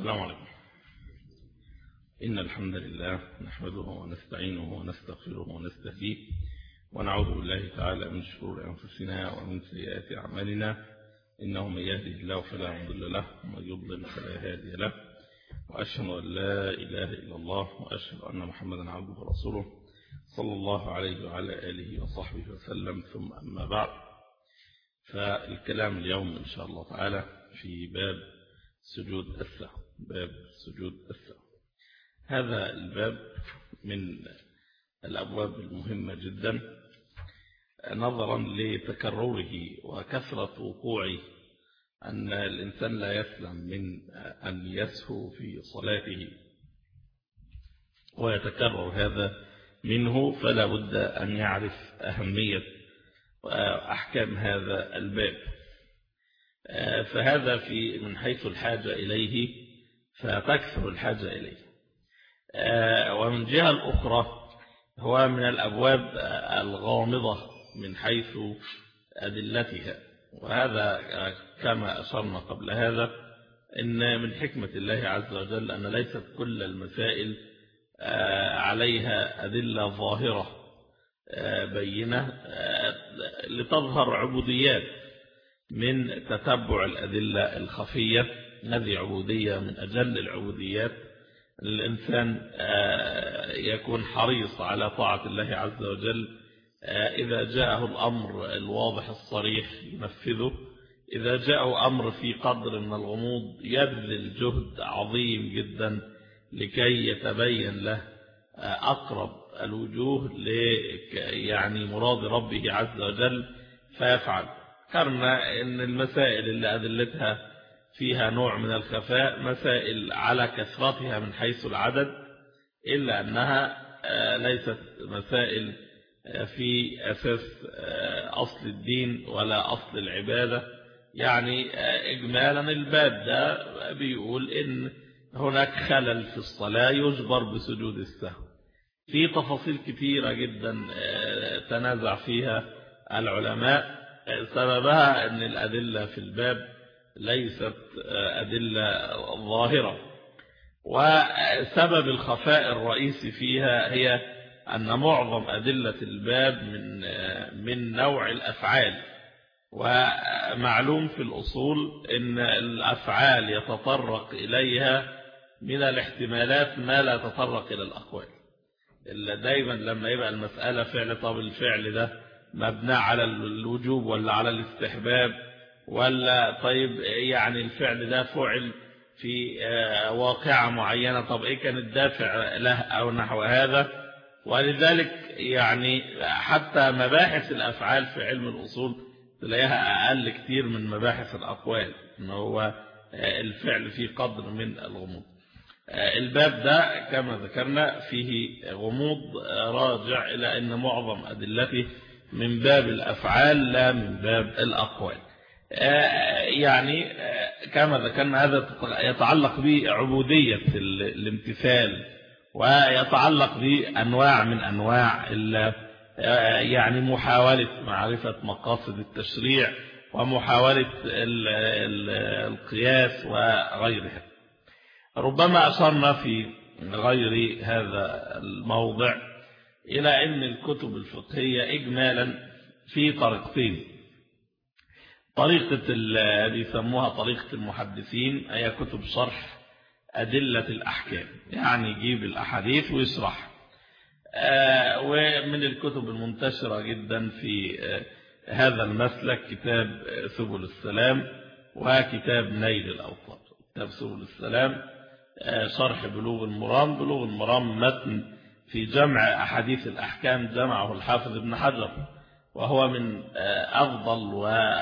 السلام عليكم إن الحمد لله نحمده ونستعينه ونستغفره ونستهديه ونعوذ بالله تعالى من شرور أنفسنا ومن سيئات أعمالنا إنه من يهده الله فلا مضل له ومن يضلل فلا هادي له وأشهد أن لا إله إلا الله وأشهد أن محمدا عبده ورسوله صلى الله عليه وعلى آله وصحبه وسلم ثم أما بعد فالكلام اليوم إن شاء الله تعالى في باب سجود السهو باب سجود السهو هذا الباب من الأبواب المهمة جدا نظرا لتكرره وكثرة وقوعه أن الإنسان لا يسلم من أن يسهو في صلاته ويتكرر هذا منه فلا بد أن يعرف أهمية وأحكام هذا الباب فهذا في من حيث الحاجة إليه فتكثر الحاجة إليه ومن جهة الأخرى هو من الأبواب الغامضة من حيث أدلتها وهذا كما أشرنا قبل هذا إن من حكمة الله عز وجل أن ليست كل المسائل عليها أدلة ظاهرة بينة لتظهر عبوديات من تتبع الأدلة الخفية هذه عبودية من أجل العبوديات الإنسان يكون حريص على طاعة الله عز وجل إذا جاءه الأمر الواضح الصريح ينفذه إذا جاءه أمر في قدر من الغموض يبذل جهد عظيم جدا لكي يتبين له أقرب الوجوه ل يعني مراد ربه عز وجل فيفعل ذكرنا أن المسائل اللي أدلتها فيها نوع من الخفاء مسائل على كثرتها من حيث العدد إلا أنها ليست مسائل في أساس أصل الدين ولا أصل العبادة يعني إجمالا الباب ده بيقول إن هناك خلل في الصلاة يجبر بسجود السهو في تفاصيل كثيرة جدا تنازع فيها العلماء سببها أن الأدلة في الباب ليست أدلة ظاهرة وسبب الخفاء الرئيسي فيها هي أن معظم أدلة الباب من من نوع الأفعال ومعلوم في الأصول أن الأفعال يتطرق إليها من الاحتمالات ما لا تطرق إلى الأقوال إلا دايما لما يبقى المسألة فعل طب الفعل ده مبنى على الوجوب ولا على الاستحباب ولا طيب يعني الفعل ده فعل في واقعة معينة طب ايه كان الدافع له او نحو هذا ولذلك يعني حتى مباحث الافعال في علم الاصول تلاقيها اقل كتير من مباحث الاقوال ان هو الفعل فيه قدر من الغموض الباب ده كما ذكرنا فيه غموض راجع الى ان معظم ادلته من باب الافعال لا من باب الاقوال يعني كما ذكرنا هذا يتعلق بعبودية الامتثال ويتعلق بأنواع من أنواع يعني محاولة معرفة مقاصد التشريع ومحاولة القياس وغيرها ربما أشرنا في غير هذا الموضع إلى أن الكتب الفقهية إجمالا في طريقتين طريقة اللي يسموها طريقة المحدثين هي كتب شرح أدلة الأحكام يعني يجيب الأحاديث ويشرح ومن الكتب المنتشرة جدا في هذا المسلك كتاب سبل السلام وكتاب نيل الأوطار كتاب سبل السلام شرح بلوغ المرام بلوغ المرام متن في جمع أحاديث الأحكام جمعه الحافظ ابن حجر وهو من أفضل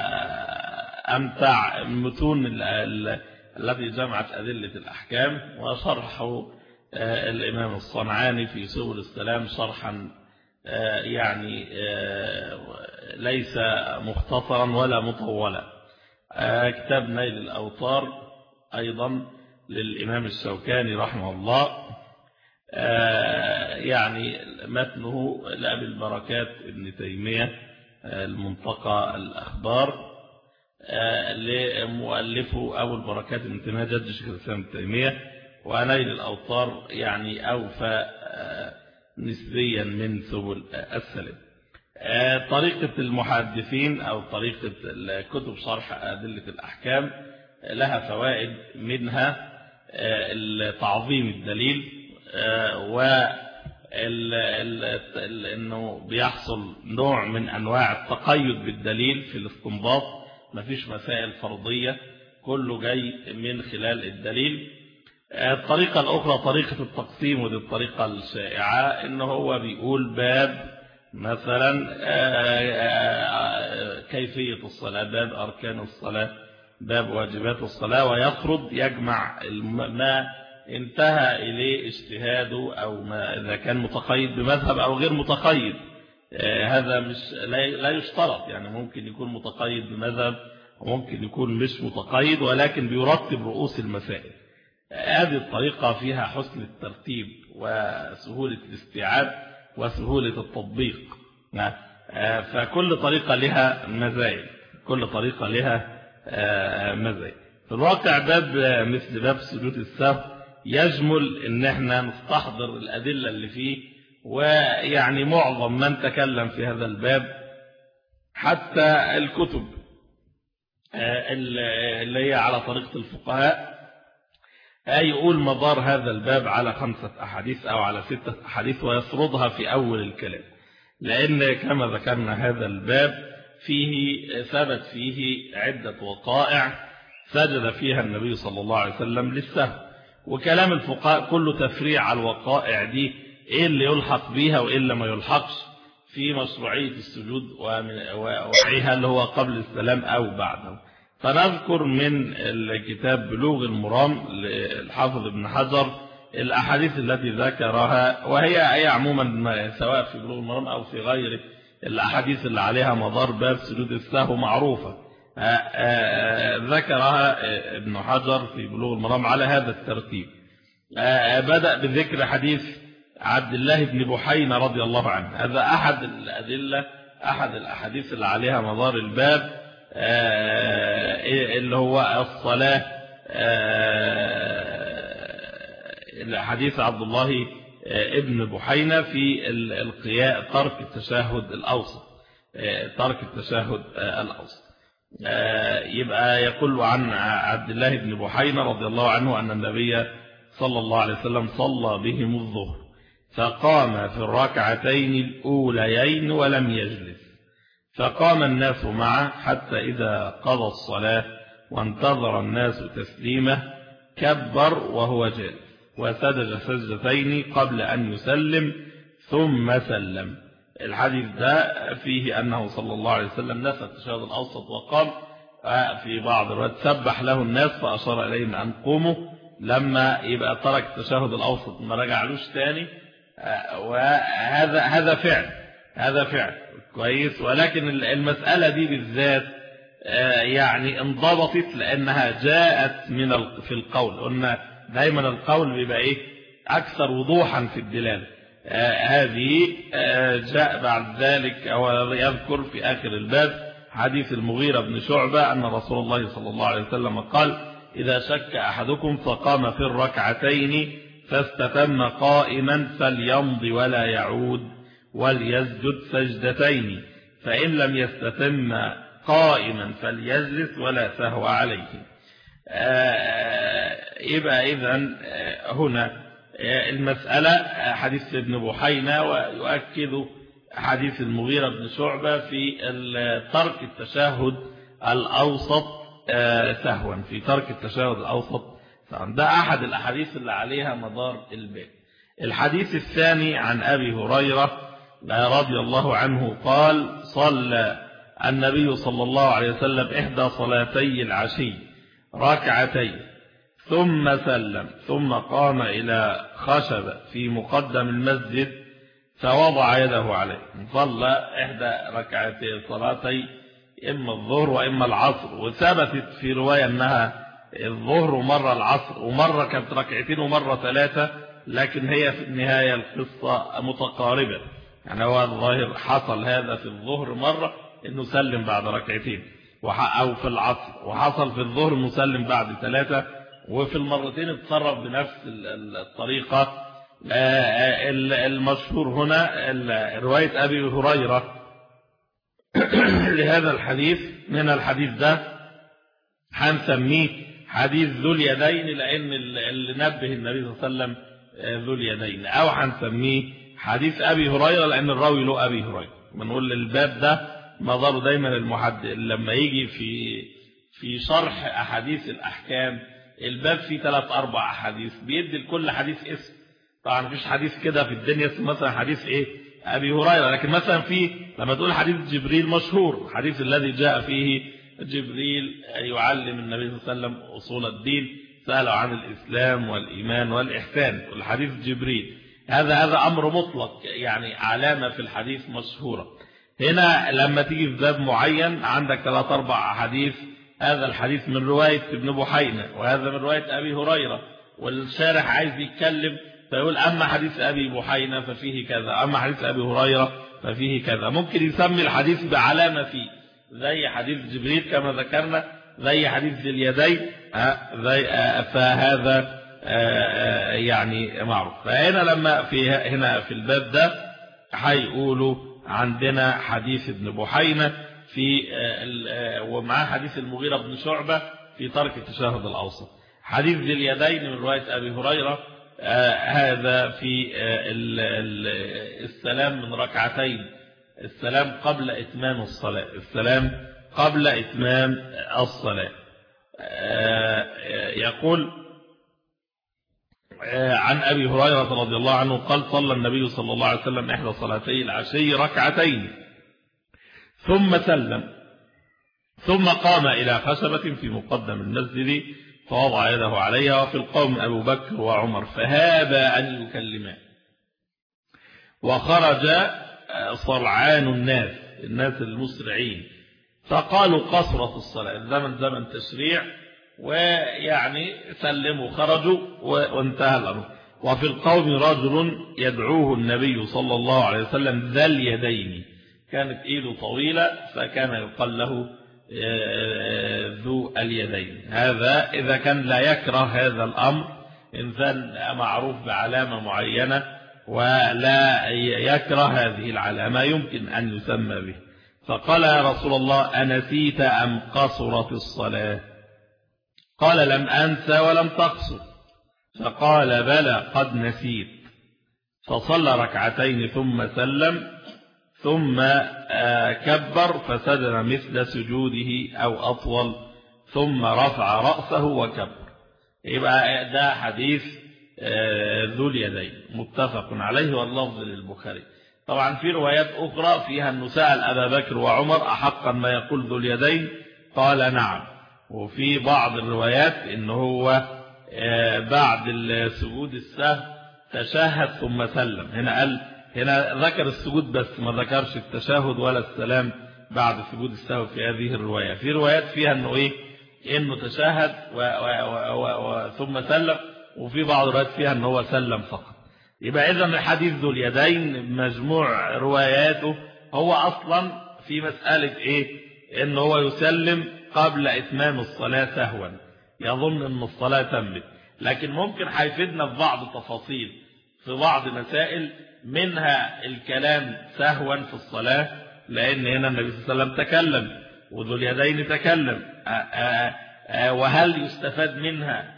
وأمتع المتون التي جمعت أدلة الأحكام وشرحه الإمام الصنعاني في سبل السلام شرحا يعني ليس مختصرا ولا مطولا كتاب نيل الأوطار أيضا للإمام الشوكاني رحمه الله يعني متنه لأبي البركات ابن تيمية المنطقة الأخبار لمؤلفه أبو البركات ابن تيمية جد شيخ الإسلام ابن تيمية ونيل الأوطار يعني أوفى نسبيا من سبل السلم طريقة المحدثين أو طريقة كتب شرح أدلة الأحكام لها فوائد منها تعظيم الدليل و انه بيحصل نوع من انواع التقيد بالدليل في الاستنباط مفيش مسائل فرضية كله جاي من خلال الدليل الطريقة الأخرى طريقة التقسيم ودي الطريقة الشائعة إن هو بيقول باب مثلا كيفية الصلاة باب أركان الصلاة باب واجبات الصلاة ويفرض يجمع ما انتهى إليه اجتهاده أو ما إذا كان متقيد بمذهب أو غير متقيد هذا مش لا يشترط يعني ممكن يكون متقيد بمذهب وممكن يكون مش متقيد ولكن بيرتب رؤوس المسائل هذه الطريقة فيها حسن الترتيب وسهولة الاستيعاب وسهولة التطبيق فكل طريقة لها مزايا كل طريقة لها مزايا في الواقع باب مثل باب سجود السهو يجمل ان احنا نستحضر الأدلة اللي فيه ويعني معظم من تكلم في هذا الباب حتى الكتب اللي هي على طريقة الفقهاء يقول مدار هذا الباب على خمسة أحاديث أو على ستة أحاديث ويسردها في أول الكلام لأن كما ذكرنا هذا الباب فيه ثبت فيه عدة وقائع سجد فيها النبي صلى الله عليه وسلم للسهو وكلام الفقهاء كله تفريع على الوقائع دي ايه اللي يلحق بيها وايه اللي ما يلحقش في مشروعية السجود ووعيها اللي هو قبل السلام او بعده فنذكر من الكتاب بلوغ المرام للحافظ ابن حجر الأحاديث التي ذكرها وهي هي عموما سواء في بلوغ المرام أو في غيره الأحاديث اللي عليها مدار باب سجود السهو معروفة ذكرها ابن حجر في بلوغ المرام على هذا الترتيب بدأ بذكر حديث عبد الله بن بحينة رضي الله عنه هذا أحد الأدلة أحد الأحاديث اللي عليها مدار الباب اللي هو الصلاة حديث عبد الله ابن بحينة في القياء ترك التشهد الأوسط ترك التشهد الأوسط يبقى يقول عن عبد الله بن بحينة رضي الله عنه أن النبي صلى الله عليه وسلم صلى بهم الظهر فقام في الركعتين الأوليين ولم يجلس فقام الناس معه حتى إذا قضى الصلاة وانتظر الناس تسليمه كبر وهو جالس وسجد سجدتين قبل أن يسلم ثم سلم الحديث ده فيه أنه صلى الله عليه وسلم نسى التشهد الأوسط وقام في بعض الروايات سبح له الناس فأشار إليهم أن قوموا لما يبقى ترك التشهد الأوسط ما رجعلوش تاني وهذا هذا فعل هذا فعل كويس ولكن المسألة دي بالذات يعني انضبطت لأنها جاءت من في القول قلنا دايما القول بيبقى إيه أكثر وضوحا في الدلالة هذه جاء بعد ذلك أو يذكر في آخر الباب حديث المغيرة بن شعبة أن رسول الله صلى الله عليه وسلم قال إذا شك أحدكم فقام في الركعتين فاستتم قائما فليمض ولا يعود وليسجد سجدتين فإن لم يستتم قائما فليجلس ولا سهو عليه يبقى إذن هنا المسألة حديث ابن بحينة ويؤكد حديث المغيرة بن شعبة في ترك التشهد الأوسط سهوا في ترك التشهد الأوسط سهوا ده أحد الأحاديث اللي عليها مدار الباب الحديث الثاني عن أبي هريرة رضي الله عنه قال صلى النبي صلى الله عليه وسلم إحدى صلاتي العشي ركعتين ثم سلم ثم قام إلى خشب في مقدم المسجد فوضع يده عليه صلى إحدى ركعتي صلاتي إما الظهر وإما العصر وثبتت في رواية أنها الظهر ومرة العصر ومرة كانت ركعتين ومرة ثلاثة لكن هي في النهاية القصة متقاربة يعني هو الظاهر حصل هذا في الظهر مرة انه سلم بعد ركعتين أو في العصر وحصل في الظهر مسلم بعد ثلاثة وفي المرتين اتصرف بنفس الطريقة المشهور هنا رواية أبي هريرة لهذا الحديث من الحديث ده هنسميه حديث ذو اليدين لأن اللي نبه النبي صلى الله عليه وسلم ذو اليدين أو هنسميه حديث أبي هريرة لأن الراوي له أبي هريرة بنقول الباب ده مضاره دايما المحدث لما يجي في في شرح أحاديث الأحكام الباب فيه ثلاث أربع أحاديث بيدي لكل حديث اسم طبعا مفيش حديث كده في الدنيا اسمه مثلا حديث ايه أبي هريرة لكن مثلا في لما تقول حديث جبريل مشهور الحديث الذي جاء فيه جبريل يعلم النبي صلى الله عليه وسلم أصول الدين سأله عن الإسلام والإيمان والإحسان الحديث جبريل هذا هذا أمر مطلق يعني علامة في الحديث مشهورة هنا لما تيجي في باب معين عندك ثلاث أربع أحاديث هذا الحديث من رواية ابن بحينة وهذا من رواية أبي هريرة والشارح عايز يتكلم فيقول أما حديث أبي بحينة ففيه كذا أما حديث أبي هريرة ففيه كذا ممكن يسمي الحديث بعلامة فيه زي حديث جبريل كما ذكرنا زي حديث ذي اليدين فهذا يعني معروف فهنا لما في هنا في الباب ده هيقولوا عندنا حديث ابن بحينة في ومعاه حديث المغيرة بن شعبة في ترك التشهد الأوسط حديث ذي اليدين من رواية أبي هريرة هذا في السلام من ركعتين السلام قبل إتمام الصلاة السلام قبل إتمام الصلاة يقول عن أبي هريرة رضي الله عنه قال صلى النبي صلى الله عليه وسلم إحدى صلاتي العشي ركعتين ثم سلم ثم قام إلى خشبة في مقدم المسجد فوضع يده عليها وفي القوم أبو بكر وعمر فهاب أن يكلما وخرج صرعان الناس الناس المسرعين فقالوا قصرة الصلاة الزمن زمن تشريع ويعني سلموا خرجوا وانتهى الأمر وفي القوم رجل يدعوه النبي صلى الله عليه وسلم ذا اليدين كانت ايده طويلة فكان يقال له ذو اليدين هذا إذا كان لا يكره هذا الأمر إنسان معروف بعلامة معينة ولا يكره هذه العلامة يمكن أن يسمى به فقال يا رسول الله أنسيت أم قصرت الصلاة قال لم أنسى ولم تقصر فقال بلى قد نسيت فصلى ركعتين ثم سلم ثم كبر فسجد مثل سجوده أو أطول ثم رفع رأسه وكبر يبقى ده حديث ذو اليدين متفق عليه واللفظ للبخاري طبعا في روايات أخرى فيها أنه سأل أبا بكر وعمر أحقا ما يقول ذو اليدين قال نعم وفي بعض الروايات أنه هو بعد السجود السهل تشهد ثم سلم هنا قال هنا ذكر السجود بس ما ذكرش التشهد ولا السلام بعد سجود السهو في هذه الرواية في روايات فيها انه ايه انه تشهد و و و و ثم سلم وفي بعض الروايات فيها انه هو سلم فقط يبقى اذا الحديث ذو اليدين مجموع رواياته هو اصلا في مسألة ايه ان هو يسلم قبل اتمام الصلاة سهوا يظن ان الصلاة تمت لكن ممكن هيفيدنا في بعض التفاصيل في بعض مسائل منها الكلام سهوا في الصلاة لأن هنا النبي صلى الله عليه وسلم تكلم وذو اليدين تكلم آآ آآ وهل يستفاد منها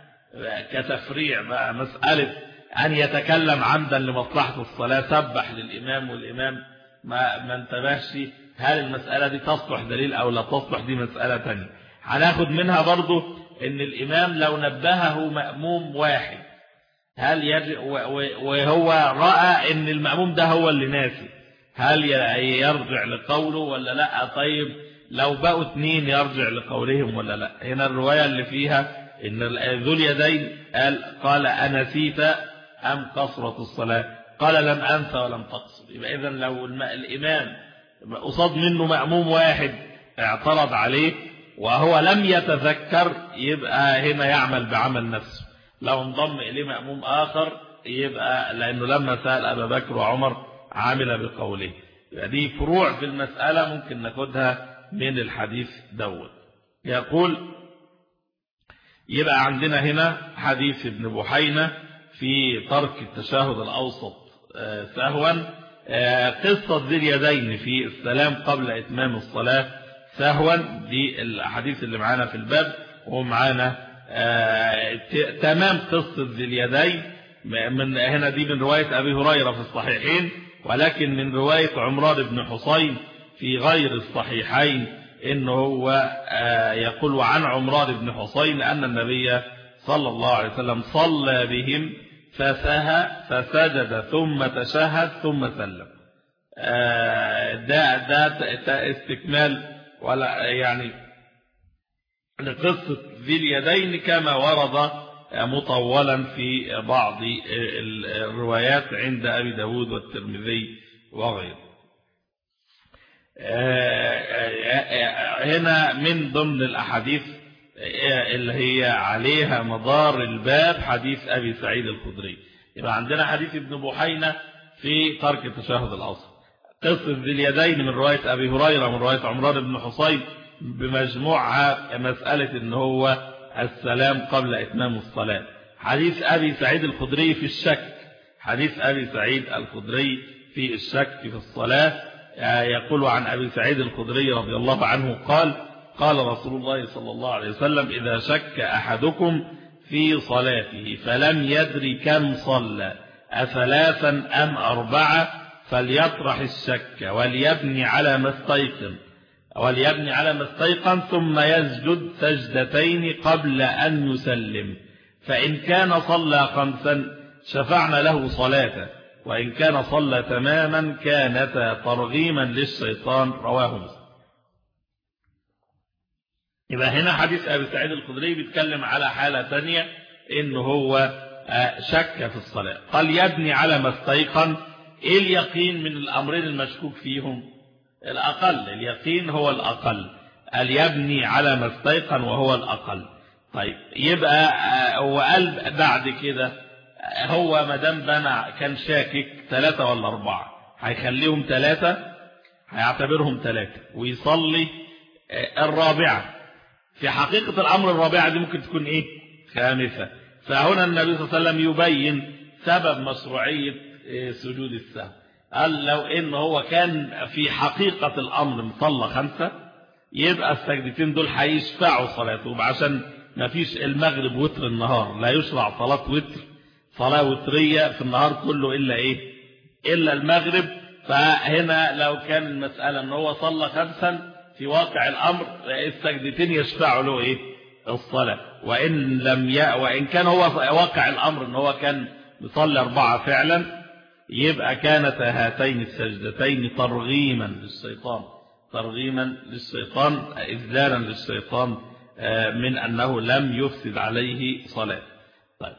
كتفريع بقى مسألة أن يتكلم عمدا لمصلحة الصلاة سبح للإمام والإمام ما, ما انتبهش هل المسألة دي تصلح دليل أو لا تصلح دي مسألة تانية هناخد منها برضو ان الإمام لو نبهه مأموم واحد هل يرجع وهو رأى ان المأموم ده هو اللي ناسي هل يرجع لقوله ولا لا طيب لو بقوا اثنين يرجع لقولهم ولا لا هنا الرواية اللي فيها ان ذو اليدين قال قال أنسيت أم قصرت الصلاة قال لم أنسى ولم تقصر يبقى إذن لو الإمام قصاد منه مأموم واحد اعترض عليه وهو لم يتذكر يبقى هنا يعمل بعمل نفسه لو انضم إليه مأموم آخر يبقى لأنه لما سأل أبا بكر وعمر عمل بقوله يبقى دي فروع في المسألة ممكن ناخدها من الحديث دوت يقول يبقى عندنا هنا حديث ابن بحينة في ترك التشهد الأوسط سهوا قصة ذي اليدين في السلام قبل إتمام الصلاة سهوا دي الحديث اللي معانا في الباب ومعانا تمام قصة ذي اليدين من هنا دي من رواية أبي هريرة في الصحيحين ولكن من رواية عمران بن حسين في غير الصحيحين إنه هو يقول عن عمران بن حسين أن النبي صلى الله عليه وسلم صلى بهم فسهى فسجد ثم تشهد ثم سلم ده ده استكمال ولا يعني لقصة ذي اليدين كما ورد مطولا في بعض الروايات عند أبي داود والترمذي وغيره هنا من ضمن الأحاديث اللي هي عليها مدار الباب حديث أبي سعيد الخدري يبقى عندنا حديث ابن بحينة في ترك التشهد الأوسط قصة ذي اليدين من رواية أبي هريرة من رواية عمران بن حصين بمجموعها مسألة ان هو السلام قبل إتمام الصلاة حديث أبي سعيد الخدري في الشك حديث أبي سعيد الخدري في الشك في الصلاة يقول عن أبي سعيد الخدري رضي الله عنه قال قال رسول الله صلى الله عليه وسلم إذا شك أحدكم في صلاته فلم يدري كم صلى أثلاثا أم أربعة فليطرح الشك وليبني على ما استيقن وليبني على ما استيقن ثم يسجد سجدتين قبل أن يسلم فإن كان صلى خمسا شفعنا له صلاة وإن كان صلى تماما كانتا ترغيما للشيطان رواه مسلم يبقى هنا حديث أبي سعيد الخدري بيتكلم على حالة ثانية إن هو شك في الصلاة قال يبني على ما استيقن إيه اليقين من الأمرين المشكوك فيهم الأقل اليقين هو الأقل يبني على ما استيقن وهو الأقل طيب يبقى هو قال بعد كده هو ما دام بنى كان شاكك ثلاثة ولا أربعة هيخليهم ثلاثة هيعتبرهم ثلاثة ويصلي الرابعة في حقيقة الأمر الرابعة دي ممكن تكون إيه خامسة فهنا النبي صلى الله عليه وسلم يبين سبب مشروعية سجود السهو قال لو إن هو كان في حقيقة الأمر مصلى خمسة يبقى السجدتين دول هيشفعوا صلاته عشان ما فيش المغرب وتر النهار لا يشرع صلاة وتر صلاة وترية في النهار كله إلا إيه إلا المغرب فهنا لو كان المسألة أنه هو صلى خمسا في واقع الأمر السجدتين يشفعوا له إيه الصلاة وإن لم ي... وإن كان هو واقع الأمر أنه هو كان يصلي أربعة فعلا يبقى كانت هاتين السجدتين ترغيما للشيطان ترغيما للشيطان إذلالا للشيطان من أنه لم يفسد عليه صلاة طيب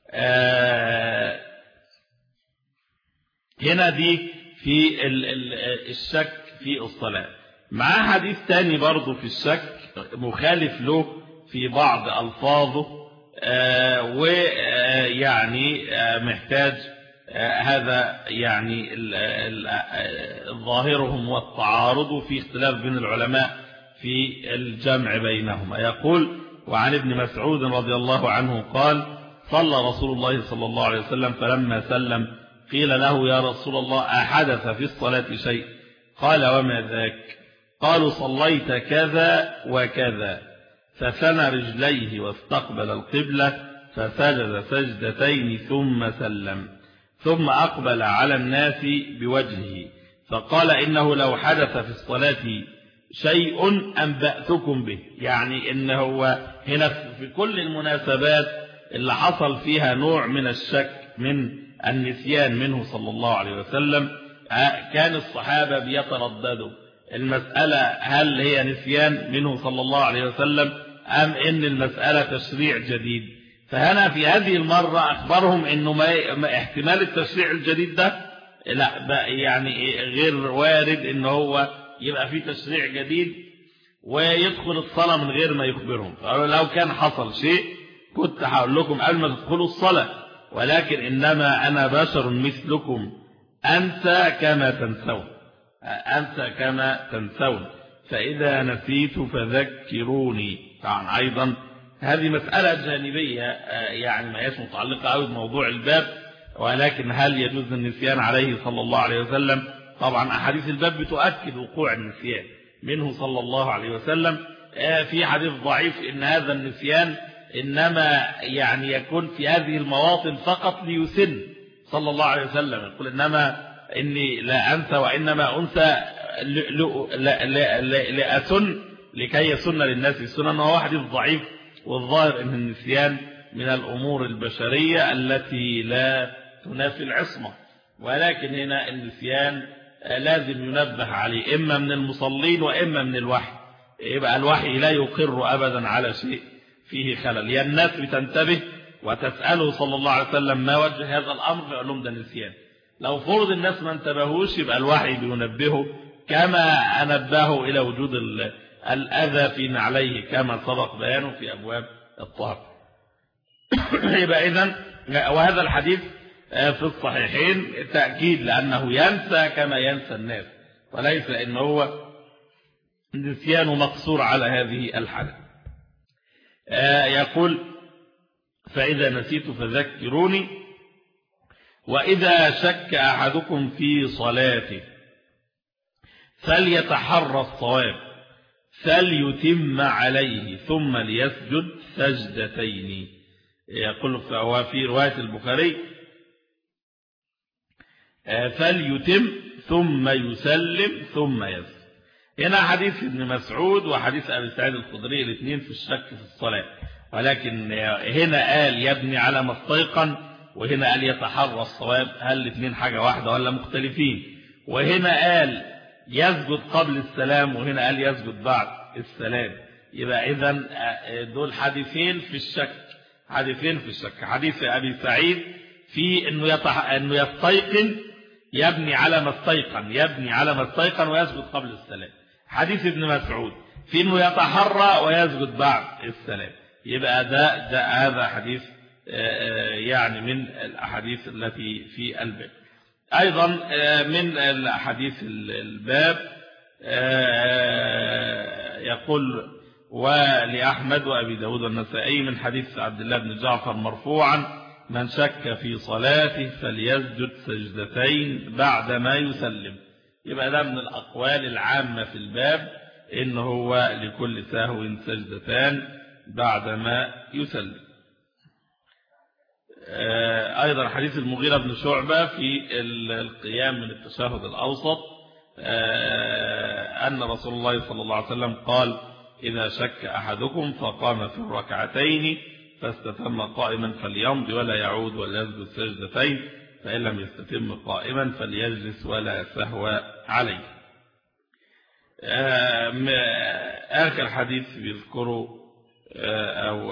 هنا دي في الشك في الصلاة مع حديث تاني برضو في الشك مخالف له في بعض ألفاظه ويعني محتاج هذا يعني ظاهرهم والتعارض في اختلاف بين العلماء في الجمع بينهما يقول وعن ابن مسعود رضي الله عنه قال صلى رسول الله صلى الله عليه وسلم فلما سلم قيل له يا رسول الله أحدث في الصلاة شيء قال وما ذاك قالوا صليت كذا وكذا فثنى رجليه واستقبل القبلة فسجد سجدتين ثم سلم ثم أقبل على الناس بوجهه فقال إنه لو حدث في الصلاة شيء أنبأتكم به يعني إنه هنا في كل المناسبات اللي حصل فيها نوع من الشك من النسيان منه صلى الله عليه وسلم كان الصحابة بيترددوا المسألة هل هي نسيان منه صلى الله عليه وسلم أم إن المسألة تشريع جديد فهنا في هذه المرة أخبرهم إنه ما احتمال التشريع الجديد ده لا يعني غير وارد إنه هو يبقى في تشريع جديد ويدخل الصلاة من غير ما يخبرهم فقالوا لو كان حصل شيء كنت هقول لكم قبل ما تدخلوا الصلاة ولكن إنما أنا بشر مثلكم أنسى كما تنسون أنسى كما تنسون فإذا نسيت فذكروني طبعا أيضا هذه مسألة جانبية يعني ما هيش متعلقة أو بموضوع الباب ولكن هل يجوز النسيان عليه صلى الله عليه وسلم طبعا أحاديث الباب بتؤكد وقوع النسيان منه صلى الله عليه وسلم في حديث ضعيف إن هذا النسيان إنما يعني يكون في هذه المواطن فقط ليسن صلى الله عليه وسلم يقول إنما إني لا أنسى وإنما أنسى لأسن لكي يسن للناس السنن وهو حديث ضعيف والظاهر أن النسيان من الأمور البشرية التي لا تنافي العصمة ولكن هنا النسيان لازم ينبه عليه إما من المصلين وإما من الوحي يبقى الوحي لا يقر أبدا على شيء فيه خلل يا الناس بتنتبه وتسأله صلى الله عليه وسلم ما وجه هذا الأمر فيقول لهم ده نسيان لو فرض الناس ما انتبهوش يبقى الوحي بينبهه كما أنبهه إلى وجود الأذى في نعليه كما سبق بيانه في أبواب الطهر يبقى إذن وهذا الحديث في الصحيحين تأكيد لأنه ينسى كما ينسى الناس وليس إن هو نسيان مقصور على هذه الحالة يقول فإذا نسيت فذكروني وإذا شك أحدكم في صلاته فليتحرى الصواب فليتم عليه ثم ليسجد سجدتين يقول فهو في رواية البخاري فليتم ثم يسلم ثم يسجد هنا حديث ابن مسعود وحديث أبي سعيد الخضري الاثنين في الشك في الصلاة ولكن هنا قال يبني على ما استيقن وهنا قال يتحرى الصواب هل الاثنين حاجة واحدة ولا مختلفين وهنا قال يسجد قبل السلام وهنا قال يسجد بعد السلام يبقى إذا دول حديثين في الشك حديثين في الشك حديث أبي سعيد في أنه, يتح... أنه يستيقن يبني على ما استيقن يبني على ما استيقن ويسجد قبل السلام حديث ابن مسعود في أنه يتحرى ويسجد بعد السلام يبقى ده, ده هذا حديث يعني من الأحاديث التي في الباب أيضا من الأحاديث الباب يقول ولأحمد وأبي داود والنسائي من حديث عبد الله بن جعفر مرفوعا من شك في صلاته فليسجد سجدتين بعد ما يسلم يبقى ده من الأقوال العامة في الباب إن هو لكل سهو سجدتان بعد ما يسلم أيضا حديث المغيرة بن شعبة في القيام من التشهد الأوسط أن رسول الله صلى الله عليه وسلم قال إذا شك أحدكم فقام في الركعتين فاستتم قائما فليمضي ولا يعود ولا يسجد سجدتين فإن لم يستتم قائما فليجلس ولا سهو عليه آخر حديث بيذكره أو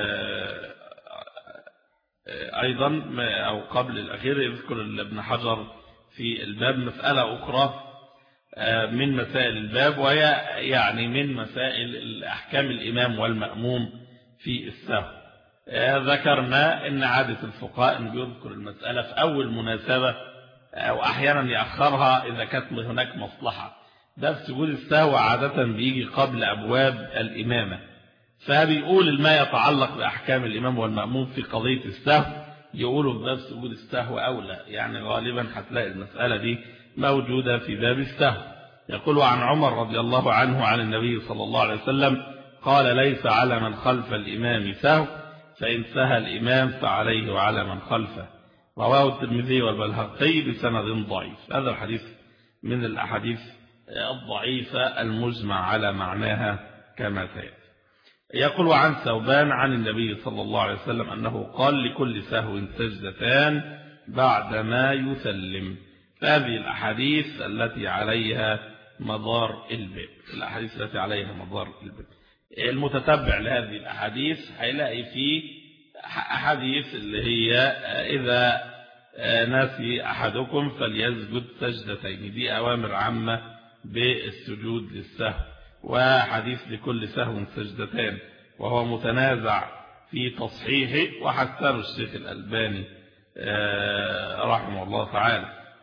أيضا أو قبل الأخير يذكر ابن حجر في الباب مسألة أخرى من مسائل الباب وهي يعني من مسائل أحكام الإمام والمأموم في السهو ذكرنا أن عادة الفقهاء أن بيذكر المسألة في أول مناسبة أو أحيانا يأخرها إذا كانت هناك مصلحة ده في سجود السهو عادة بيجي قبل أبواب الإمامة فبيقول ما يتعلق بأحكام الإمام والمأموم في قضية السهو يقولوا في باب سجود السهو أولى يعني غالبا هتلاقي المسألة دي موجودة في باب السهو يقول عن عمر رضي الله عنه عن النبي صلى الله عليه وسلم قال ليس على من خلف الإمام سهو فإن سهى الإمام فعليه وعلى من خلفه رواه الترمذي والبلهقي بسند ضعيف هذا الحديث من الأحاديث الضعيفة المجمع على معناها كما سيأتي يقول عن ثوبان عن النبي صلى الله عليه وسلم أنه قال لكل سهو سجدتان بعدما يسلم هذه الأحاديث التي عليها مدار الباب الأحاديث التي عليها مدار الباب المتتبع لهذه الأحاديث هيلاقي فيه أحاديث اللي هي إذا ناسي أحدكم فليسجد سجدتين دي أوامر عامة بالسجود للسهو وحديث لكل سهو سجدتان وهو متنازع في تصحيحه وحسنه الشيخ الألباني رحمه الله تعالى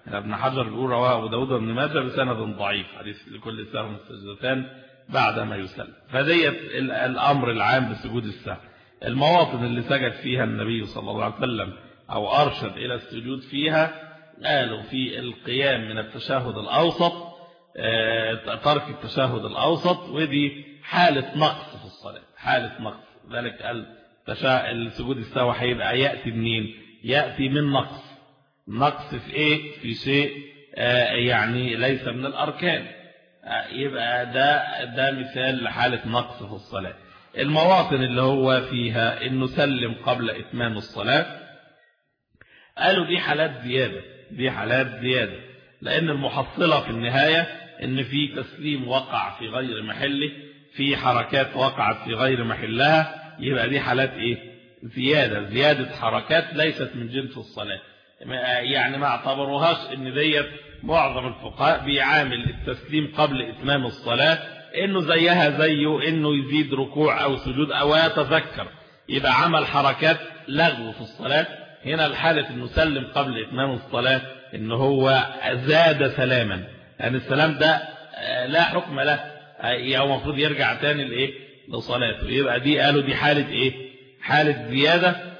ابن حجر بيقول رواه أبو داود وابن ماجه بسند ضعيف حديث لكل سهم سجدتان بعد ما يسلم فديت الأمر العام بسجود السهو المواطن اللي سجد فيها النبي صلى الله عليه وسلم أو أرشد إلى السجود فيها قالوا في القيام من التشهد الأوسط ترك التشهد الأوسط ودي حالة نقص في الصلاة حالة نقص ذلك قال السجود السهو هيبقى يأتي منين يأتي من نقص نقص في ايه في شيء يعني ليس من الأركان يبقى ده ده مثال لحالة نقص في الصلاة المواطن اللي هو فيها انه سلم قبل اتمام الصلاة قالوا دي حالات زيادة دي حالات زيادة لان المحصلة في النهاية ان في تسليم وقع في غير محله في حركات وقعت في غير محلها يبقى دي حالات ايه زيادة زيادة حركات ليست من جنس الصلاة يعني ما اعتبروهاش ان ديت معظم الفقهاء بيعامل التسليم قبل اتمام الصلاة انه زيها زيه انه يزيد ركوع او سجود او يتذكر يبقى عمل حركات لغو في الصلاة هنا الحالة انه سلم قبل اتمام الصلاة ان هو زاد سلاما يعني السلام ده لا حكم له يعني المفروض يرجع تاني لايه لصلاته يبقى دي قالوا دي حالة ايه حالة زيادة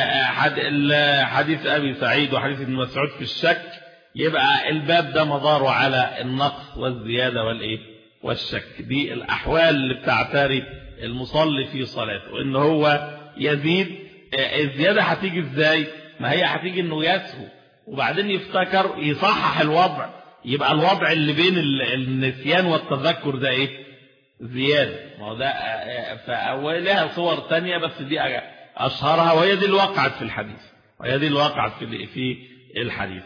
حديث ابي سعيد وحديث ابن مسعود في الشك يبقى الباب ده مداره على النقص والزيادة والايه والشك دي الاحوال اللي بتعتري المصلي في صلاته ان هو يزيد الزيادة هتيجي ازاي ما هي هتيجي انه يسهو وبعدين يفتكر يصحح الوضع يبقى الوضع اللي بين النسيان والتذكر ده ايه زيادة ما هو ده فأولها صور تانية بس دي أشهرها وهي دي اللي وقعت في الحديث وهي دي اللي وقعت في في الحديث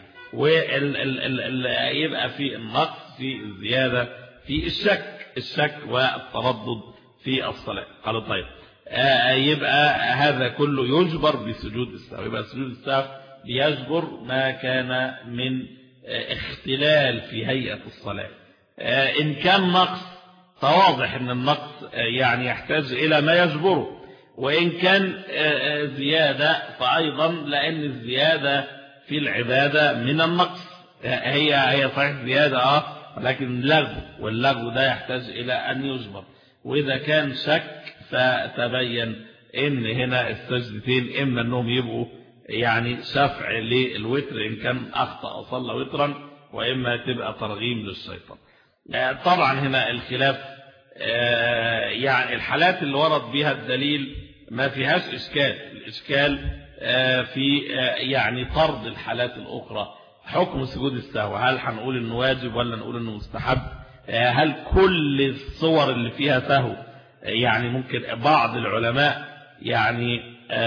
ويبقى في النقص في الزيادة في الشك الشك والتردد في الصلاة قالوا طيب يبقى هذا كله يجبر بسجود السهو يبقى سجود السهو بيجبر ما كان من اختلال في هيئة الصلاة إن كان نقص فواضح أن النقص يعني يحتاج إلى ما يجبره وإن كان زيادة فأيضا لأن الزيادة في العبادة من النقص هي هي صحيح زيادة آه لكن لغو واللغو ده يحتاج إلى أن يجبر وإذا كان شك فتبين إن هنا السجدتين إما أنهم يبقوا يعني شفع للوتر إن كان أخطأ أو صلى وترا وإما تبقى ترغيم للشيطان طبعا هنا الخلاف يعني الحالات اللي ورد بها الدليل ما فيهاش إشكال الإشكال في يعني طرد الحالات الأخرى حكم سجود السهو هل هنقول إنه واجب ولا نقول إنه مستحب هل كل الصور اللي فيها سهو يعني ممكن بعض العلماء يعني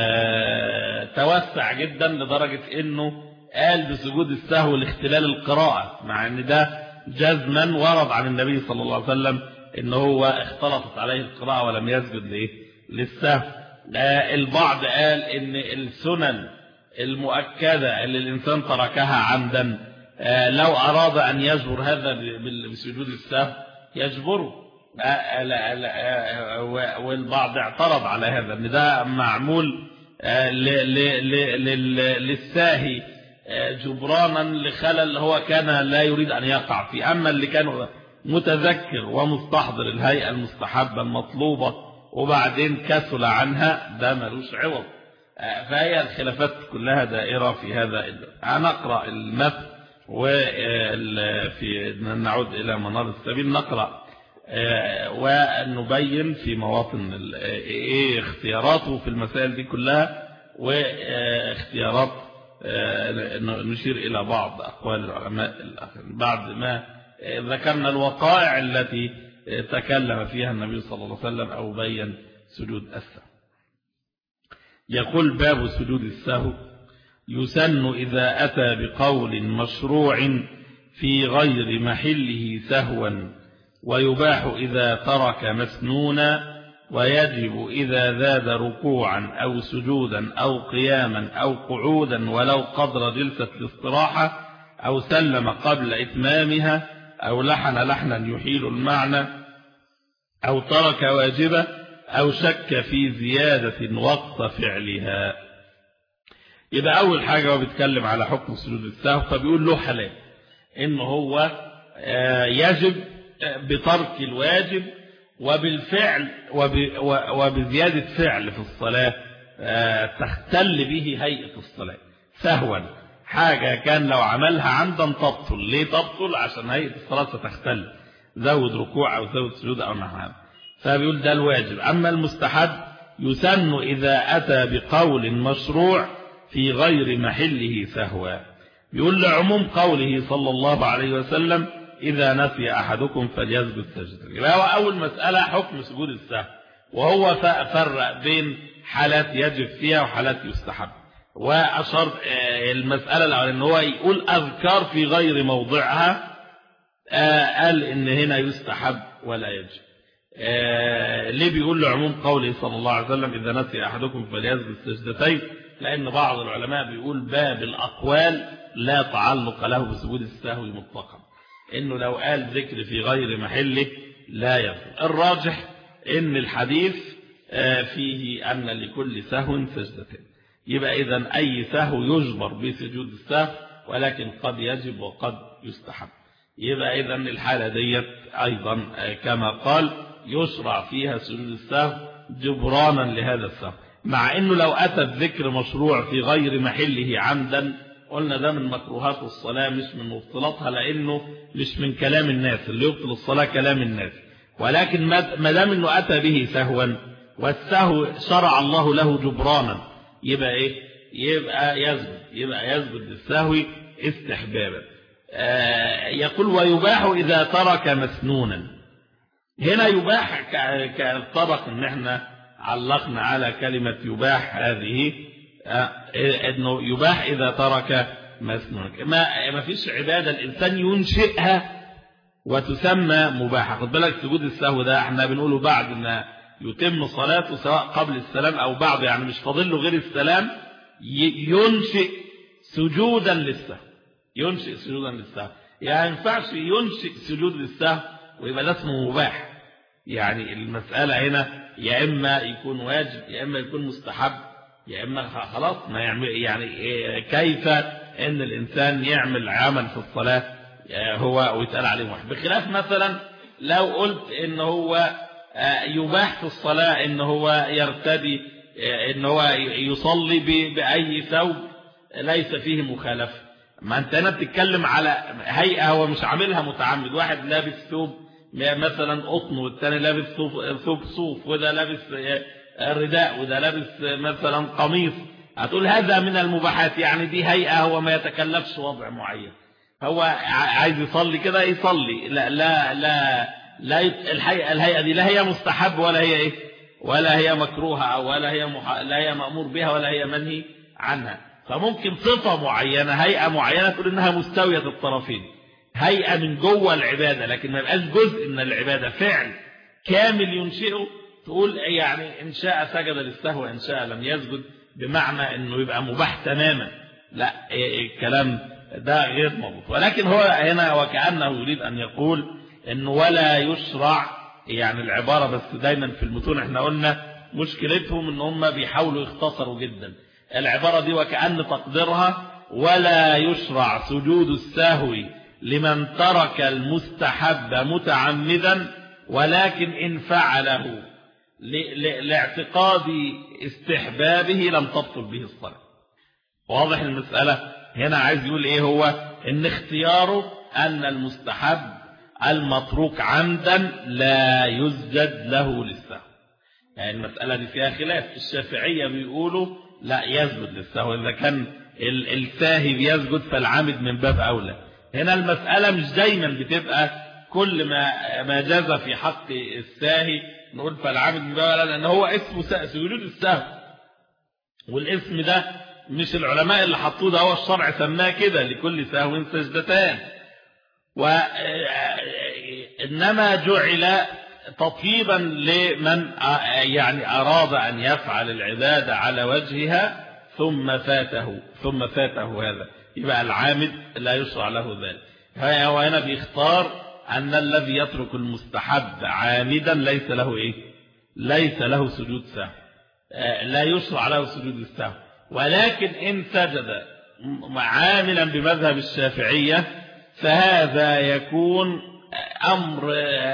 توسع جدا لدرجة إنه قال بسجود السهو لاختلال القراءة مع إن ده جزما ورد عن النبي صلى الله عليه وسلم إن هو اختلطت عليه القراءة ولم يسجد لإيه للسهو البعض قال إن السنن المؤكدة اللي الإنسان تركها عمدا لو أراد أن يجبر هذا بسجود السهو يجبره لا لا والبعض اعترض على هذا ان ده معمول للساهي جبرانا لخلل هو كان لا يريد أن يقع فيه أما اللي كان متذكر ومستحضر الهيئة المستحبة المطلوبة وبعدين كسل عنها ده ملوش عوض فهي الخلافات كلها دائرة في هذا هنقرأ المثل وفي نعود إلى منار السبيل نقرأ ونبين في مواطن ايه اختياراته في المسائل دي كلها واختيارات نشير إلى بعض أقوال العلماء الآخرين بعد ما ذكرنا الوقائع التي تكلم فيها النبي صلى الله عليه وسلم أو بين سجود السهو يقول باب سجود السهو يسن إذا أتى بقول مشروع في غير محله سهوا ويباح إذا ترك مسنونا ويجب إذا زاد ركوعا أو سجودا أو قياما أو قعودا ولو قدر جلسة الاستراحة أو سلم قبل إتمامها أو لحن لحنا يحيل المعنى أو ترك واجبة أو شك في زيادة وقت فعلها يبقى أول حاجة هو بيتكلم على حكم سجود السهو فبيقول له حلال إن هو يجب بترك الواجب وبالفعل وبزيادة فعل في الصلاة تختل به هيئة الصلاة سهوا حاجة كان لو عملها عمدا تبطل ليه تبطل عشان هيئة الصلاة ستختل زود ركوع أو زود سجود أو نحو فبيقول ده الواجب أما المستحب يسن إذا أتى بقول مشروع في غير محله سهوا يقول لعموم قوله صلى الله عليه وسلم إذا نسي أحدكم فليسجد سجدة يبقى هو أول مسألة حكم سجود السهو وهو فرق بين حالات يجب فيها وحالات يستحب وأشار المسألة الأولى أن هو يقول أذكار في غير موضعها قال إن هنا يستحب ولا يجب ليه بيقول لعموم قوله صلى الله عليه وسلم إذا نسي أحدكم فليسجد سجدتين لأن بعض العلماء بيقول باب الأقوال لا تعلق له بسجود السهو مطلقا إنه لو قال ذكر في غير محله لا يفعل الراجح إن الحديث فيه أن لكل سهو سجدتين يبقى إذا أي سهو يجبر بسجود السهو ولكن قد يجب وقد يستحب يبقى إذا الحالة ديت أيضا كما قال يشرع فيها سجود السهو جبرانا لهذا السهو مع أنه لو أتى الذكر مشروع في غير محله عمدا قلنا ده من مكروهات الصلاة مش من مبطلاتها لأنه مش من كلام الناس اللي يبطل الصلاة كلام الناس ولكن ما دام أنه أتى به سهوا والسهو شرع الله له جبرانا يبقى إيه يبقى يسجد يبقى يسجد للسهو استحبابا آه يقول ويباح إذا ترك مسنونا هنا يباح كالطبق ان احنا علقنا على كلمة يباح هذه آه انه يباح اذا ترك مسنونا ما, ما فيش عبادة الانسان ينشئها وتسمى مباحة خد بالك سجود السهو ده احنا بنقوله بعد ما يتم صلاته سواء قبل السلام او بعد يعني مش فاضل له غير السلام ينشئ سجودا للسهو ينشئ سجودا للسهو يعني ما ينفعش ينشئ سجود للسهو ويبقى ده اسمه مباح يعني المسألة هنا يا إما يكون واجب يا إما يكون مستحب يا إما خلاص ما يعمل يعني كيف إن الإنسان يعمل عمل في الصلاة هو ويتقال عليه محب بخلاف مثلا لو قلت إن هو يباح في الصلاة إن هو يرتدي إن هو يصلي بأي ثوب ليس فيه مخالفة ما أنت هنا بتتكلم على هيئة هو مش عاملها متعمد واحد لابس ثوب مثلا قطن والتاني لابس ثوب صوف وده لابس رداء وده لابس مثلا قميص هتقول هذا من المباحات يعني دي هيئة هو ما يتكلفش وضع معين هو عايز يصلي كده يصلي لا لا لا, لا الهيئة, الهيئة دي لا هي مستحب ولا هي ايه ولا هي مكروهة ولا هي مح... لا هي مأمور بها ولا هي منهي عنها فممكن صفة معينة هيئة معينة تقول انها مستوية الطرفين هيئة من جوه العبادة لكن ما يبقاش جزء من العبادة فعل كامل ينشئه تقول يعني إن شاء سجد للسهو إن شاء لم يسجد بمعنى أنه يبقى مباح تماما لا الكلام ده غير مضبوط ولكن هو هنا وكأنه يريد أن يقول أنه ولا يشرع يعني العبارة بس دايما في المتون احنا قلنا مشكلتهم ان هم بيحاولوا يختصروا جدا العبارة دي وكأن تقديرها ولا يشرع سجود السهو لمن ترك المستحب متعمدا ولكن إن فعله لاعتقاد استحبابه لم تبطل به الصلاة واضح المسألة هنا عايز يقول ايه هو ان اختياره ان المستحب المتروك عمدا لا يسجد له للسهو يعني المسألة دي فيها خلاف الشافعية بيقولوا لا يسجد للسهو إذا كان الساهي بيسجد فالعامد من باب أولى هنا المسألة مش دايما بتبقى كل ما ما جاز في حق الساهي نقول فالعامد من باب أولى لأن هو اسمه سجود السهو والاسم ده مش العلماء اللي حطوه ده هو الشرع سماه كده لكل سهو سجدتان وإنما جعل تطيبا لمن يعني أراد أن يفعل العبادة على وجهها ثم فاته ثم فاته هذا يبقى العامد لا يشرع له ذلك هو هنا بيختار أن الذي يترك المستحب عامدا ليس له إيه ليس له سجود سهو لا يشرع له سجود السهو ولكن إن سجد عاملا بمذهب الشافعية فهذا يكون أمر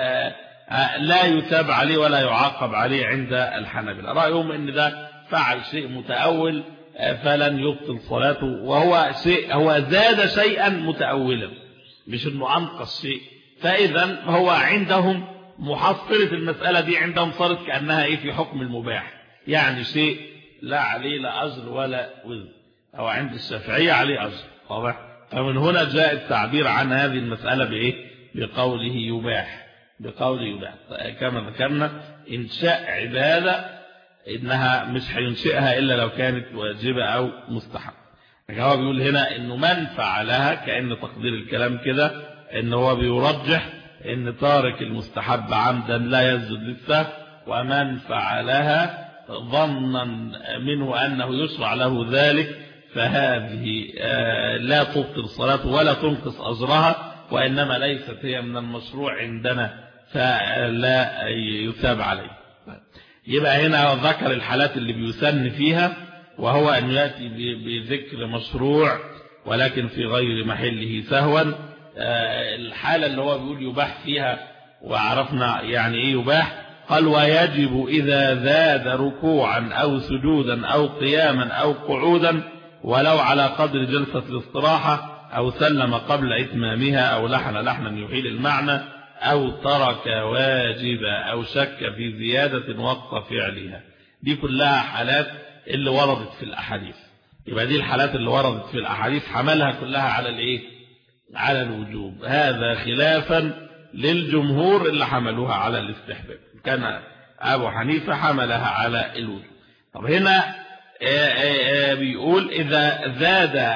لا يتاب عليه ولا يعاقب عليه عند الحنابلة رأيهم أن ده فعل شيء متأول فلن يبطل صلاته وهو شيء هو زاد شيئا متأولا مش انه انقص شيء فاذا هو عندهم محصلة المسألة دي عندهم صارت كأنها ايه في حكم المباح يعني شيء لا عليه لا أجر ولا وزن أو عند الشافعية عليه أجر واضح فمن هنا جاء التعبير عن هذه المسألة بإيه بقوله يباح بقوله يباح كما ذكرنا إنشاء عبادة إنها مش هينشئها إلا لو كانت واجبة أو مستحب هو بيقول هنا إنه من فعلها كأن تقدير الكلام كده إن هو بيرجح إن تارك المستحب عمدا لا يسجد للسهو ومن فعلها ظنا منه أنه يشرع له ذلك فهذه لا تبطل صلاته ولا تنقص أجرها وإنما ليست هي من المشروع عندنا فلا يثاب عليه يبقى هنا ذكر الحالات اللي بيسن فيها وهو أن يأتي بذكر مشروع ولكن في غير محله سهوا الحالة اللي هو بيقول يباح فيها وعرفنا يعني إيه يباح قال ويجب إذا زاد ركوعا أو سجودا أو قياما أو قعودا ولو على قدر جلسة الاستراحة أو سلم قبل إتمامها أو لحن لحنا يحيل المعنى أو ترك واجبا أو شك في زيادة وقت فعلها دي كلها حالات اللي وردت في الأحاديث يبقى دي الحالات اللي وردت في الأحاديث حملها كلها على الإيه على الوجوب هذا خلافا للجمهور اللي حملوها على الاستحباب كان أبو حنيفة حملها على الوجوب طب هنا بيقول إذا زاد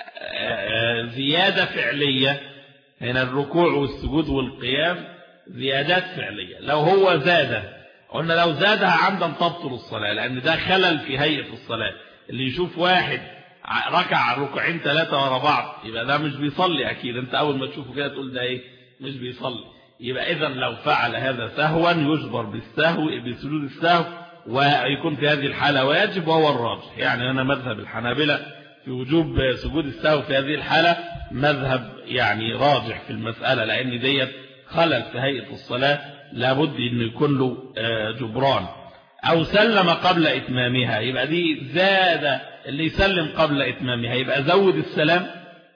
زيادة فعلية هنا الركوع والسجود والقيام زيادات فعلية لو هو زاد قلنا لو زادها عمدا تبطل الصلاة لأن ده خلل في هيئة الصلاة اللي يشوف واحد ركع ركوعين ثلاثة ورا بعض يبقى ده مش بيصلي أكيد أنت أول ما تشوفه كده تقول ده إيه مش بيصلي يبقى إذا لو فعل هذا سهوا يجبر بالسهو بسجود السهو ويكون في هذه الحالة واجب وهو الراجح يعني أنا مذهب الحنابلة في وجوب سجود السهو في هذه الحالة مذهب يعني راجح في المسألة لأن ديت خلل في هيئة الصلاة لابد أن يكون له جبران أو سلم قبل إتمامها يبقى دي زاد اللي يسلم قبل إتمامها يبقى زود السلام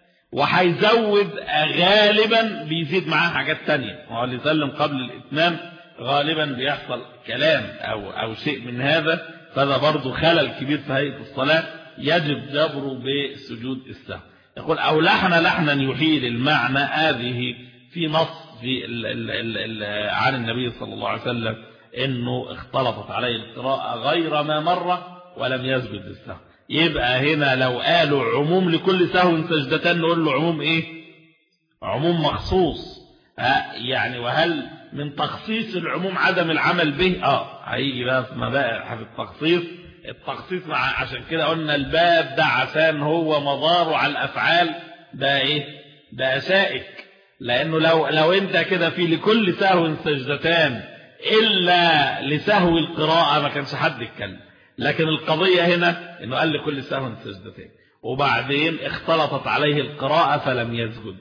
وهيزود غالبا بيزيد معاه حاجات تانية هو اللي يسلم قبل الإتمام غالبا بيحصل كلام أو, أو شيء من هذا فهذا برضو خلل كبير في هيئة الصلاة يجب جبره بسجود السهو يقول أو لحن لحنا يحيل المعنى هذه في نص في ال ال ال ال عن النبي صلى الله عليه وسلم انه اختلطت عليه القراءة غير ما مر ولم يسجد السهو يبقى هنا لو قالوا عموم لكل سهو سجدتان نقول له عموم ايه عموم مخصوص ها يعني وهل من تخصيص العموم عدم العمل به اه هيجي بقى في مبائح في التخصيص التخصيص مع عشان كده قلنا الباب ده عشان هو مضاره على الافعال ده ايه ده سائك لانه لو لو انت كده في لكل سهو سجدتان الا لسهو القراءه ما كانش حد يتكلم لكن القضيه هنا انه قال لكل سهو سجدتين وبعدين اختلطت عليه القراءه فلم يسجد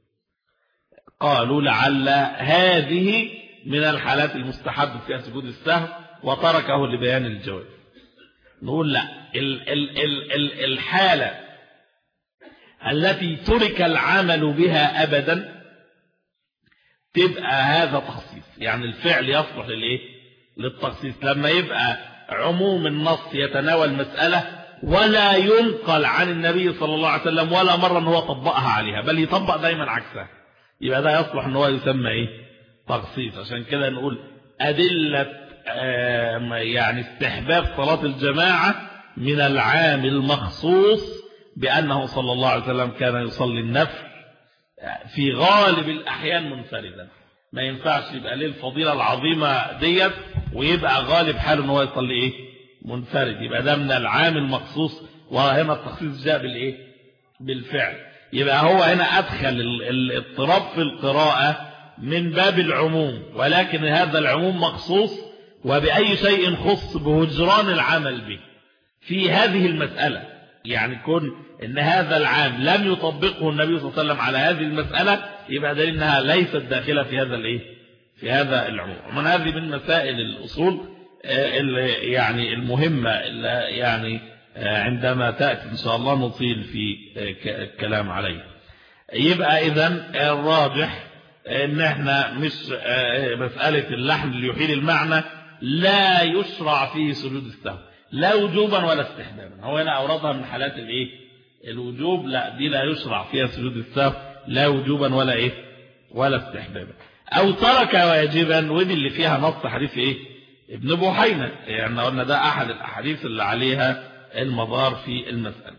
قالوا لعل هذه من الحالات المستحب فيها سجود السهو وتركه لبيان الجواز نقول لا ال ال ال ال الحالة التي ترك العمل بها أبدا تبقى هذا تخصيص يعني الفعل يصلح للإيه للتخصيص لما يبقى عموم النص يتناول مسألة ولا ينقل عن النبي صلى الله عليه وسلم ولا مرة أنه طبقها عليها بل يطبق دايما عكسها يبقى ده يصلح أنه يسمى إيه تخصيص عشان كده نقول أدلة يعني استحباب صلاة الجماعة من العام المخصوص بأنه صلى الله عليه وسلم كان يصلي النفل في غالب الأحيان منفردا ما ينفعش يبقى ليه الفضيلة العظيمة ديت ويبقى غالب حاله ان هو يصلي ايه منفرد يبقى ده من العام المخصوص وهنا التخصيص جاء بالايه بالفعل يبقى هو هنا أدخل الاضطراب في القراءة من باب العموم ولكن هذا العموم مخصوص وبأي شيء خص بهجران العمل به في هذه المسألة يعني كون ان هذا العام لم يطبقه النبي صلى الله عليه وسلم على هذه المسألة يبقى دليل انها ليست داخلة في هذا الايه في هذا العموم ومن هذه من مسائل الاصول آه، اللي يعني المهمة اللي يعني آه، عندما تأتي ان شاء الله نطيل في آه، الكلام عليه يبقى اذا الراجح ان احنا مش مسألة اللحم اللي يحيل المعنى لا يشرع فيه سجود السهو لا وجوبا ولا استحبابا هو هنا أوردها من حالات الايه الوجوب لا دي لا يشرع فيها سجود السهو لا وجوبا ولا ايه ولا استحبابا او ترك واجبا ودي اللي فيها نص حديث ايه ابن بوحينة يعني قلنا ده احد الاحاديث اللي عليها المضار في المسألة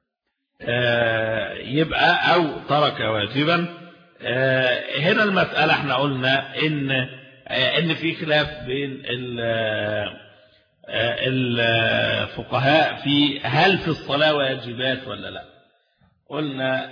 آه يبقى او ترك واجبا آه هنا المسألة احنا قلنا ان آه ان في خلاف بين الفقهاء في هل في الصلاة واجبات ولا لا قلنا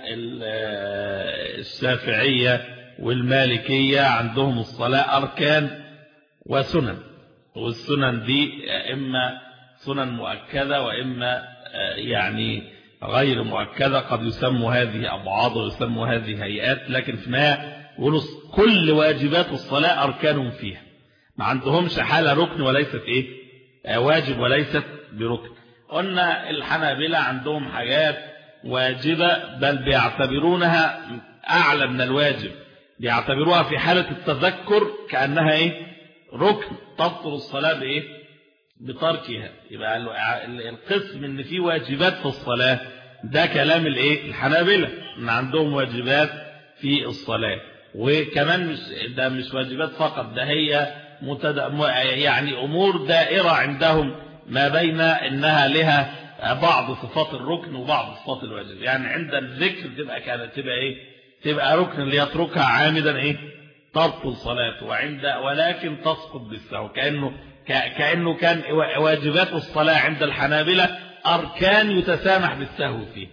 الشافعية والمالكية عندهم الصلاة أركان وسنن والسنن دي إما سنن مؤكدة وإما يعني غير مؤكدة قد يسموا هذه أبعاض ويسموا هذه هيئات لكن في النهاية كل واجبات الصلاة أركان فيها ما عندهمش حالة ركن وليست إيه واجب وليست بركن قلنا الحنابلة عندهم حاجات واجبة بل بيعتبرونها أعلى من الواجب بيعتبروها في حالة التذكر كأنها إيه ركن تبطل الصلاة بإيه بتركها يبقى القسم ان في واجبات في الصلاة ده كلام الايه الحنابلة ان عندهم واجبات في الصلاة وكمان مش ده مش واجبات فقط ده هي متد... يعني أمور دائرة عندهم ما بين إنها لها بعض صفات الركن وبعض صفات الواجب يعني عند الذكر تبقى كانت تبقى إيه تبقى ركن اللي يتركها عامدا إيه تبطل صلاته وعند ولكن تسقط بالسهو كأنه كأنه كان واجبات الصلاة عند الحنابلة أركان يتسامح بالسهو فيه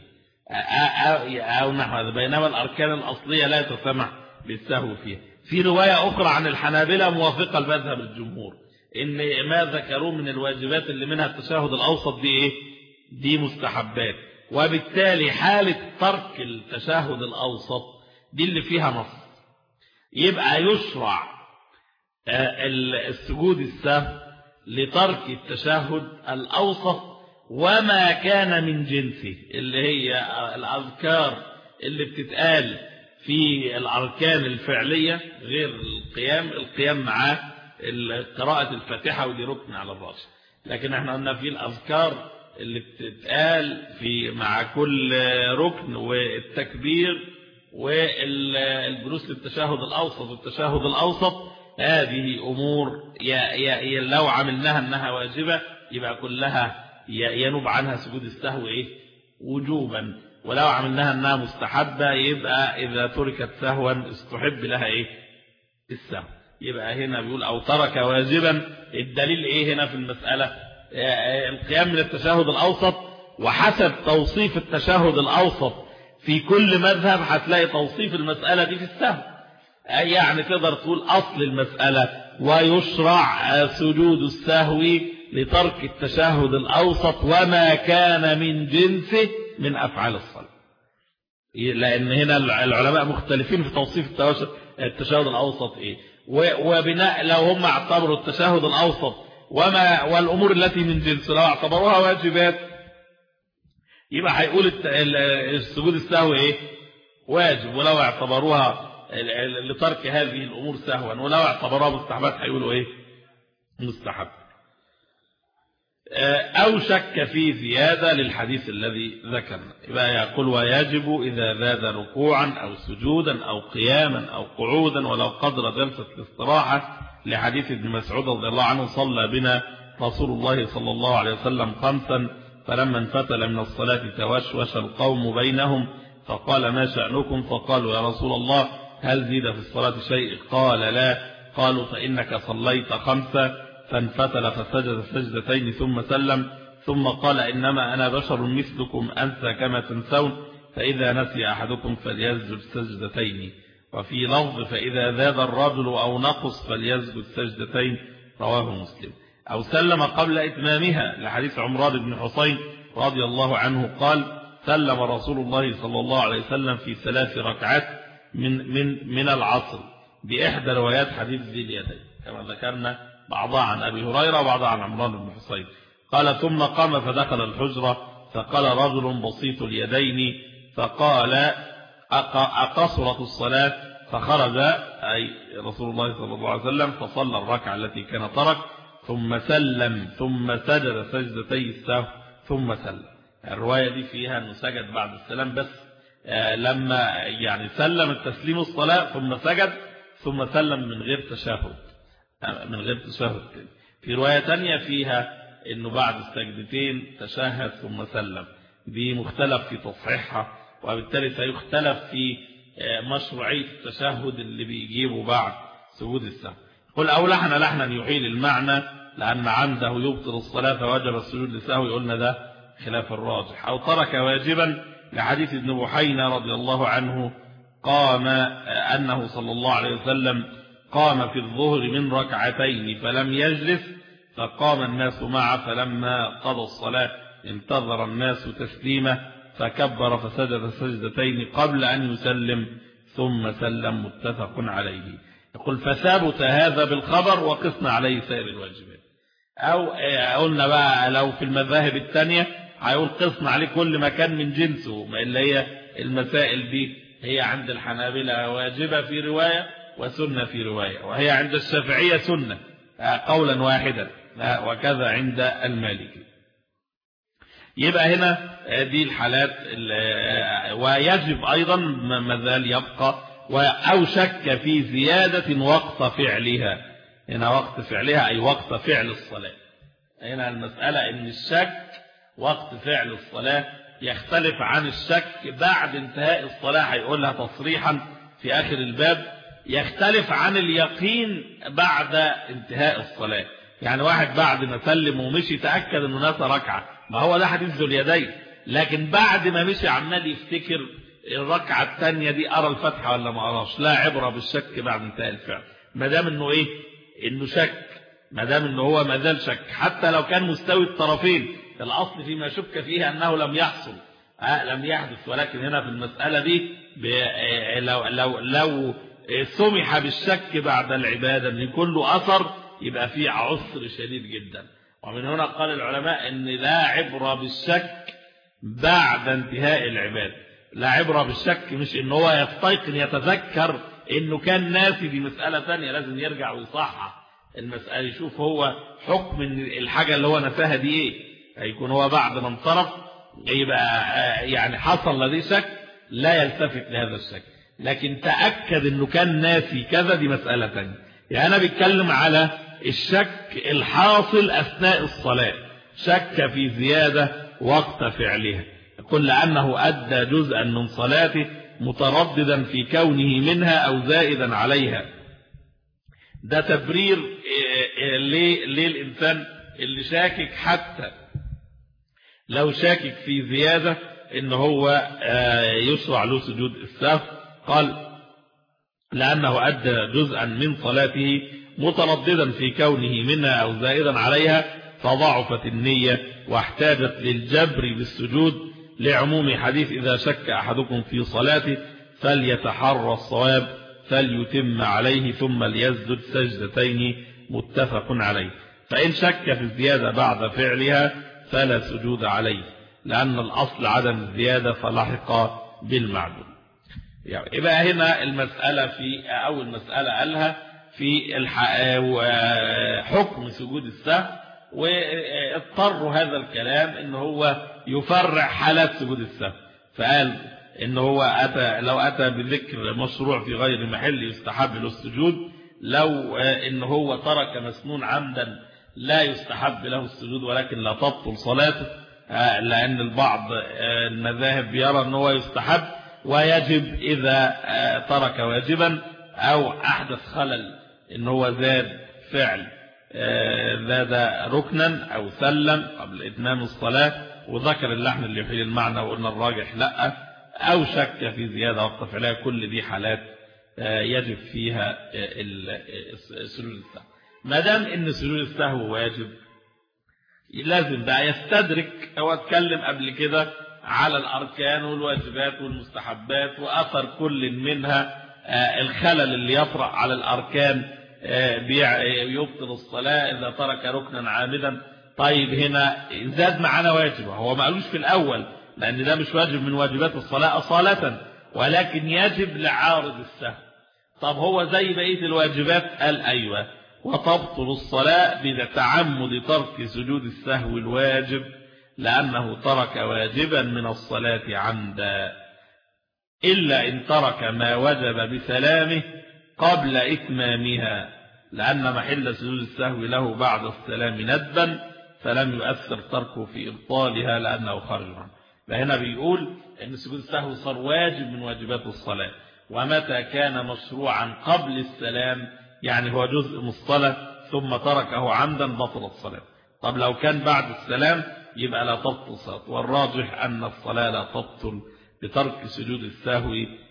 أو نحو هذا بينما الأركان الأصلية لا يتسامح بالسهو فيها في رواية أخرى عن الحنابلة موافقة لمذهب الجمهور إن ما ذكروا من الواجبات اللي منها التشهد الأوسط دي إيه دي مستحبات وبالتالي حالة ترك التشهد الأوسط دي اللي فيها نص يبقى يشرع السجود السهو لترك التشهد الأوسط وما كان من جنسه اللي هي الأذكار اللي بتتقال في الأركان الفعلية غير القيام القيام معاه قراءة الفاتحة ودي ركن على الرأس لكن احنا قلنا في الأذكار اللي بتتقال في مع كل ركن والتكبير والجلوس للتشهد الأوسط والتشهد الأوسط هذه أمور لو عملناها أنها واجبة يبقى كلها ينوب عنها سجود السهو إيه وجوبا ولو عملناها أنها مستحبة يبقى إذا تركت سهوا استحب لها إيه السهو يبقى هنا بيقول أو ترك واجبا الدليل إيه هنا في المسألة القيام من التشهد الأوسط وحسب توصيف التشهد الأوسط في كل مذهب هتلاقي توصيف المسألة دي في السهو يعني تقدر تقول أصل المسألة ويشرع سجود السهو لترك التشهد الأوسط وما كان من جنسه من أفعال الصلاة لأن هنا العلماء مختلفين في توصيف التشهد الأوسط إيه وبناء لو هم اعتبروا التشهد الأوسط وما والأمور التي من جنسه لو اعتبروها واجبات يبقى هيقول السجود السهو إيه واجب ولو اعتبروها لترك هذه الأمور سهوا ولو اعتبروها مستحبات هيقولوا إيه مستحب أو شك في زيادة للحديث الذي ذكرنا يبقى يقول ويجب إذا زاد ركوعا أو سجودا أو قياما أو قعودا ولو قدر جلسة الاستراحة لحديث ابن مسعود رضي الله عنه صلى بنا رسول الله صلى الله عليه وسلم خمسا فلما انفتل من الصلاة توشوش القوم بينهم فقال ما شأنكم فقالوا يا رسول الله هل زيد في الصلاة شيء قال لا قالوا فإنك صليت خمسة فانفتل فسجد سجدتين ثم سلم ثم قال إنما أنا بشر مثلكم أنسى كما تنسون فإذا نسي أحدكم فليسجد سجدتين وفي لفظ فإذا زاد الرجل أو نقص فليسجد سجدتين رواه مسلم أو سلم قبل إتمامها لحديث عمران بن حسين رضي الله عنه قال سلم رسول الله صلى الله عليه وسلم في ثلاث ركعات من من من العصر بإحدى روايات حديث ذي اليدين كما ذكرنا بعضها عن أبي هريرة وبعضها عن عمران بن حصين قال ثم قام فدخل الحجرة فقال رجل بسيط اليدين فقال أقصرت الصلاة فخرج أي رسول الله صلى الله عليه وسلم فصلى الركعة التي كان ترك ثم سلم ثم سجد سجدتي السهو ثم سلم الرواية دي فيها أنه سجد بعد السلام بس آه، لما يعني سلم التسليم الصلاة ثم سجد ثم سلم من غير تشاهد آه، من غير تشاهد في رواية تانية فيها أنه بعد السجدتين تشاهد ثم سلم دي مختلف في تصحيحها وبالتالي سيختلف في آه، مشروعية التشهد اللي بيجيبه بعد سجود السهو قل أو لحن لحنا يحيل المعنى لأن عنده يبطل الصلاة فوجب السجود للسهو يقولنا ده خلاف الراجح أو ترك واجبا لحديث ابن بحينا رضي الله عنه قام أنه صلى الله عليه وسلم قام في الظهر من ركعتين فلم يجلس فقام الناس معه فلما قضى الصلاة انتظر الناس تسليمه فكبر فسجد سجدتين قبل أن يسلم ثم سلم متفق عليه يقول فثابت هذا بالخبر وقسنا عليه سائر الواجبات أو قلنا بقى لو في المذاهب الثانية هيقول قسنا عليه كل مكان من جنسه ما اللي هي المسائل دي هي عند الحنابلة واجبة في رواية وسنة في رواية وهي عند الشافعية سنة قولا واحدا وكذا عند المالكي يبقى هنا دي الحالات ويجب أيضا ما زال يبقى أو شك في زيادة وقت فعلها هنا وقت فعلها أي وقت فعل الصلاة هنا المسألة ان الشك وقت فعل الصلاة يختلف عن الشك بعد انتهاء الصلاة هيقولها تصريحا في آخر الباب يختلف عن اليقين بعد انتهاء الصلاة يعني واحد بعد ما سلم ومشي تأكد انه ناس ركعة ما هو ده حديث ذو اليدين لكن بعد ما مشي عمال يفتكر الركعة الثانية دي أرى الفتحة ولا ما أراش لا عبرة بالشك بعد انتهاء الفعل ما دام انه ايه انه شك ما دام انه هو ما زال شك حتى لو كان مستوي الطرفين الأصل فيما شك فيه أنه لم يحصل آه لم يحدث ولكن هنا في المسألة دي لو, لو, لو سمح بالشك بعد العبادة ان يكون له أثر يبقى فيه عسر شديد جدا ومن هنا قال العلماء ان لا عبرة بالشك بعد انتهاء العبادة لا عبرة بالشك مش ان هو يستيقن يتذكر انه كان ناسي دي مسألة ثانية لازم يرجع ويصحح المسألة يشوف هو حكم الحاجة اللي هو نساها دي ايه هيكون هو بعد ما انصرف يبقى يعني حصل لديه شك لا يلتفت لهذا الشك لكن تأكد انه كان ناسي كذا دي مسألة ثانية يعني انا بتكلم على الشك الحاصل اثناء الصلاة شك في زيادة وقت فعلها يقول لأنه أدى جزءا من صلاته مترددا في كونه منها أو زائدا عليها ده تبرير ليه, ليه الإنسان اللي شاكك حتى لو شاكك في زيادة ان هو يشرع له سجود السهو قال لأنه أدى جزءا من صلاته مترددا في كونه منها أو زائدا عليها فضعفت النية واحتاجت للجبر بالسجود لعموم حديث إذا شك أحدكم في صلاته فليتحرى الصواب فليتم عليه ثم ليسجد سجدتين متفق عليه فإن شك في الزيادة بعد فعلها فلا سجود عليه لأن الأصل عدم الزيادة فلحق بالمعدوم يعني يبقى هنا المسألة في أول مسألة قالها في حكم سجود السهو واضطر هذا الكلام ان هو يفرع حالات سجود السهو فقال ان هو أتى لو أتى بذكر مشروع في غير محل يستحب له السجود لو ان هو ترك مسنون عمدا لا يستحب له السجود ولكن لا تبطل صلاته لأن البعض المذاهب يرى ان هو يستحب ويجب إذا ترك واجبا أو أحدث خلل ان هو زاد فعل زاد ركنا أو سلم قبل إتمام الصلاة وذكر اللحن اللي يحيل المعنى وقلنا الراجح لا أو شك في زيادة وقت فعلها كل دي حالات يجب فيها سجود السهو ما دام ان سجود السهو واجب لازم بقى يستدرك هو اتكلم قبل كده على الأركان والواجبات والمستحبات وأثر كل منها الخلل اللي يطرأ على الأركان يبطل الصلاة إذا ترك ركنا عامدا طيب هنا زاد معانا واجب هو ما قالوش في الأول لأن ده مش واجب من واجبات الصلاة أصالة ولكن يجب لعارض السهو طب هو زي بقية الواجبات قال أيوة وتبطل الصلاة بتعمد ترك سجود السهو الواجب لأنه ترك واجبا من الصلاة عمدا إلا إن ترك ما وجب بسلامه قبل إتمامها لأن محل سجود السهو له بعد السلام ندبا فلم يؤثر تركه في إبطالها لأنه خرج عنه فهنا بيقول أن سجود السهو صار واجب من واجبات الصلاة ومتى كان مشروعا قبل السلام يعني هو جزء من الصلاة ثم تركه عمدا بطل الصلاة طب لو كان بعد السلام يبقى لا تبطل الصلاة والراجح أن الصلاة لا تبطل بترك سجود السهو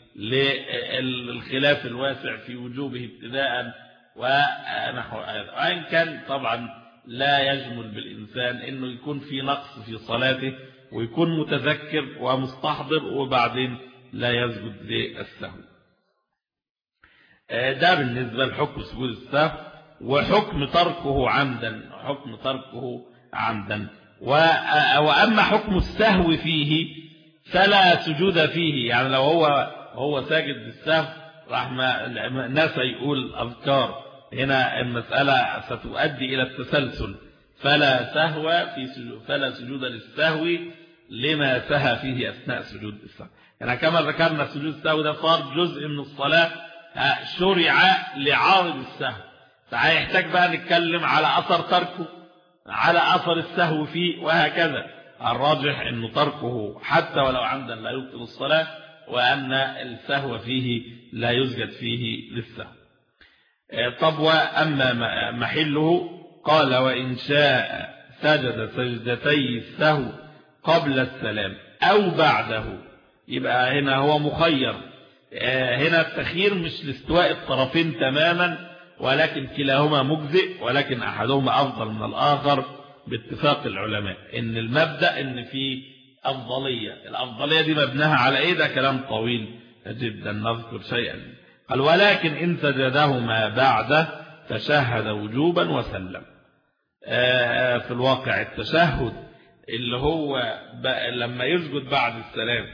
للخلاف الواسع في وجوبه ابتداء ونحو هذا وإن كان طبعا لا يجمل بالإنسان أنه يكون في نقص في صلاته ويكون متذكر ومستحضر وبعدين لا يسجد للسهو ده بالنسبة لحكم سجود السهو وحكم تركه عمدا حكم تركه عمدا وأما حكم السهو فيه فلا سجود فيه يعني لو هو هو ساجد بالسهو راح الناس يقول أذكار هنا المسألة ستؤدي إلى التسلسل فلا سهو في سجود فلا سجود للسهو لما سهى فيه أثناء سجود السهو يعني كما ذكرنا سجود السهو ده صار جزء من الصلاة شرع لعارض السهو فهيحتاج بقى نتكلم على أثر تركه على أثر السهو فيه وهكذا الراجح أنه تركه حتى ولو عمدا لا يبطل الصلاة وأن السهو فيه لا يسجد فيه للسهو طب وأما محله قال وإن شاء سجد سجدتي السهو قبل السلام أو بعده يبقى هنا هو مخير هنا التخيير مش لاستواء الطرفين تماما ولكن كلاهما مجزئ ولكن أحدهما أفضل من الآخر باتفاق العلماء إن المبدأ إن في أفضلية الأفضلية دي مبناها على إيه ده كلام طويل جدا نذكر شيئا قال ولكن إن سجدهما بعده تشهد وجوبا وسلم في الواقع التشهد اللي هو لما يسجد بعد السلام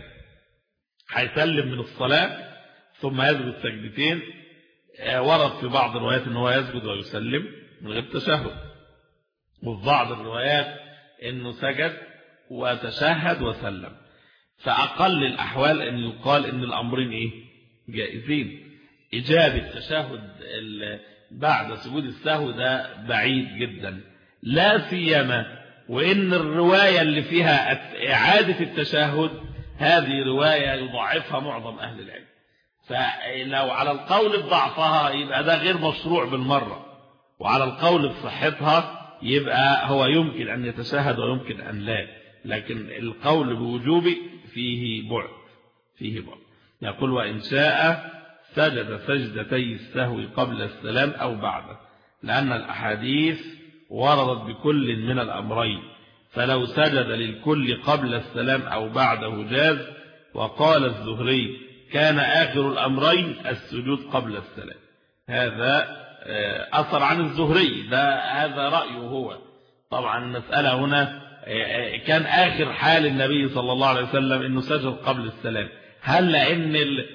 هيسلم من الصلاة ثم يسجد سجدتين ورد في بعض الروايات ان هو يسجد ويسلم من غير تشهد وفي بعض الروايات انه سجد وتشهد وسلم فأقل الأحوال أن يقال أن الأمرين إيه؟ جائزين إجابة تشهد بعد سجود السهو ده بعيد جدا لا سيما وإن الرواية اللي فيها إعادة التشهد هذه رواية يضعفها معظم أهل العلم فلو على القول بضعفها يبقى ده غير مشروع بالمرة وعلى القول بصحتها يبقى هو يمكن أن يتشهد ويمكن أن لا لكن القول بوجوب فيه بعد فيه بعد يقول وإن شاء سجد سجدتي السهو قبل السلام أو بعده لأن الأحاديث وردت بكل من الأمرين فلو سجد للكل قبل السلام أو بعده جاز وقال الزهري كان آخر الأمرين السجود قبل السلام هذا أثر عن الزهري ده هذا رأيه هو طبعا المسألة هنا كان آخر حال النبي صلى الله عليه وسلم أنه سجد قبل السلام هل لأن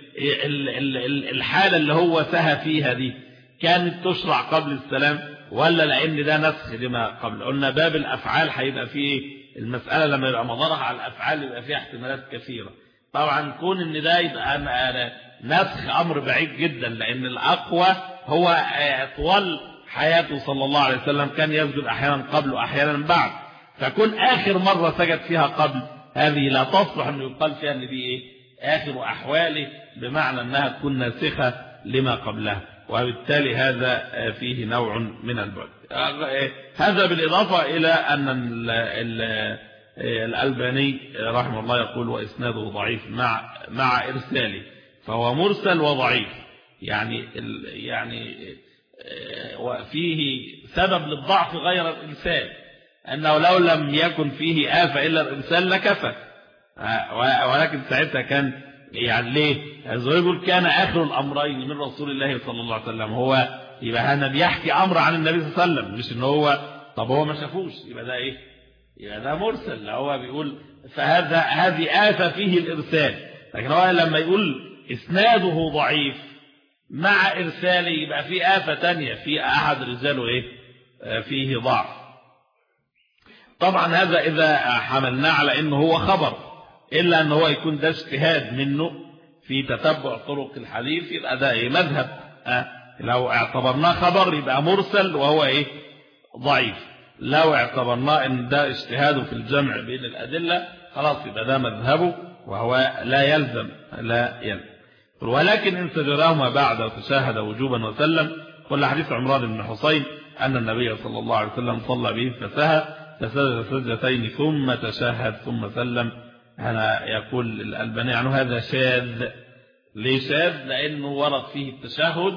الحالة اللي هو سهى فيها دي كانت تشرع قبل السلام ولا لأن ده نسخ لما قبل قلنا باب الأفعال هيبقى فيه المسألة لما يبقى مضارها على الأفعال يبقى فيها احتمالات كثيرة طبعا كون ان ده يبقى أنا نسخ أمر بعيد جدا لأن الأقوى هو طوال حياته صلى الله عليه وسلم كان يسجد أحيانا قبل وأحيانا بعد فكون آخر مرة سجد فيها قبل هذه لا تصلح أن يقال فيها أن دي إيه آخر أحواله بمعنى أنها تكون ناسخة لما قبلها وبالتالي هذا فيه نوع من البعد هذا بالإضافة إلى أن الألباني رحمه الله يقول وإسناده ضعيف مع مع إرساله فهو مرسل وضعيف يعني يعني وفيه سبب للضعف غير الإرسال أنه لو لم يكن فيه آفة إلا الإرسال لكفى ولكن ساعتها كان يعني ليه يقول كان آخر الأمرين من رسول الله صلى الله عليه وسلم هو يبقى هذا بيحكي أمر عن النبي صلى الله عليه وسلم مش إن هو طب هو ما شافوش يبقى ده إيه يبقى ده مرسل هو بيقول فهذا هذه آفة فيه الإرسال لكن هو لما يقول إسناده ضعيف مع إرساله يبقى في آفة تانية في أحد رجاله إيه فيه ضعف طبعا هذا إذا حملناه على إنه هو خبر إلا أنه هو يكون ده اجتهاد منه في تتبع طرق الحديث يبقى ده إيه مذهب أه لو اعتبرناه خبر يبقى مرسل وهو إيه ضعيف لو اعتبرناه ان ده اجتهاده في الجمع بين الأدلة خلاص يبقى ده مذهبه وهو لا يلزم لا يلزم ولكن إن سجدهما بعد وتشاهد وجوبا وسلم كل حديث عمران بن حسين أن النبي صلى الله عليه وسلم صلى به فسهى فسجد سجدتين ثم تشهد ثم سلم هنا يقول الألباني عنه هذا شاذ ليه شاذ لأنه ورد فيه التشهد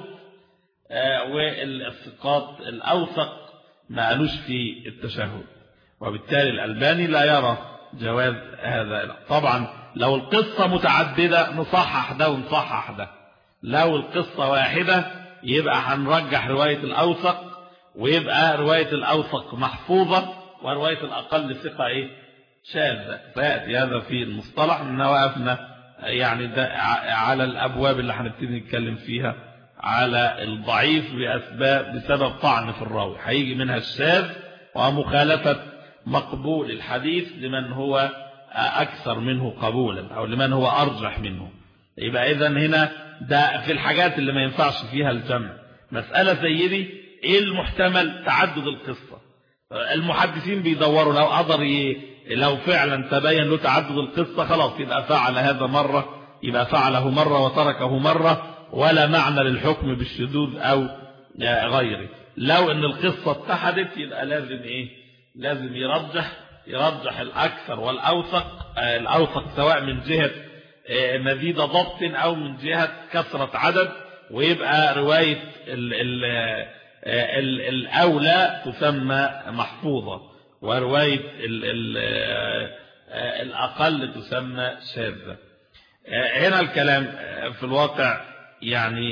والثقات الأوثق ما قالوش في التشهد وبالتالي الألباني لا يرى جواز هذا طبعا لو القصة متعددة نصحح ده ونصحح ده لو القصة واحدة يبقى هنرجح رواية الأوثق ويبقى رواية الأوثق محفوظة ورواية الأقل ثقة إيه شاذة سيأتي هذا في المصطلح من وقفنا يعني ده على الأبواب اللي هنبتدي نتكلم فيها على الضعيف بأسباب بسبب طعن في الراوي هيجي منها الشاذ ومخالفة مقبول الحديث لمن هو أكثر منه قبولا أو لمن هو أرجح منه يبقى إذا هنا ده في الحاجات اللي ما ينفعش فيها الجمع مسألة زي دي إيه المحتمل تعدد القصة المحدثين بيدوروا لو قدر ي... لو فعلا تبين له تعدد القصة خلاص يبقى فعل هذا مرة يبقى فعله مرة وتركه مرة ولا معنى للحكم بالشذوذ أو غيره لو ان القصة اتحدت يبقى لازم ايه لازم يرجح يرجح الأكثر والأوثق الأوثق سواء من جهة مزيد ضبط أو من جهة كثرة عدد ويبقى رواية ال ال ال الأولى تسمى محفوظة ورواية ال ال الأقل تسمى شاذة هنا الكلام في الواقع يعني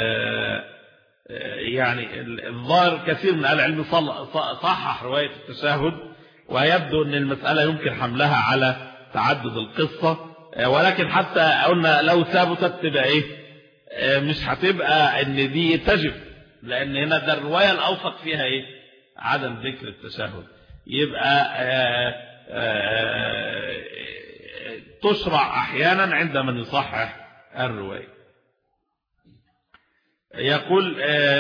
يعني الظاهر كثير من العلم صحح رواية التشهد ويبدو أن المسألة يمكن حملها على تعدد القصة ولكن حتى قلنا لو ثبتت تبقى إيه مش هتبقى أن دي تجب لأن هنا ده الرواية الأوثق فيها إيه عدم ذكر التشهد يبقى آآ آآ تشرع أحيانا عند من يصحح الرواية يقول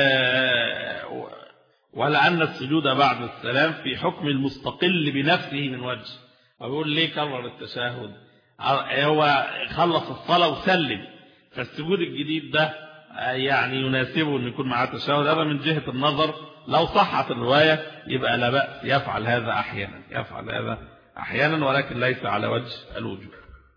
ولأن السجود بعد السلام في حكم المستقل بنفسه من وجه ويقول ليه كرر التشهد هو خلص الصلاة وسلم فالسجود الجديد ده يعني يناسبه أن يكون معاه تشهد هذا من جهة النظر لو صحت الرواية يبقى لا بأس يفعل هذا أحيانا يفعل هذا أحيانا ولكن ليس على وجه الوجوب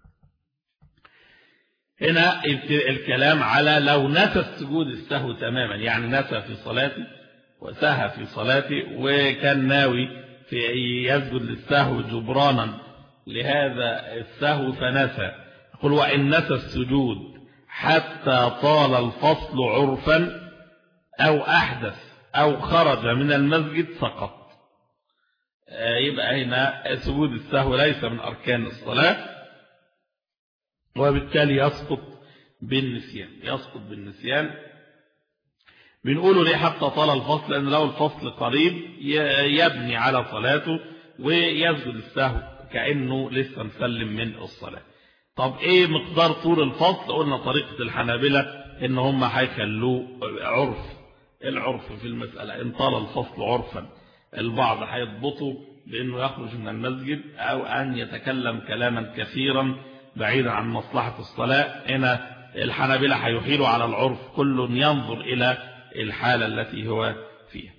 هنا الكلام على لو نسى السجود السهو تماما يعني نسى في صلاته وسهى في صلاته وكان ناوي في يسجد للسهو جبرانا لهذا السهو فنسى يقول وإن نسى السجود حتى طال الفصل عرفا أو أحدث أو خرج من المسجد سقط يبقى هنا سجود السهو ليس من أركان الصلاة وبالتالي يسقط بالنسيان يسقط بالنسيان بنقوله ليه حتى طال الفصل لأن لو الفصل قريب يبني على صلاته ويسجد السهو كأنه لسه مسلم من الصلاة طب ايه مقدار طول الفصل قلنا طريقة الحنابلة ان هم هيخلوه عرف العرف في المسألة ان طال الفصل عرفا البعض هيضبطه بانه يخرج من المسجد او ان يتكلم كلاما كثيرا بعيدا عن مصلحة الصلاة هنا الحنابلة هيحيلوا على العرف كل ينظر إلى الحالة التي هو فيها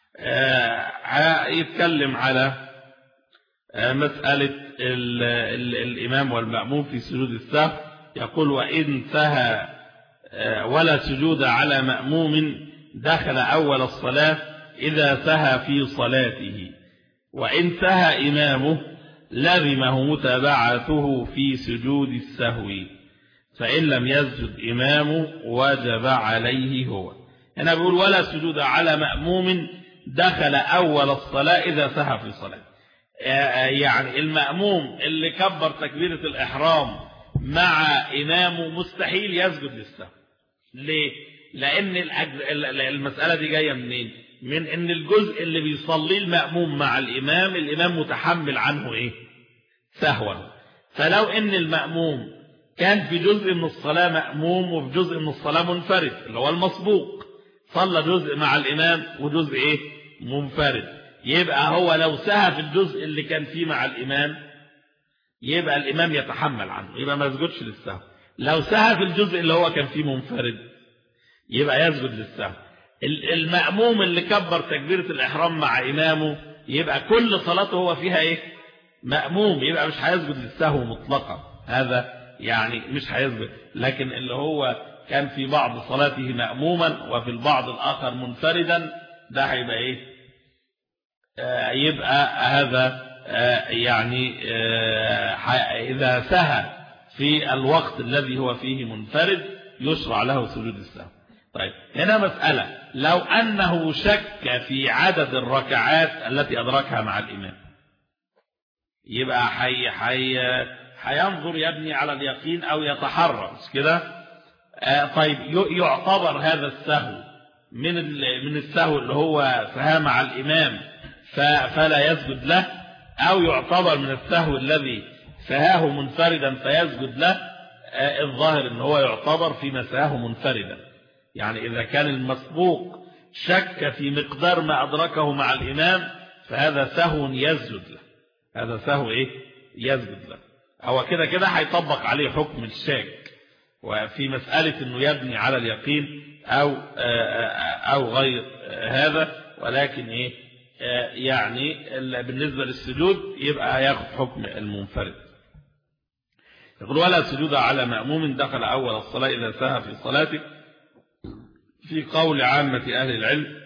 يتكلم على مسألة ال ال الإمام والمأموم في سجود السهو يقول وإن سهى ولا سجود على مأموم دخل أول الصلاة إذا سهى في صلاته وإن سهى إمامه لزمه متابعته في سجود السهو فإن لم يسجد إمامه وجب عليه هو هنا بيقول ولا سجود على مأموم دخل أول الصلاة إذا سهى في صلاة يعني المأموم اللي كبر تكبيرة الإحرام مع إمامه مستحيل يسجد للسهو ليه؟ لأن المسألة دي جاية منين؟ من ان الجزء اللي بيصليه المأموم مع الإمام الإمام متحمل عنه إيه سهوا فلو ان المأموم كان في جزء من الصلاة مأموم وفي جزء من الصلاة منفرد اللي هو المسبوق صلى جزء مع الإمام وجزء إيه منفرد يبقى هو لو سهى في الجزء اللي كان فيه مع الإمام يبقى الإمام يتحمل عنه يبقى ما يسجدش للسهو لو سهى في الجزء اللي هو كان فيه منفرد يبقى يسجد للسهو المأموم اللي كبر تكبيرة الإحرام مع إمامه يبقى كل صلاته هو فيها إيه مأموم يبقى مش هيسجد للسهو مطلقا هذا يعني مش هيسجد لكن اللي هو كان في بعض صلاته مأموما وفي البعض الآخر منفردا ده هيبقى إيه آه يبقى هذا آه يعني آه إذا سهى في الوقت الذي هو فيه منفرد يشرع له سجود السهو طيب هنا مسألة لو أنه شك في عدد الركعات التي أدركها مع الإمام يبقى حي حي هينظر يبني على اليقين أو يتحرى مش كده آه طيب يعتبر هذا السهو من من السهو اللي هو سهى مع الإمام فلا يسجد له أو يعتبر من السهو الذي سهاه منفردا فيسجد له آه الظاهر ان هو يعتبر فيما سهاه منفردا يعني إذا كان المسبوق شك في مقدار ما أدركه مع الإمام فهذا سهو يسجد له هذا سهو إيه يسجد له هو كده كده هيطبق عليه حكم الشاك وفي مسألة أنه يبني على اليقين أو أو غير هذا ولكن إيه يعني بالنسبة للسجود يبقى ياخد حكم المنفرد يقول ولا سجود على مأموم دخل أول الصلاة إذا سهى في صلاته في قول عامة أهل العلم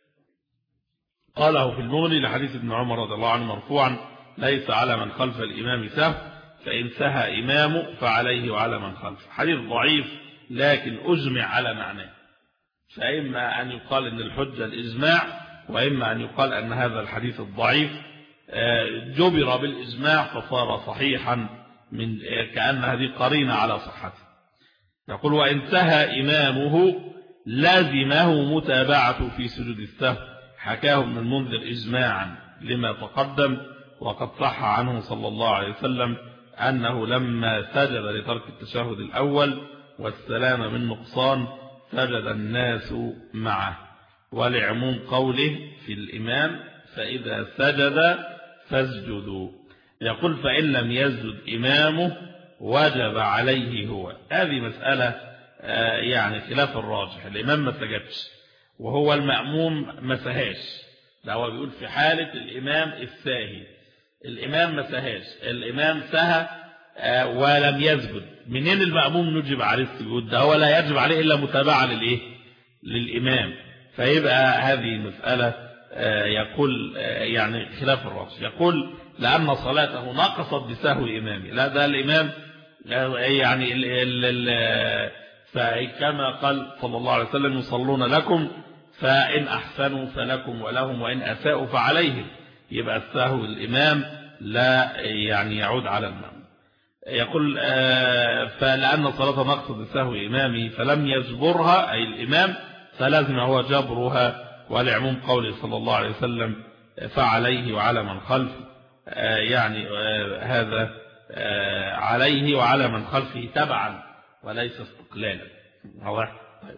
قاله في المغني لحديث ابن عمر رضي الله عنه مرفوعا ليس على من خلف الإمام سهو فإن سهى إمامه فعليه وعلى من خلفه حديث ضعيف لكن أجمع على معناه فإما أن يقال أن الحجة الإجماع وإما أن يقال أن هذا الحديث الضعيف جبر بالإجماع فصار صحيحا من كأن هذه قرينة على صحته يقول وإن سهى إمامه لازمه متابعة في سجود السهو حكاه ابن المنذر إجماعا لما تقدم وقد صح عنه صلى الله عليه وسلم أنه لما سجد لترك التشهد الأول والسلام من نقصان سجد الناس معه ولعموم قوله في الإمام فإذا سجد فاسجدوا يقول فإن لم يسجد إمامه وجب عليه هو هذه مسألة يعني خلاف الراجح الإمام ما سجدش وهو المأموم ما سهاش ده هو بيقول في حالة الإمام الساهي الإمام ما سهاش الإمام سهى ولم يسجد منين المأموم نجب عليه السجود ده هو لا يجب عليه إلا متابعة للإيه للإمام فيبقى هذه مسألة يقول يعني خلاف الراجح يقول لأن صلاته نقصت بسهو إمامي لا ده الإمام يعني ال ال ال فكما قال صلى الله عليه وسلم يصلون لكم فإن أحسنوا فلكم ولهم وإن أساءوا فعليهم يبقى السهو الإمام لا يعني يعود على الإمام يقول فلأن صلاة نقصد بسهو إمامه فلم يجبرها أي الإمام فلازم هو جبرها ولعموم قوله صلى الله عليه وسلم فعليه وعلى من خلفه يعني هذا عليه وعلى من خلفه تبعا وليس استقلالا واضح طيب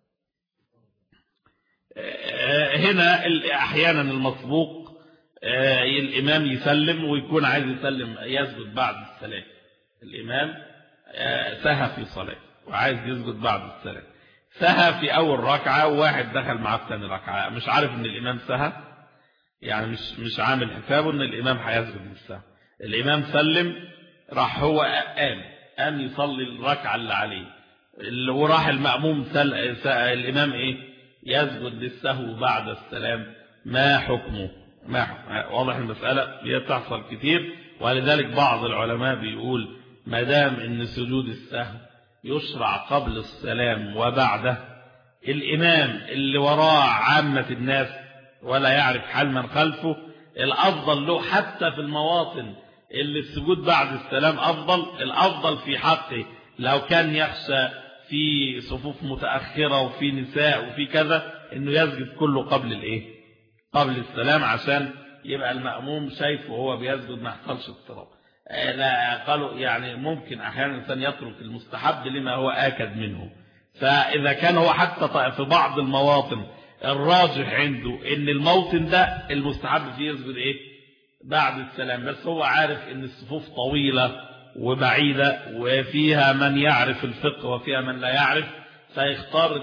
هنا احيانا المسبوق الامام يسلم ويكون عايز يسلم يسجد بعد السلام الامام سهى في صلاه وعايز يسجد بعد السلام سهى في اول ركعه وواحد دخل معاه في ثاني ركعه مش عارف ان الامام سهى يعني مش مش عامل حسابه ان الامام هيسجد للسهو الامام سلم راح هو قام قام يصلي الركعه اللي عليه اللي وراح المأموم سل... س... الإمام إيه يسجد للسهو بعد السلام ما حكمه واضح المسألة هي تحصل كتير ولذلك بعض العلماء بيقول ما دام ان سجود السهو يشرع قبل السلام وبعده الإمام اللي وراه عامة الناس ولا يعرف حال من خلفه الأفضل له حتى في المواطن اللي السجود بعد السلام أفضل الأفضل في حقه لو كان يخشى في صفوف متأخرة وفي نساء وفي كذا انه يسجد كله قبل الايه قبل السلام عشان يبقى المأموم شايفه وهو بيسجد ما يحصلش اضطراب لا قالوا يعني ممكن احيانا الانسان يترك المستحب لما هو آكد منه فإذا كان هو حتى في بعض المواطن الراجح عنده ان الموطن ده المستحب فيه يسجد ايه بعد السلام بس هو عارف ان الصفوف طويلة وبعيدة وفيها من يعرف الفقه وفيها من لا يعرف فيختار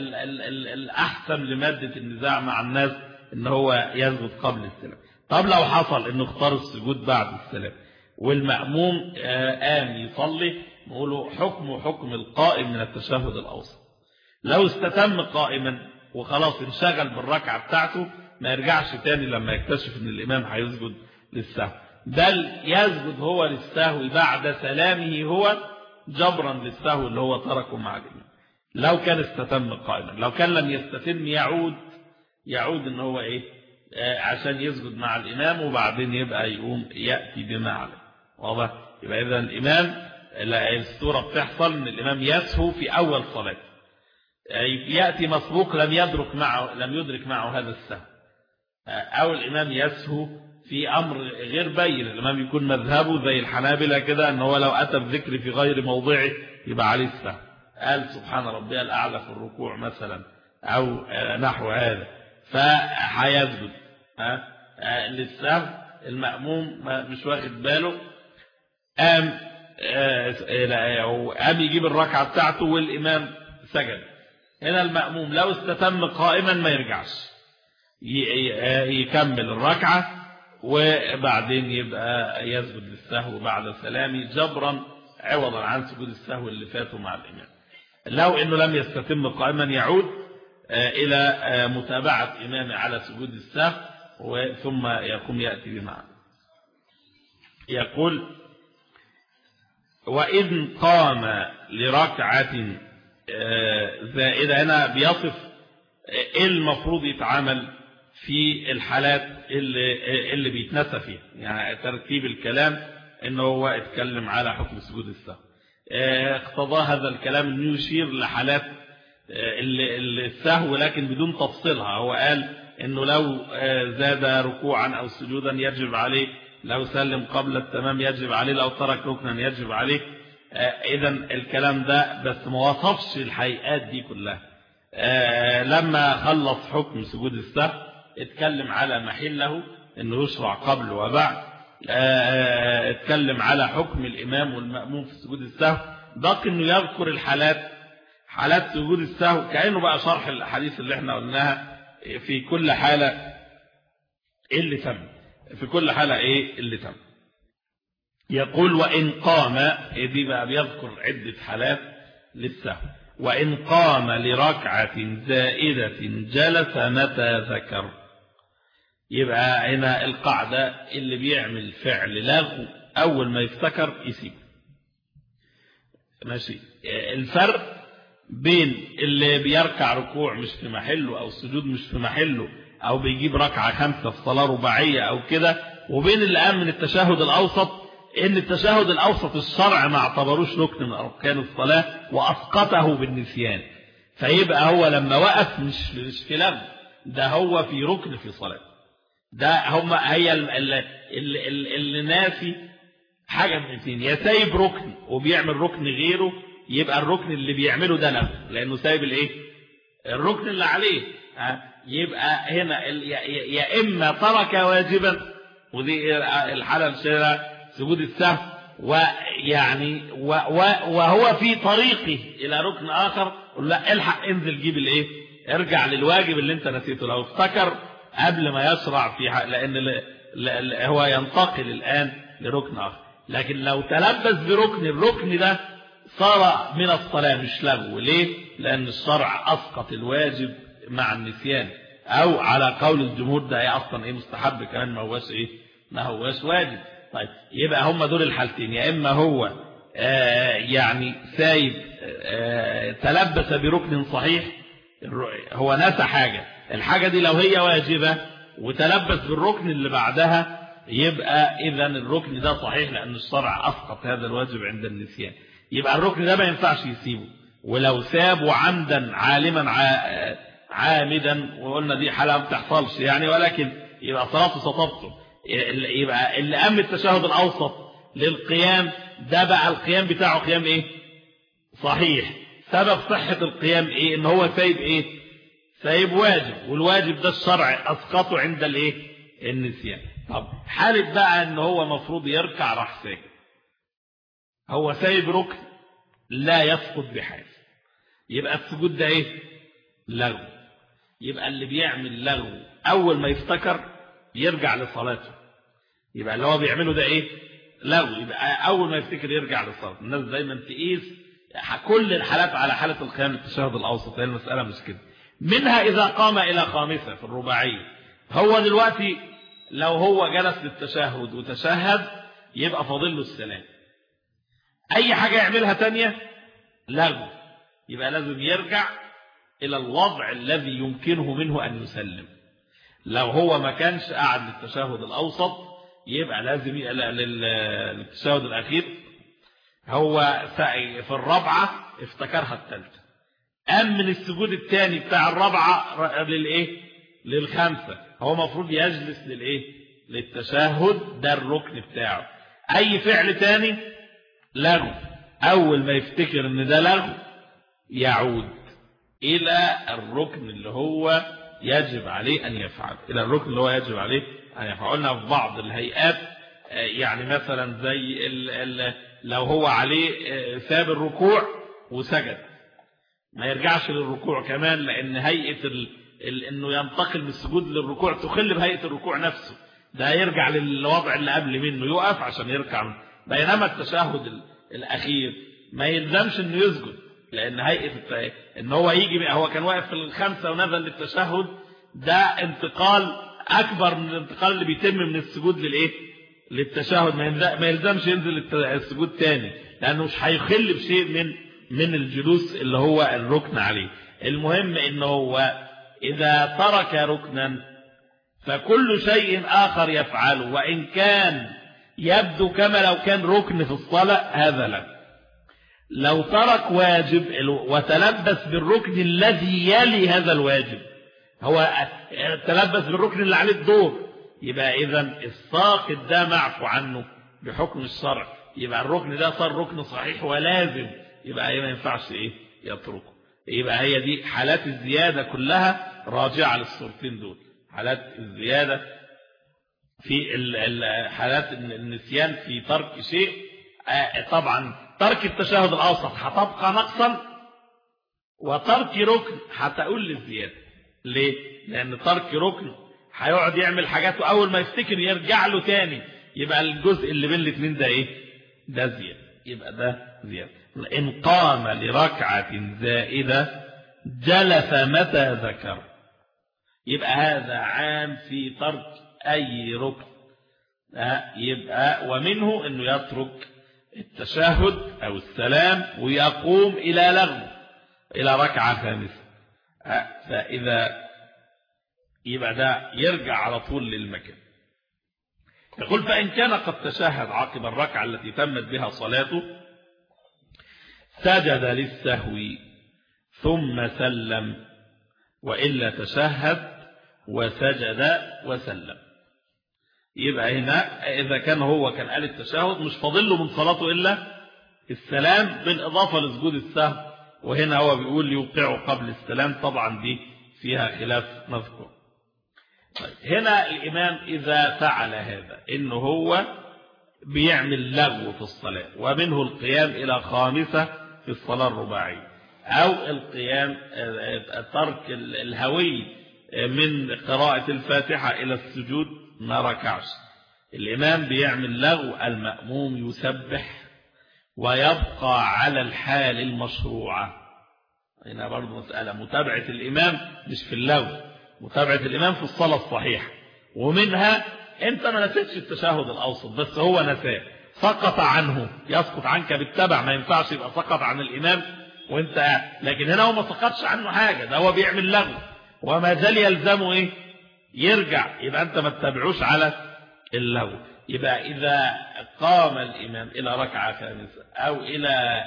الأحسن لمادة النزاع مع الناس ان هو يسجد قبل السلام طب لو حصل انه اختار السجود بعد السلام والمأموم قام يصلي نقوله حكم حكم القائم من التشهد الأوسط لو استتم قائما وخلاص انشغل بالركعة بتاعته ما يرجعش تاني لما يكتشف ان الإمام هيسجد للسهو بل يسجد هو للسهو بعد سلامه هو جبرا للسهو اللي هو تركه مع الإمام لو كان استتم قائما لو كان لم يستتم يعود يعود ان هو ايه آه عشان يسجد مع الإمام وبعدين يبقى يقوم يأتي بما عليه واضح يبقى إذا الإمام الصورة بتحصل ان الإمام يسهو في أول صلاة يأتي مسبوق لم يدرك معه لم يدرك معه هذا السهو أو الإمام يسهو في أمر غير بين الإمام يكون مذهبه زي الحنابلة كده أنه هو لو أتى بذكر في غير موضعه يبقى عليه السهو قال سبحان ربي الأعلى في الركوع مثلا أو نحو هذا فهيسجد للسهو المأموم مش واخد باله قام قام يجيب الركعة بتاعته والإمام سجد هنا المأموم لو استتم قائما ما يرجعش يكمل الركعة وبعدين يبقى يسجد للسهو بعد سلامه جبرا عوضا عن سجود السهو اللي فاته مع الإمام لو أنه لم يستتم قائما يعود إلى متابعة إمامه على سجود السهو ثم يقوم يأتي بمعنى يقول وإذ قام لركعة زائدة هنا بيصف ايه المفروض يتعامل في الحالات اللي, اللي بيتنسى فيها يعني ترتيب الكلام انه هو اتكلم على حكم سجود السهو اقتضى هذا الكلام انه يشير لحالات السهو لكن بدون تفصيلها هو قال انه لو زاد ركوعا او سجودا يجب عليه لو سلم قبل التمام يجب عليه لو ترك ركنا يجب عليه اذا الكلام ده بس ما وصفش الحقيقات دي كلها لما خلص حكم سجود السهو اتكلم على محله انه يشرع قبل وبعد اتكلم على حكم الامام والمأموم في سجود السهو باقي انه يذكر الحالات حالات سجود السهو كأنه بقى شرح الاحاديث اللي احنا قلناها في كل حالة ايه اللي تم في كل حالة ايه اللي تم يقول وإن قام دي بقى بيذكر عدة حالات للسهو وإن قام لركعة زائدة جلس متى ذكر يبقى هنا القاعدة اللي بيعمل فعل لغو أول ما يفتكر يسيب ماشي الفرق بين اللي بيركع ركوع مش في محله أو السجود مش في محله أو بيجيب ركعة خمسة في صلاة رباعية أو كده وبين اللي قام من التشهد الأوسط إن التشهد الأوسط الشرع ما اعتبروش ركن من أركان الصلاة وأسقطه بالنسيان فيبقى هو لما وقف مش مش في لغو ده هو في ركن في صلاة ده هم هي اللي, اللي, اللي ناسي حاجة من الاثنين يا سايب ركن وبيعمل ركن غيره يبقى الركن اللي بيعمله ده لغو لأنه سايب الايه الركن اللي عليه يبقى هنا يا إما ترك واجبا ودي الحالة الشهيرة سجود السهو ويعني وهو في طريقه إلى ركن آخر لا الحق انزل جيب الايه ارجع للواجب اللي انت نسيته لو افتكر قبل ما يشرع في لأن هو ينتقل الآن لركن آخر لكن لو تلبس بركن الركن ده صار من الصلاة مش لغو ليه لأن الشرع أسقط الواجب مع النسيان او على قول الجمهور ده ايه اصلا ايه مستحب كمان ما هوش ايه ما هوش واجب طيب يبقى هم دول الحالتين يا اما هو آه يعني سايب آه تلبس بركن صحيح هو نسى حاجة الحاجة دي لو هي واجبة وتلبس بالركن اللي بعدها يبقى اذا الركن ده صحيح لان الشرع اسقط هذا الواجب عند النسيان يبقى الركن ده ما ينفعش يسيبه ولو سابه عمدا عالما عامدا وقلنا دي حالة ما بتحصلش يعني ولكن يبقى صلاته ستبطل يبقى اللي قام التشهد الاوسط للقيام ده بقى القيام بتاعه قيام ايه صحيح سبب صحة القيام ايه ان هو سايب ايه سايب واجب والواجب ده الشرع اسقطه عند الايه النسيان طب حالة بقى ان هو مفروض يركع راح ساجد هو سايب ركن لا يسقط بحال يبقى السجود ده ايه لغو يبقى اللي بيعمل لغو اول ما يفتكر يرجع لصلاته يبقى اللي هو بيعمله ده ايه لغو يبقى اول ما يفتكر يرجع للصلاه الناس دايما تقيس كل الحالات على حاله القيام التشهد الاوسط هي المساله مش كده منها اذا قام الى خامسه في الرباعيه هو دلوقتي لو هو جلس للتشهد وتشهد يبقى فاضل له السلام اي حاجه يعملها تانية لغو يبقى لازم يرجع الى الوضع الذي يمكنه منه ان يسلم لو هو ما كانش قاعد للتشهد الاوسط يبقى لازم للتشهد الاخير هو في الرابعه افتكرها الثالثه قام من السجود الثاني بتاع الرابعه للايه للخمسه هو المفروض يجلس للايه للتشهد ده الركن بتاعه اي فعل تاني لغو اول ما يفتكر ان ده لغو يعود الى الركن اللي هو يجب عليه ان يفعل الى الركن اللي هو يجب عليه ان يفعل قلنا في بعض الهيئات يعني مثلا زي ال ال لو هو عليه ساب الركوع وسجد ما يرجعش للركوع كمان لان هيئه ال ال انه ينتقل من السجود للركوع تخل بهيئه الركوع نفسه ده يرجع للوضع اللي قبل منه يقف عشان يركع بينما التشهد الاخير ما يلزمش انه يسجد لان هيئه ان هو يجي هو كان واقف في الخمسه ونزل للتشهد ده انتقال اكبر من الانتقال اللي بيتم من السجود للايه للتشهد ما يلزمش ينزل السجود تاني لانه مش هيخل بشيء من من الجلوس اللي هو الركن عليه المهم ان هو اذا ترك ركنا فكل شيء اخر يفعله وان كان يبدو كما لو كان ركن في الصلاه هذا لا لو ترك واجب وتلبس بالركن الذي يلي هذا الواجب هو تلبس بالركن اللي عليه الدور يبقى اذا الساقط ده معفو عنه بحكم الشرع يبقى الركن ده صار ركن صحيح ولازم يبقى ما ينفعش ايه يتركه يبقى هي دي حالات الزيادة كلها راجعة للصورتين دول حالات الزيادة في حالات النسيان في ترك شيء طبعا ترك التشهد الأوسط هتبقى نقصا وترك ركن هتقول للزيادة ليه؟ لأن ترك ركن هيقعد يعمل حاجات وأول ما يفتكر يرجع له تاني يبقى الجزء اللي بين الاثنين ده إيه؟ ده زيادة يبقى ده زيادة إن قام لركعة زائدة جلس متى ذكر يبقى هذا عام في ترك أي ركن يبقى ومنه أنه يترك التشهد أو السلام ويقوم إلى لغو إلى ركعة خامسة فإذا يبقى ده يرجع على طول للمكان يقول فإن كان قد تشهد عقب الركعة التي تمت بها صلاته سجد للسهو ثم سلم وإلا تشهد وسجد وسلم يبقى هنا إذا كان هو كان قال التشهد مش فاضل له من صلاته إلا السلام بالإضافة لسجود السهو وهنا هو بيقول يوقعه قبل السلام طبعا دي فيها خلاف مذكور طيب هنا الإمام إذا فعل هذا إنه هو بيعمل لغو في الصلاة ومنه القيام إلى خامسة في الصلاة الرباعية أو القيام ترك الهوي من قراءة الفاتحة إلى السجود ما ركعش الإمام بيعمل لغو المأموم يسبح ويبقى على الحال المشروعة هنا برضو مسألة متابعة الإمام مش في اللغو متابعة الإمام في الصلاة الصحيحة ومنها أنت ما نسيتش التشهد الأوسط بس هو نساه سقط عنه يسقط عنك بالتبع ما ينفعش يبقى سقط عن الإمام وانت قاعد لكن هنا هو ما سقطش عنه حاجة ده هو بيعمل لغو وما زال يلزمه ايه يرجع يبقى انت ما تتابعوش على اللغو يبقى إذا قام الإمام إلى ركعة خامسة أو إلى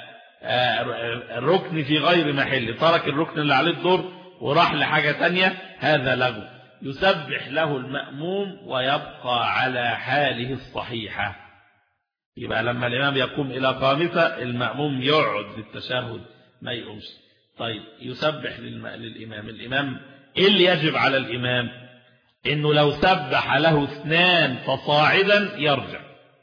الركن في غير محل ترك الركن اللي عليه الدور وراح لحاجة تانية هذا لغو يسبح له المأموم ويبقى على حاله الصحيحة يبقى لما الإمام يقوم إلى خامسة المأموم يقعد للتشهد ما يقومش طيب يسبح للإمام الإمام إيه اللي يجب على الإمام إنه لو سبح له اثنان فصاعدا يرجع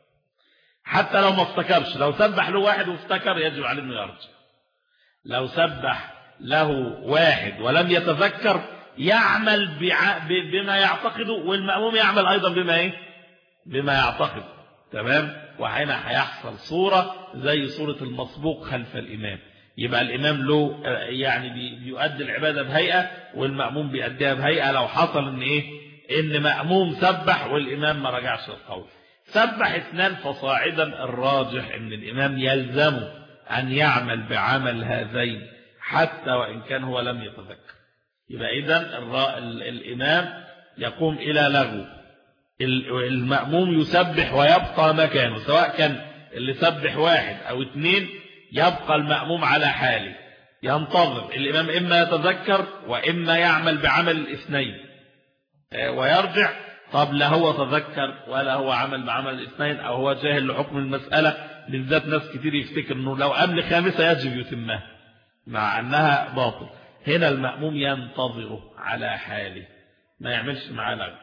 حتى لو ما افتكرش لو سبح له واحد وافتكر يجب عليه انه يرجع لو سبح له واحد ولم يتذكر يعمل بما يعتقده والمأموم يعمل أيضا بما إيه بما يعتقد تمام وهنا هيحصل صورة زي صورة المسبوق خلف الإمام يبقى الإمام له يعني بيؤدي العبادة بهيئة والمأموم بيؤديها بهيئة لو حصل إن إيه إن مأموم سبح والإمام ما رجعش القول سبح اثنان فصاعدا الراجح ان الامام يلزم ان يعمل بعمل هذين حتى وان كان هو لم يتذكر يبقى اذا الامام يقوم الى لغو المأموم يسبح ويبقى مكانه سواء كان اللي سبح واحد او اثنين يبقى المأموم على حاله ينتظر الامام اما يتذكر واما يعمل بعمل الاثنين ويرجع طب لا هو تذكر ولا هو عمل بعمل الاثنين او هو جاهل لحكم المسألة بالذات ناس كتير يفتكر انه لو قبل خامسة يجب يتمها مع انها باطل هنا المأموم ينتظره على حاله ما يعملش معاه لغو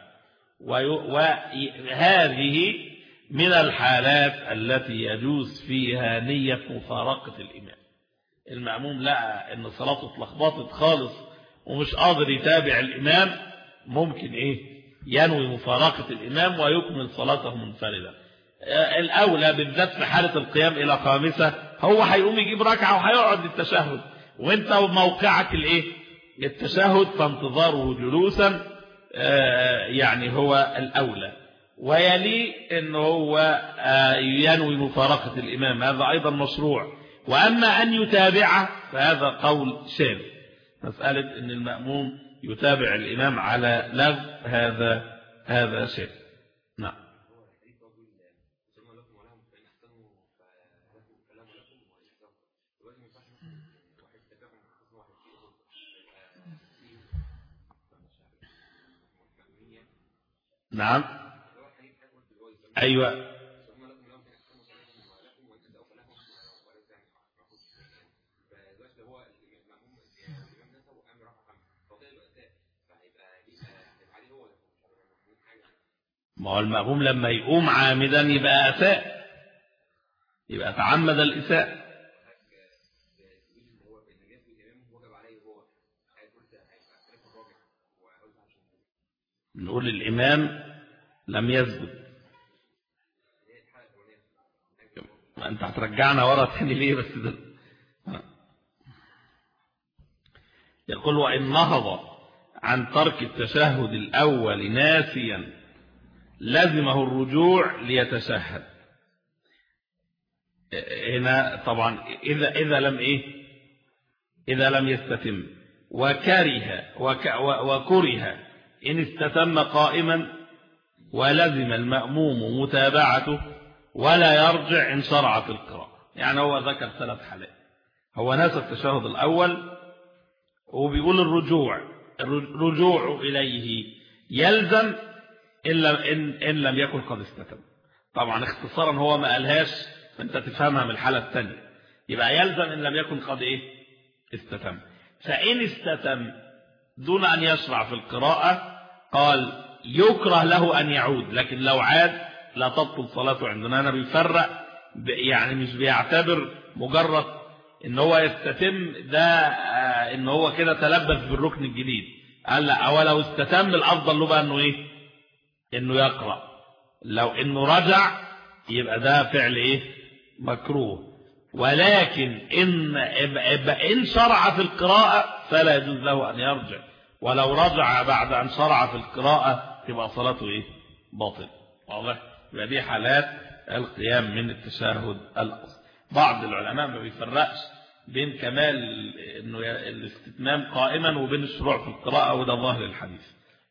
وهذه من الحالات التي يجوز فيها نية مفارقة الإمام المأموم لقى ان صلاته اتلخبطت خالص ومش قادر يتابع الإمام ممكن ايه ينوي مفارقة الإمام ويكمل صلاته منفردا الأولى بالذات في حالة القيام إلى خامسة هو هيقوم يجيب ركعة وهيقعد للتشهد وانت موقعك الايه التشهد فانتظاره جلوسا يعني هو الأولى ويلي ان هو ينوي مفارقة الإمام هذا أيضا مشروع وأما أن يتابعه فهذا قول شاذ مسألة ان المأموم يتابع الإمام على لغو هذا هذا شيء نعم نعم أيوة ما هو المأموم لما يقوم عامدا يبقى أساء يبقى تعمد الإساء نقول الإمام لم يسجد ما أنت هترجعنا ورا تاني ليه بس ده يقول وإن نهض عن ترك التشهد الأول ناسيا لزمه الرجوع ليتشهد هنا طبعا إذا, إذا لم إيه إذا لم يستتم وكره وك وكره إن استتم قائما ولزم المأموم متابعته ولا يرجع إن شرع في القراءة يعني هو ذكر ثلاث حالات هو نسى التشهد الأول وبيقول الرجوع الرجوع إليه يلزم إن لم, إن, إن لم يكن قد استتم طبعا اختصارا هو ما قالهاش فانت تفهمها من الحالة الثانية يبقى يلزم إن لم يكن قد إيه استتم فإن استتم دون أن يشرع في القراءة قال يكره له أن يعود لكن لو عاد لا تبطل صلاته عندنا أنا بيفرق يعني مش بيعتبر مجرد ان هو يستتم ده ان هو كده تلبس بالركن الجديد قال لا ولو استتم الافضل له بقى انه ايه انه يقرأ لو انه رجع يبقى ده فعل ايه مكروه ولكن ان ان شرع في القراءة فلا يجوز له ان يرجع ولو رجع بعد أن شرع في القراءة تبقى صلاته إيه باطل واضح يبقى دي حالات القيام من التشهد الأصل بعض العلماء ما بيفرقش بين كمال انه الاستتمام قائما وبين الشروع في القراءة وده ظاهر الحديث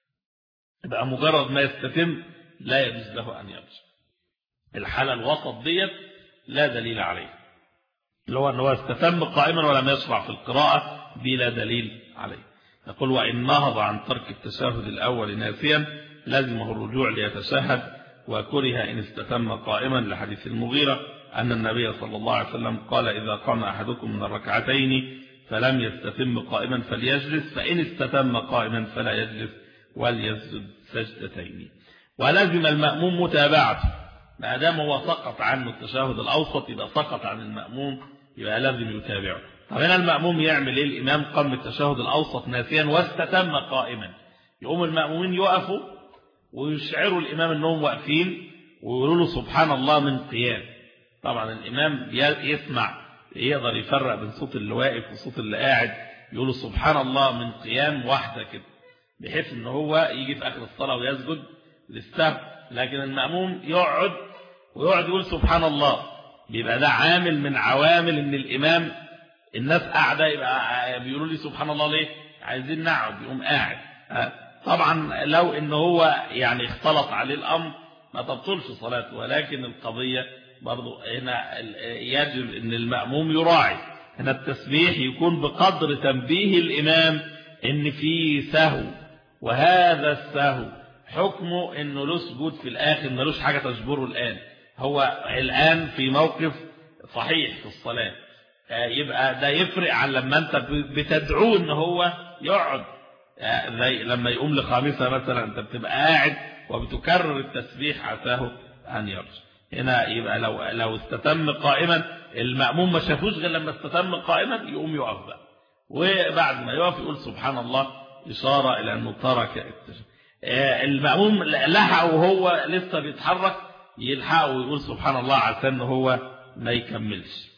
يبقى مجرد ما يستتم لا يجوز له أن يرجع الحالة الوسط ديت لا دليل عليه اللي هو أنه استتم قائما ولم يشرع في القراءة دي لا دليل عليه يقول وإن نهض عن ترك التشهد الأول ناسيا لازمه الرجوع ليتشهد وكره إن استتم قائما لحديث المغيرة أن النبي صلى الله عليه وسلم قال إذا قام أحدكم من الركعتين فلم يستتم قائما فليجلس فإن استتم قائما فلا يجلس وليسجد سجدتين ولازم المأموم متابعته ما دام هو سقط عنه التشهد الأوسط يبقى سقط عن المأموم يبقى لازم يتابعه طب هنا المأموم يعمل ايه الإمام قام التشهد الأوسط ناسيا واستتم قائما يقوم المأمومين يقفوا ويشعروا الإمام أنهم واقفين ويقولوا له سبحان الله من قيام طبعا الإمام يسمع يقدر يفرق بين صوت اللي واقف وصوت اللي قاعد يقولوا سبحان الله من قيام واحدة كده بحيث ان هو يجي في آخر الصلاة ويسجد للسهو لكن المأموم يقعد ويقعد يقول سبحان الله بيبقى ده عامل من عوامل ان الإمام الناس قاعدة يبقى بيقولوا لي سبحان الله ليه عايزين نقعد يقوم قاعد طبعا لو ان هو يعني اختلط عليه الأمر ما تبطلش صلاته ولكن القضية برضو هنا يجب ان المأموم يراعي هنا التسبيح يكون بقدر تنبيه الإمام ان في سهو وهذا السهو حكمه انه له سجود في الاخر ملوش حاجة تجبره الآن هو الآن في موقف صحيح في الصلاة يبقى ده يفرق عن لما انت بتدعوه ان هو يقعد زي لما يقوم لخامسة مثلا انت بتبقى قاعد وبتكرر التسبيح عساه ان يرجع هنا يبقى لو لو استتم قائما المأموم ما شافوش غير لما استتم قائما يقوم يقف بقى وبعد ما يقف يقول سبحان الله إشارة إلى أنه ترك التشهد المأموم لحق وهو لسه بيتحرك يلحقه ويقول سبحان الله عسى أنه هو ما يكملش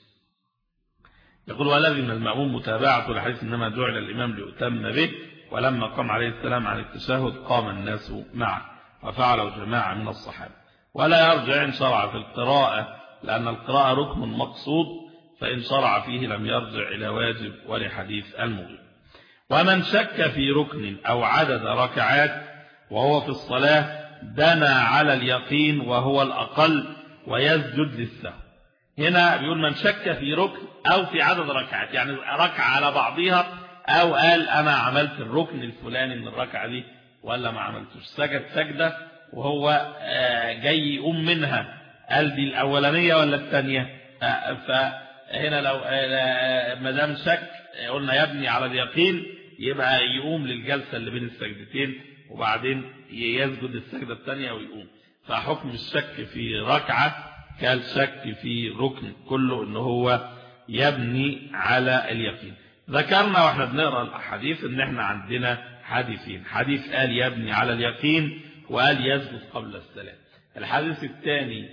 يقول ولازم المأموم متابعة الحديث إنما جعل الإمام ليؤتم به ولما قام عليه السلام عن التشهد قام الناس معه وفعله جماعة من الصحابة ولا يرجع إن شرع في القراءة لأن القراءة ركن مقصود فإن شرع فيه لم يرجع إلى واجب ولحديث المغيب ومن شك في ركن أو عدد ركعات وهو في الصلاة دنا على اليقين وهو الأقل ويسجد للسهو هنا بيقول من شك في ركن أو في عدد ركعات يعني ركعة على بعضها أو قال أنا عملت الركن الفلاني من الركعة دي ولا ما عملتش سجد سجدة وهو جاي يقوم منها قال دي الأولانية ولا الثانية فهنا لو ما دام شك قلنا يبني على اليقين يبقى يقوم للجلسة اللي بين السجدتين وبعدين يسجد السجدة الثانية ويقوم فحكم الشك في ركعة كالشك في ركن كله ان هو يبني على اليقين ذكرنا واحنا بنقرأ الحديث ان احنا عندنا حديثين حديث قال يبني على اليقين وقال يسجد قبل السلام الحديث الثاني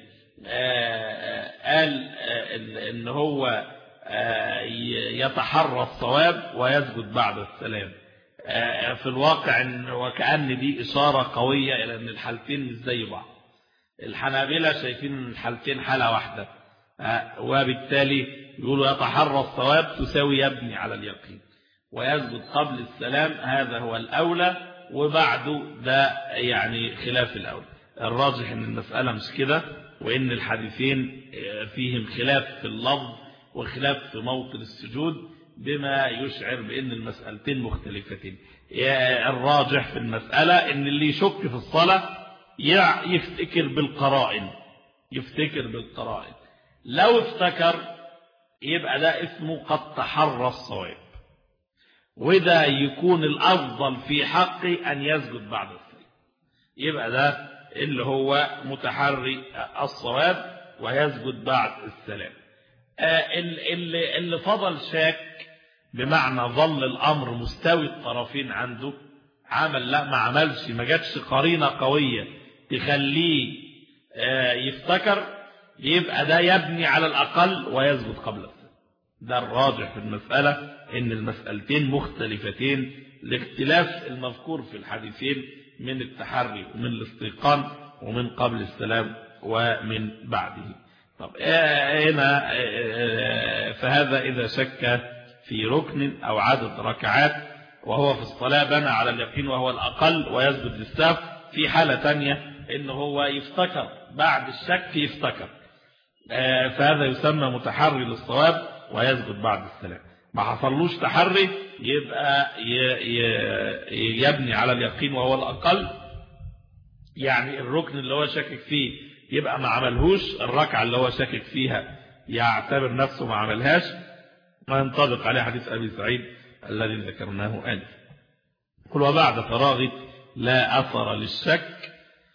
قال ان هو يتحرى الصواب ويسجد بعد السلام في الواقع إن وكأن دي إشارة قوية إلى أن الحالتين مش زي بعض الحنابلة شايفين أن الحالتين حالة واحدة وبالتالي يقولوا يتحرى الصواب تساوي يبني على اليقين ويسجد قبل السلام هذا هو الأولى وبعده ده يعني خلاف الأولى الراجح أن المسألة مش كده وإن الحديثين فيهم خلاف في اللفظ وخلاف في موطن السجود بما يشعر بأن المسألتين مختلفتين الراجح في المسألة أن اللي يشك في الصلاة يفتكر بالقرائن يفتكر بالقرائن لو افتكر يبقى ده اسمه قد تحرى الصواب وده يكون الأفضل في حقه أن يسجد بعد السلام يبقى ده اللي هو متحري الصواب ويسجد بعد السلام اللي, اللي فضل شاك بمعنى ظل الأمر مستوي الطرفين عنده عمل لا ما عملش ما جاتش قرينة قوية تخليه يفتكر يبقى ده يبني على الأقل ويسجد قبل السلام ده الراجح في المسألة ان المسألتين مختلفتين لاختلاف المذكور في الحديثين من التحري ومن الاستيقان ومن قبل السلام ومن بعده طب هنا فهذا إذا شك في ركن أو عدد ركعات وهو في الصلاة بنى على اليقين وهو الأقل ويثبت للسهو في حالة تانية إن هو يفتكر بعد الشك يفتكر فهذا يسمى متحري للصواب ويثبت بعد السلام ما حصلوش تحري يبقى يبني على اليقين وهو الأقل يعني الركن اللي هو شاكك فيه يبقى ما عملهوش الركعة اللي هو شاكك فيها يعتبر نفسه ما عملهاش وينطبق عليه حديث أبي سعيد الذي ذكرناه آنف قل وبعد فراغي لا أثر للشك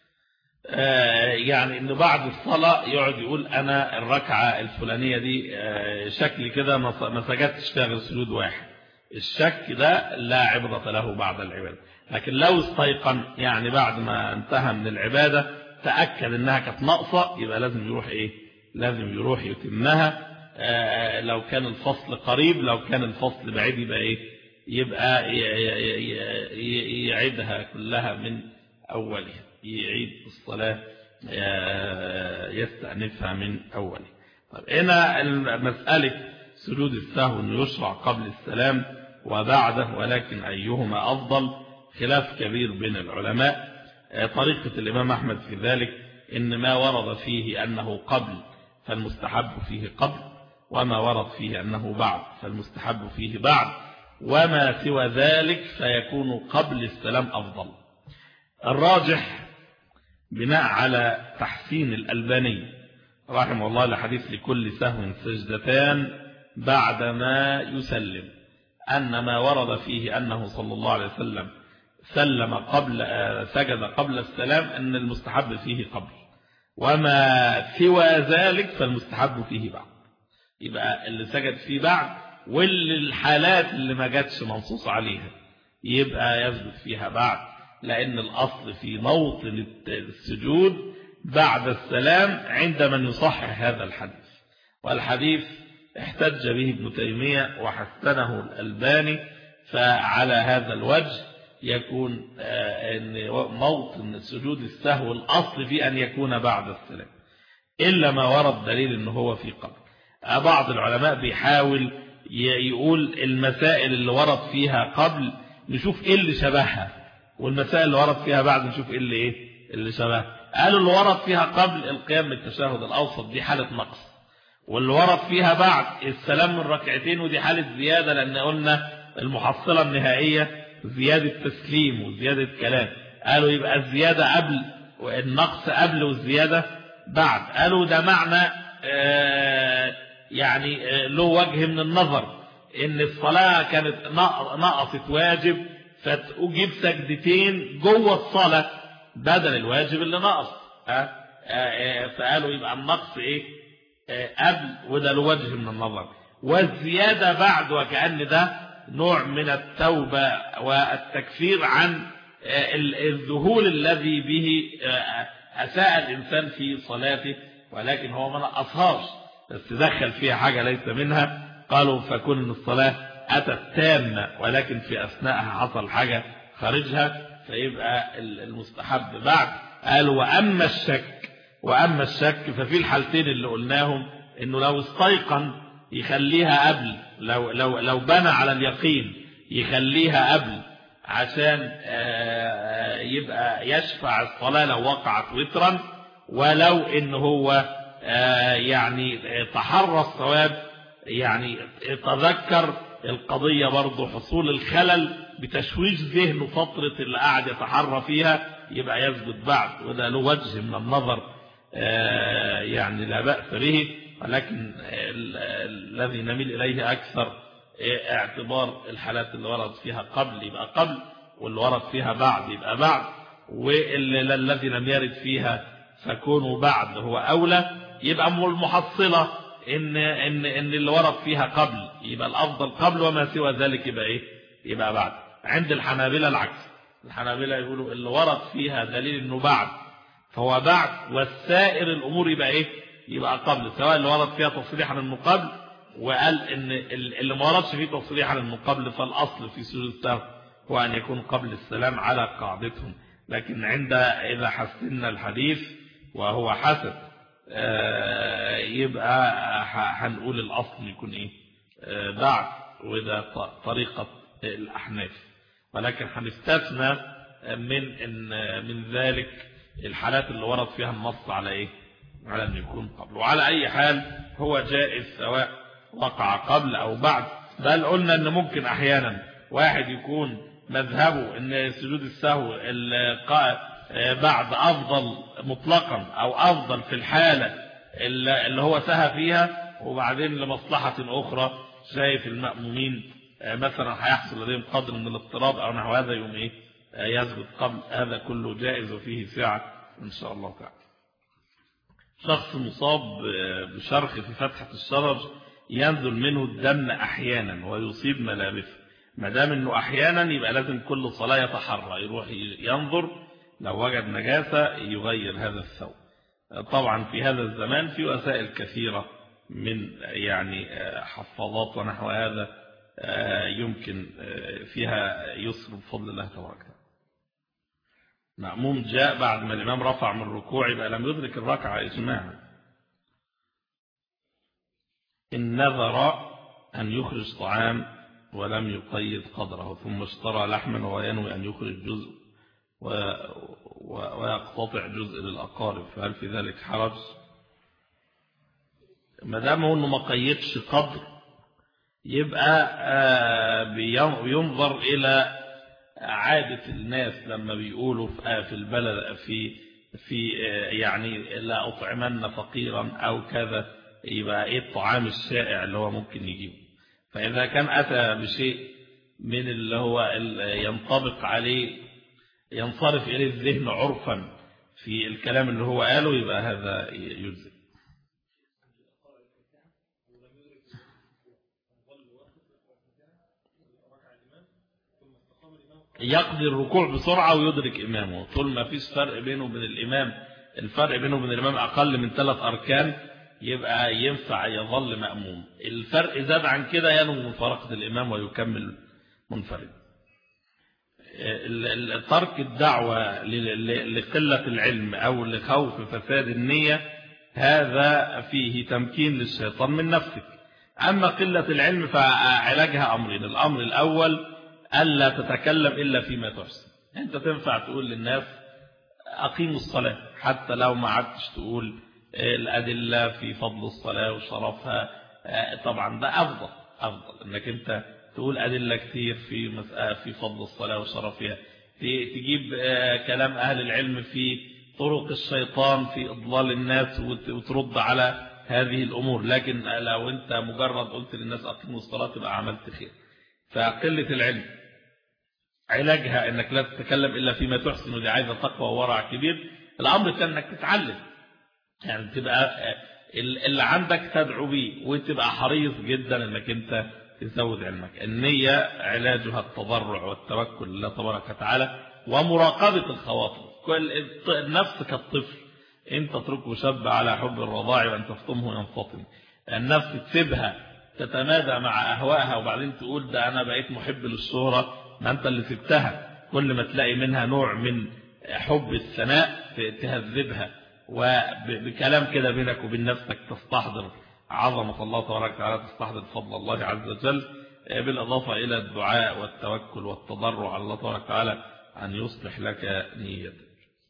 يعني انه بعد الصلاة يقعد يقول انا الركعة الفلانية دي شكلي كده ما سجدتش فيها غير سجود واحد الشك ده لا عبرة له بعد العبادة لكن لو استيقن يعني بعد ما انتهى من العبادة تأكد انها كانت ناقصة يبقى لازم يروح ايه لازم يروح يتمها لو كان الفصل قريب لو كان الفصل بعيد يبقى ايه يبقى يعيدها كلها من اولها يعيد الصلاة يستأنفها من أوله طيب هنا مسألة سجود السهو أنه يشرع قبل السلام وبعده ولكن أيهما أفضل خلاف كبير بين العلماء طريقة الإمام أحمد في ذلك إن ما ورد فيه أنه قبل فالمستحب فيه قبل وما ورد فيه أنه بعد فالمستحب فيه بعد وما سوى ذلك فيكون قبل السلام أفضل الراجح بناء على تحسين الألباني رحمه الله لحديث لكل سهو سجدتان بعدما يسلم أن ما ورد فيه أنه صلى الله عليه وسلم سلم قبل سجد قبل السلام أن المستحب فيه قبل وما سوى ذلك فالمستحب فيه بعد يبقى اللي سجد فيه بعد واللي الحالات اللي ما جاتش منصوص عليها يبقى يثبت فيها بعد لأن الأصل في موطن السجود بعد السلام عند من يصحح هذا الحديث والحديث احتج به ابن تيمية وحسنه الألباني فعلى هذا الوجه يكون أن موطن سجود السهو الأصل في أن يكون بعد السلام إلا ما ورد دليل أنه هو في قبل بعض العلماء بيحاول يقول المسائل اللي ورد فيها قبل نشوف إيه اللي شبهها والمسائل اللي ورد فيها بعد نشوف إيه اللي, إيه اللي شبهها قالوا اللي ورد فيها قبل القيام بالتشهد الأوسط دي حالة نقص واللي ورد فيها بعد السلام من ركعتين ودي حالة زيادة لأن قلنا المحصلة النهائية زيادة تسليم وزيادة كلام قالوا يبقى الزيادة قبل والنقص قبل والزيادة بعد قالوا ده معنى آه يعني آه له وجه من النظر ان الصلاة كانت نقصت واجب فتجيب سجدتين جوه الصلاة بدل الواجب اللي نقص آه فقالوا يبقى النقص ايه قبل وده له وجه من النظر والزيادة بعد وكأن ده نوع من التوبة والتكفير عن الذهول الذي به أساء الإنسان في صلاته ولكن هو ما نقصهاش بس دخل فيها حاجة ليس منها قالوا فكون الصلاة أتت تامة ولكن في أثناءها حصل حاجة خارجها فيبقى المستحب بعد قالوا وأما الشك وأما الشك ففي الحالتين اللي قلناهم إنه لو استيقن يخليها قبل لو, لو, لو بنى على اليقين يخليها قبل عشان يبقى يشفع الصلاة لو وقعت وترا ولو إن هو يعني تحرى الصواب يعني تذكر القضية برضو حصول الخلل بتشويش ذهنه فترة اللي قاعد يتحرى فيها يبقى يثبت بعد وده له وجه من النظر يعني لا بأس به ولكن الذي نميل إليه أكثر اعتبار الحالات اللي ورد فيها قبل يبقى قبل واللي ورد فيها بعد يبقى بعد والذي لم يرد فيها فكونه بعد هو أولى يبقى المحصلة إن, إن, إن اللي ورد فيها قبل يبقى الأفضل قبل وما سوى ذلك يبقى إيه يبقى بعد عند الحنابلة العكس الحنابلة يقولوا اللي ورد فيها دليل إنه بعد فهو بعد والسائر الأمور يبقى إيه يبقى قبل سواء اللي ورد فيها تصريحا انه قبل وقال ان اللي ما وردش فيه تصريحا انه قبل فالاصل في سجود السهو هو أن يكون قبل السلام على قاعدتهم لكن عند إذا حسنا الحديث وهو حسن آه، يبقى هنقول الأصل يكون إيه آه، بعد وإذا طريقة الأحناف ولكن هنستثنى من إن من ذلك الحالات اللي ورد فيها النص على إيه على أن يكون قبل وعلى أي حال هو جائز سواء وقع قبل أو بعد بل قلنا أن ممكن أحيانا واحد يكون مذهبه أن سجود السهو بعد أفضل مطلقا أو أفضل في الحالة اللي هو سهى فيها وبعدين لمصلحة أخرى شايف المأمومين مثلا هيحصل لديهم قدر من الاضطراب أو نحو هذا يوم إيه يثبت قبل هذا كله جائز وفيه سعة إن شاء الله تعالى شخص مصاب بشرخ في فتحة الشرج ينزل منه الدم أحيانا ويصيب ملابسه ما دام انه احيانا يبقى لازم كل صلاة يتحرى يروح ينظر لو وجد نجاسة يغير هذا الثوب طبعا في هذا الزمان في وسائل كثيرة من يعني حفاظات ونحو هذا يمكن فيها يسر بفضل الله تبارك مأموم جاء بعد ما الإمام رفع من الركوع يبقى لم يدرك الركعة إجماعا إن نذر أن يخرج طعام ولم يقيد قدره ثم اشترى لحما وهو ينوي أن يخرج جزء ويقتطع جزء للأقارب فهل في ذلك حرج ما دام هو انه ما قيدش قدر يبقى بينظر إلى عادة الناس لما بيقولوا في البلد في في يعني لا أطعمن فقيرا أو كذا يبقى إيه الطعام الشائع اللي هو ممكن يجيبه فإذا كان أتى بشيء من اللي هو ينطبق عليه ينصرف إليه الذهن عرفا في الكلام اللي هو قاله يبقى هذا يجزي يقضي الركوع بسرعة ويدرك إمامه طول ما فيش فرق بينه وبين الإمام الفرق بينه وبين الإمام أقل من ثلاث أركان يبقى ينفع يظل مأموم الفرق زاد عن كده ينوي مفارقة الإمام ويكمل منفرد ترك الدعوة لقلة العلم أو لخوف فساد النية هذا فيه تمكين للشيطان من نفسك أما قلة العلم فعلاجها أمرين الأمر الأول ألا تتكلم إلا فيما تحسن أنت تنفع تقول للناس أقيموا الصلاة حتى لو ما عدتش تقول الأدلة في فضل الصلاة وشرفها طبعا ده أفضل أفضل أنك أنت تقول أدلة كتير في مسألة في فضل الصلاة وشرفها تجيب كلام أهل العلم في طرق الشيطان في إضلال الناس وترد على هذه الأمور لكن لو أنت مجرد قلت للناس أقيموا الصلاة تبقى عملت خير فقلة العلم علاجها أنك لا تتكلم إلا فيما تحسن ودي عايزة تقوى وورع كبير الأمر كان أنك تتعلم يعني تبقى اللي عندك تدعو بيه وتبقى حريص جدا أنك أنت تزود علمك النية علاجها التضرع والتوكل لله تبارك وتعالى ومراقبة الخواطر كل النفس كالطفل انت تتركه شاب على حب الرضاع وان تفطمه ينفطم النفس تسيبها تتمادى مع أهوائها وبعدين تقول ده أنا بقيت محب للشهرة ما أنت اللي سبتها كل ما تلاقي منها نوع من حب الثناء تهذبها وبكلام كده بينك وبين نفسك تستحضر عظمة الله تبارك وتعالى تستحضر فضل الله عز وجل بالإضافة إلى الدعاء والتوكل والتضرع على الله تبارك وتعالى أن يصلح لك نيتك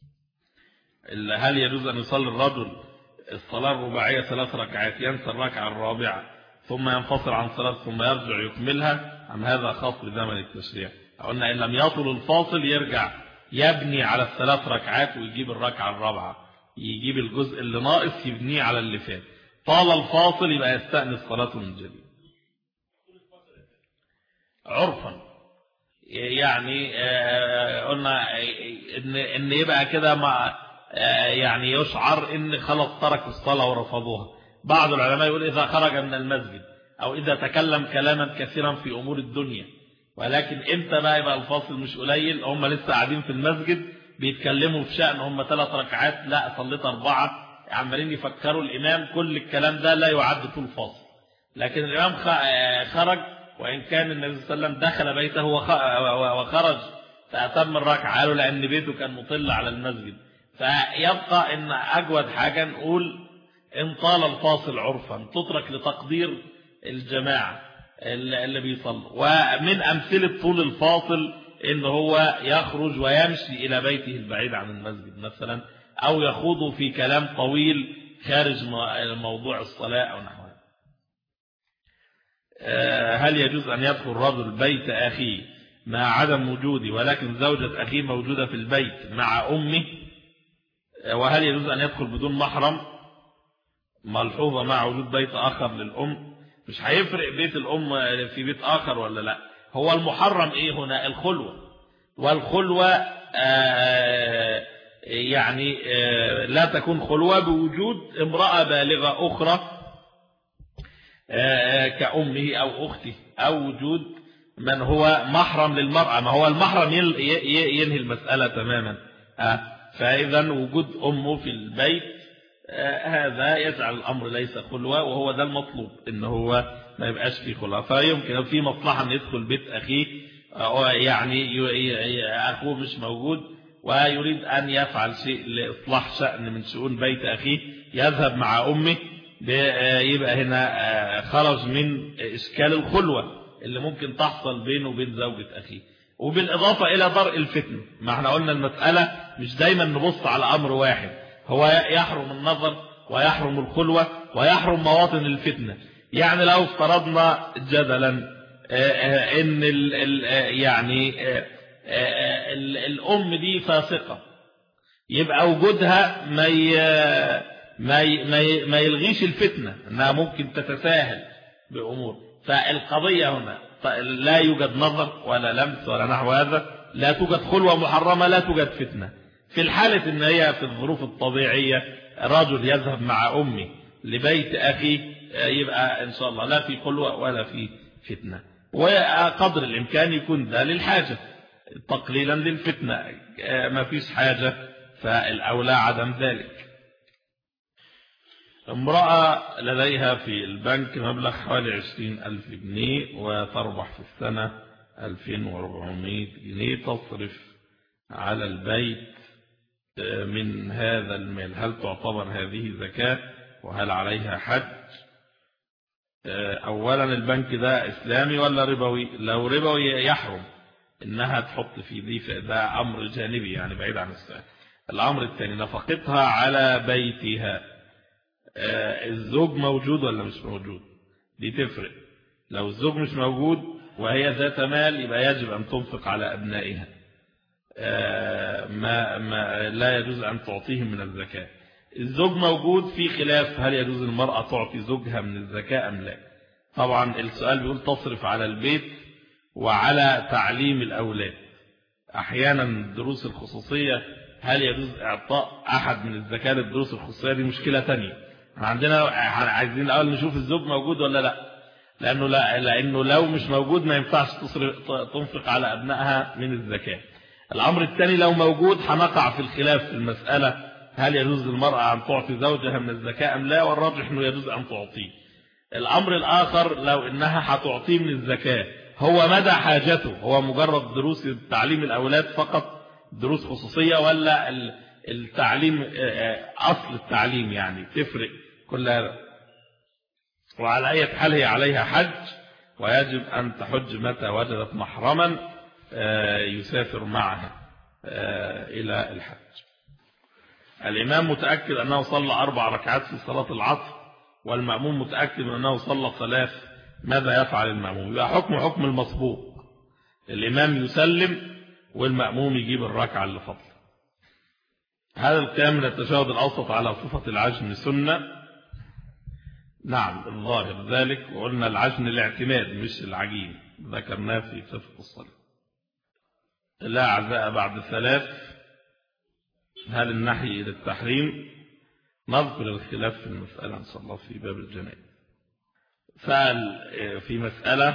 هل يجوز أن يصلي الرجل الصلاة الرباعية ثلاث ركعات ينسى الركعة الرابعة ثم ينفصل عن صلاة ثم يرجع يكملها أم هذا خاص بزمن التشريع قلنا إن لم يطل الفاصل يرجع يبني على الثلاث ركعات ويجيب الركعة الرابعة يجيب الجزء اللي ناقص يبنيه على اللي فات طال الفاصل يبقى يستأنس صلاته من جديد عرفا يعني قلنا ان ان يبقى كده مع يعني يشعر ان خلاص ترك الصلاة ورفضوها بعض العلماء يقول إذا خرج من المسجد أو إذا تكلم كلاما كثيرا في أمور الدنيا ولكن إمتى بقى يبقى الفاصل مش قليل هم لسه قاعدين في المسجد بيتكلموا في شأن هم ثلاث ركعات لا صليت أربعة عمالين يفكروا الإمام كل الكلام ده لا يعد طول فاصل لكن الإمام خرج وإن كان النبي صلى الله عليه وسلم دخل بيته وخرج فأتم الركعة قالوا لأن بيته كان مطل على المسجد فيبقى إن أجود حاجة نقول إن طال الفاصل عرفا تترك لتقدير الجماعة اللي بيصلوا ومن أمثلة طول الفاصل إن هو يخرج ويمشي إلى بيته البعيد عن المسجد مثلا أو يخوض في كلام طويل خارج موضوع الصلاة أو نحوها آه، هل يجوز أن يدخل رجل بيت أخيه مع عدم وجودي ولكن زوجة أخيه موجودة في البيت مع أمه آه، وهل يجوز أن يدخل بدون محرم ملحوظة مع وجود بيت آخر للأم مش هيفرق بيت الأم في بيت آخر ولا لا هو المحرم إيه هنا الخلوة والخلوة آه، يعني لا تكون خلوة بوجود امرأة بالغة أخرى كأمه أو أخته أو وجود من هو محرم للمرأة ما هو المحرم ينهي المسألة تماما فإذا وجود أمه في البيت هذا يجعل الأمر ليس خلوة وهو ده المطلوب إن هو ما يبقاش في خلوة فيمكن في مصلحة أن يدخل بيت أخيه يعني أخوه مش موجود ويريد أن يفعل شيء لإصلاح شأن من شؤون بيت أخيه يذهب مع أمه يبقى هنا آه، خرج من إشكال الخلوة اللي ممكن تحصل بينه وبين زوجة أخيه وبالإضافة إلى درء الفتن ما احنا قلنا المسألة مش دايما نبص على أمر واحد هو يحرم النظر ويحرم الخلوة ويحرم مواطن الفتنة يعني لو افترضنا جدلا آه، آه، ان ال يعني الأم دي فاسقة يبقى وجودها ما ما ما يلغيش الفتنة انها ممكن تتساهل بأمور فالقضية هنا لا يوجد نظر ولا لمس ولا نحو هذا لا توجد خلوة محرمة لا توجد فتنة في الحالة ان هي في الظروف الطبيعية رجل يذهب مع أمي لبيت أخي يبقى إن شاء الله لا في خلوة ولا في فتنة وقدر الإمكان يكون ده للحاجة تقليلا للفتنة ما فيش حاجة فالأولى عدم ذلك امرأة لديها في البنك مبلغ حوالي عشرين ألف جنيه وتربح في السنة ألفين وربعمائة جنيه تصرف على البيت آه، من هذا المال هل تعتبر هذه زكاة وهل عليها حج آه، أولا البنك ده إسلامي ولا ربوي لو ربوي يحرم إنها تحط في دي ده أمر جانبي يعني بعيد عن السؤال الأمر الثاني نفقتها على بيتها آه، الزوج موجود ولا مش موجود دي تفرق لو الزوج مش موجود وهي ذات مال يبقى يجب أن تنفق على أبنائها آه، ما, ما لا يجوز أن تعطيهم من الزكاة الزوج موجود في خلاف هل يجوز المرأة تعطي زوجها من الزكاة أم لا طبعا السؤال بيقول تصرف على البيت وعلى تعليم الأولاد أحيانا الدروس الخصوصية هل يجوز إعطاء أحد من الزكاة للدروس الخصوصية دي مشكلة تانية عندنا عايزين الاول نشوف الزوج موجود ولا لا لانه لا لانه لو مش موجود ما ينفعش تصرف تنفق على ابنائها من الزكاه الامر الثاني لو موجود هنقع في الخلاف في المساله هل يجوز للمراه ان تعطي زوجها من الزكاه ام لا والراجح انه يجوز ان تعطيه الامر الاخر لو انها هتعطيه من الزكاه هو مدى حاجته هو مجرد دروس تعليم الاولاد فقط دروس خصوصيه ولا التعليم آه، آه، اصل التعليم يعني تفرق كل هذا وعلى أي حال هي عليها حج ويجب أن تحج متى وجدت محرما آه، يسافر معها آه، إلى الحج الإمام متأكد أنه صلى أربع ركعات في صلاة العصر والمأموم متأكد أنه صلى ثلاث ماذا يفعل المأموم يبقى حكم حكم المسبوق الإمام يسلم والمأموم يجيب الركعة اللي فضل هذا القيام من التشهد الأوسط على صفة العجن سنة نعم الظاهر ذلك وقلنا العجن الاعتماد مش العجين ذكرناه في فقه الصلاة لا عزاء بعد ثلاث هل النحي إلى التحريم نذكر الخلاف في المسألة إن شاء الله في باب الجنائز سأل في مسألة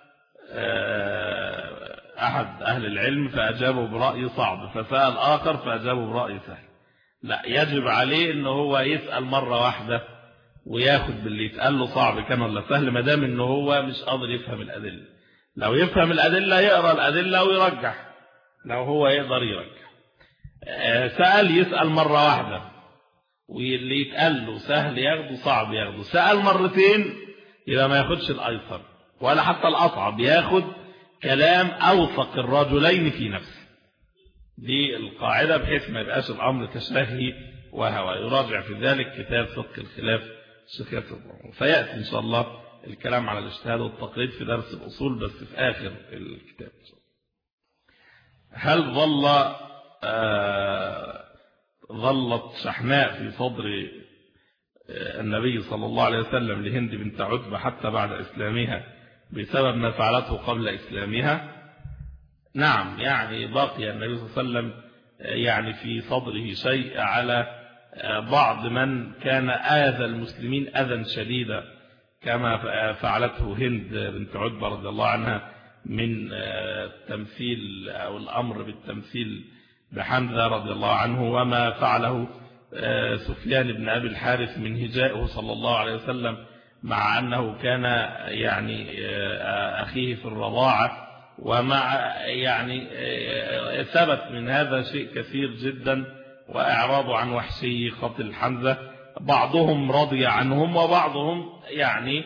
آه، أحد أهل العلم فأجابه برأي صعب فسأل آخر فأجابه برأي سهل لا يجب عليه أنه هو يسأل مرة واحدة وياخد باللي يتقال له صعب كان ولا سهل ما دام ان هو مش قادر يفهم الادله لو يفهم الادله يقرا الادله ويرجح لو هو يقدر يرجح آه، سأل يسأل مرة واحدة واللي يتقال له سهل ياخده صعب ياخده سأل مرتين يبقى ما ياخدش الأيسر ولا حتى الأصعب ياخد كلام أوثق الرجلين في نفسه دي القاعدة بحيث ما يبقاش الأمر تشتهي وهوى يراجع في ذلك كتاب فقه الخلاف الشيخ ياسر فيأتي إن شاء الله الكلام على الاجتهاد والتقليد في درس الأصول بس في آخر الكتاب هل ظل آه ظلت شحناء في صدر آه، النبي صلى الله عليه وسلم لهند بنت عتبة حتى بعد إسلامها بسبب ما فعلته قبل إسلامها نعم يعني بقي النبي صلى الله عليه وسلم آه، يعني في صدره شيء على آه، بعض من كان آذى المسلمين أذى شديدا كما فعلته هند بنت عتبة رضي الله عنها من التمثيل أو الأمر بالتمثيل بحمزة رضي الله عنه وما فعله آه، سفيان بن أبي الحارث من هجائه صلى الله عليه وسلم مع أنه كان يعني آه، أخيه في الرضاعة ومع يعني آه، ثبت من هذا شيء كثير جدا وإعراض عن وحشي خط الحمزة بعضهم رضي عنهم وبعضهم يعني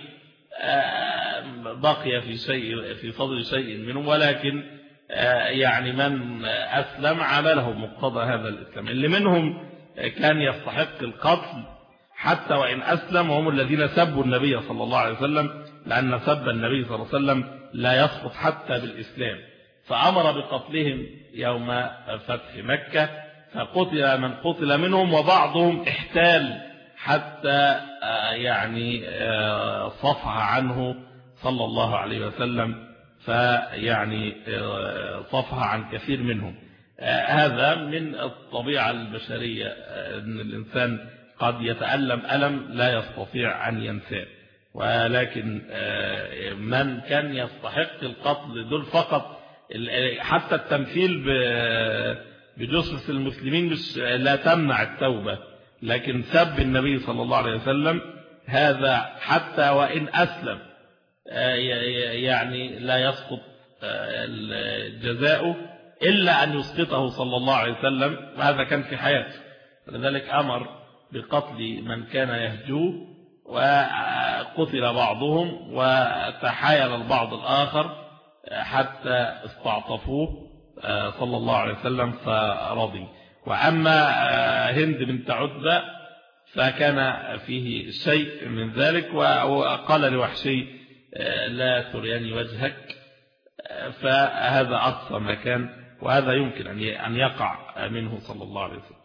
بقي في شيء في صدر شيء منهم ولكن آه، يعني من أسلم عمله مقتضى هذا الإسلام اللي منهم كان يستحق القتل حتى وإن أسلم وهم الذين سبوا النبي صلى الله عليه وسلم لأن سب النبي صلى الله عليه وسلم لا يسقط حتى بالإسلام فأمر بقتلهم يوم فتح مكة فقتل من قتل منهم وبعضهم احتال حتى آه، يعني آه، صفح عنه صلى الله عليه وسلم فيعني آه، صفها عن كثير منهم آه، هذا من الطبيعة البشرية آه، أن الإنسان قد يتألم ألم لا يستطيع أن ينساه ولكن من كان يستحق القتل دول فقط حتى التمثيل بجثث المسلمين مش لا تمنع التوبة لكن سب النبي صلى الله عليه وسلم هذا حتى وإن أسلم آه، يعني لا يسقط آه، جزاؤه إلا أن يسقطه صلى الله عليه وسلم وهذا كان في حياته لذلك أمر بقتل من كان يهجوه وقتل بعضهم وتحايل البعض الآخر حتى استعطفوه آه، صلى الله عليه وسلم فرضي وأما هند بنت عتبة فكان فيه شيء من ذلك وقال لوحشي لا تريني وجهك فهذا أقصى ما كان وهذا يمكن أن يقع منه صلى الله عليه وسلم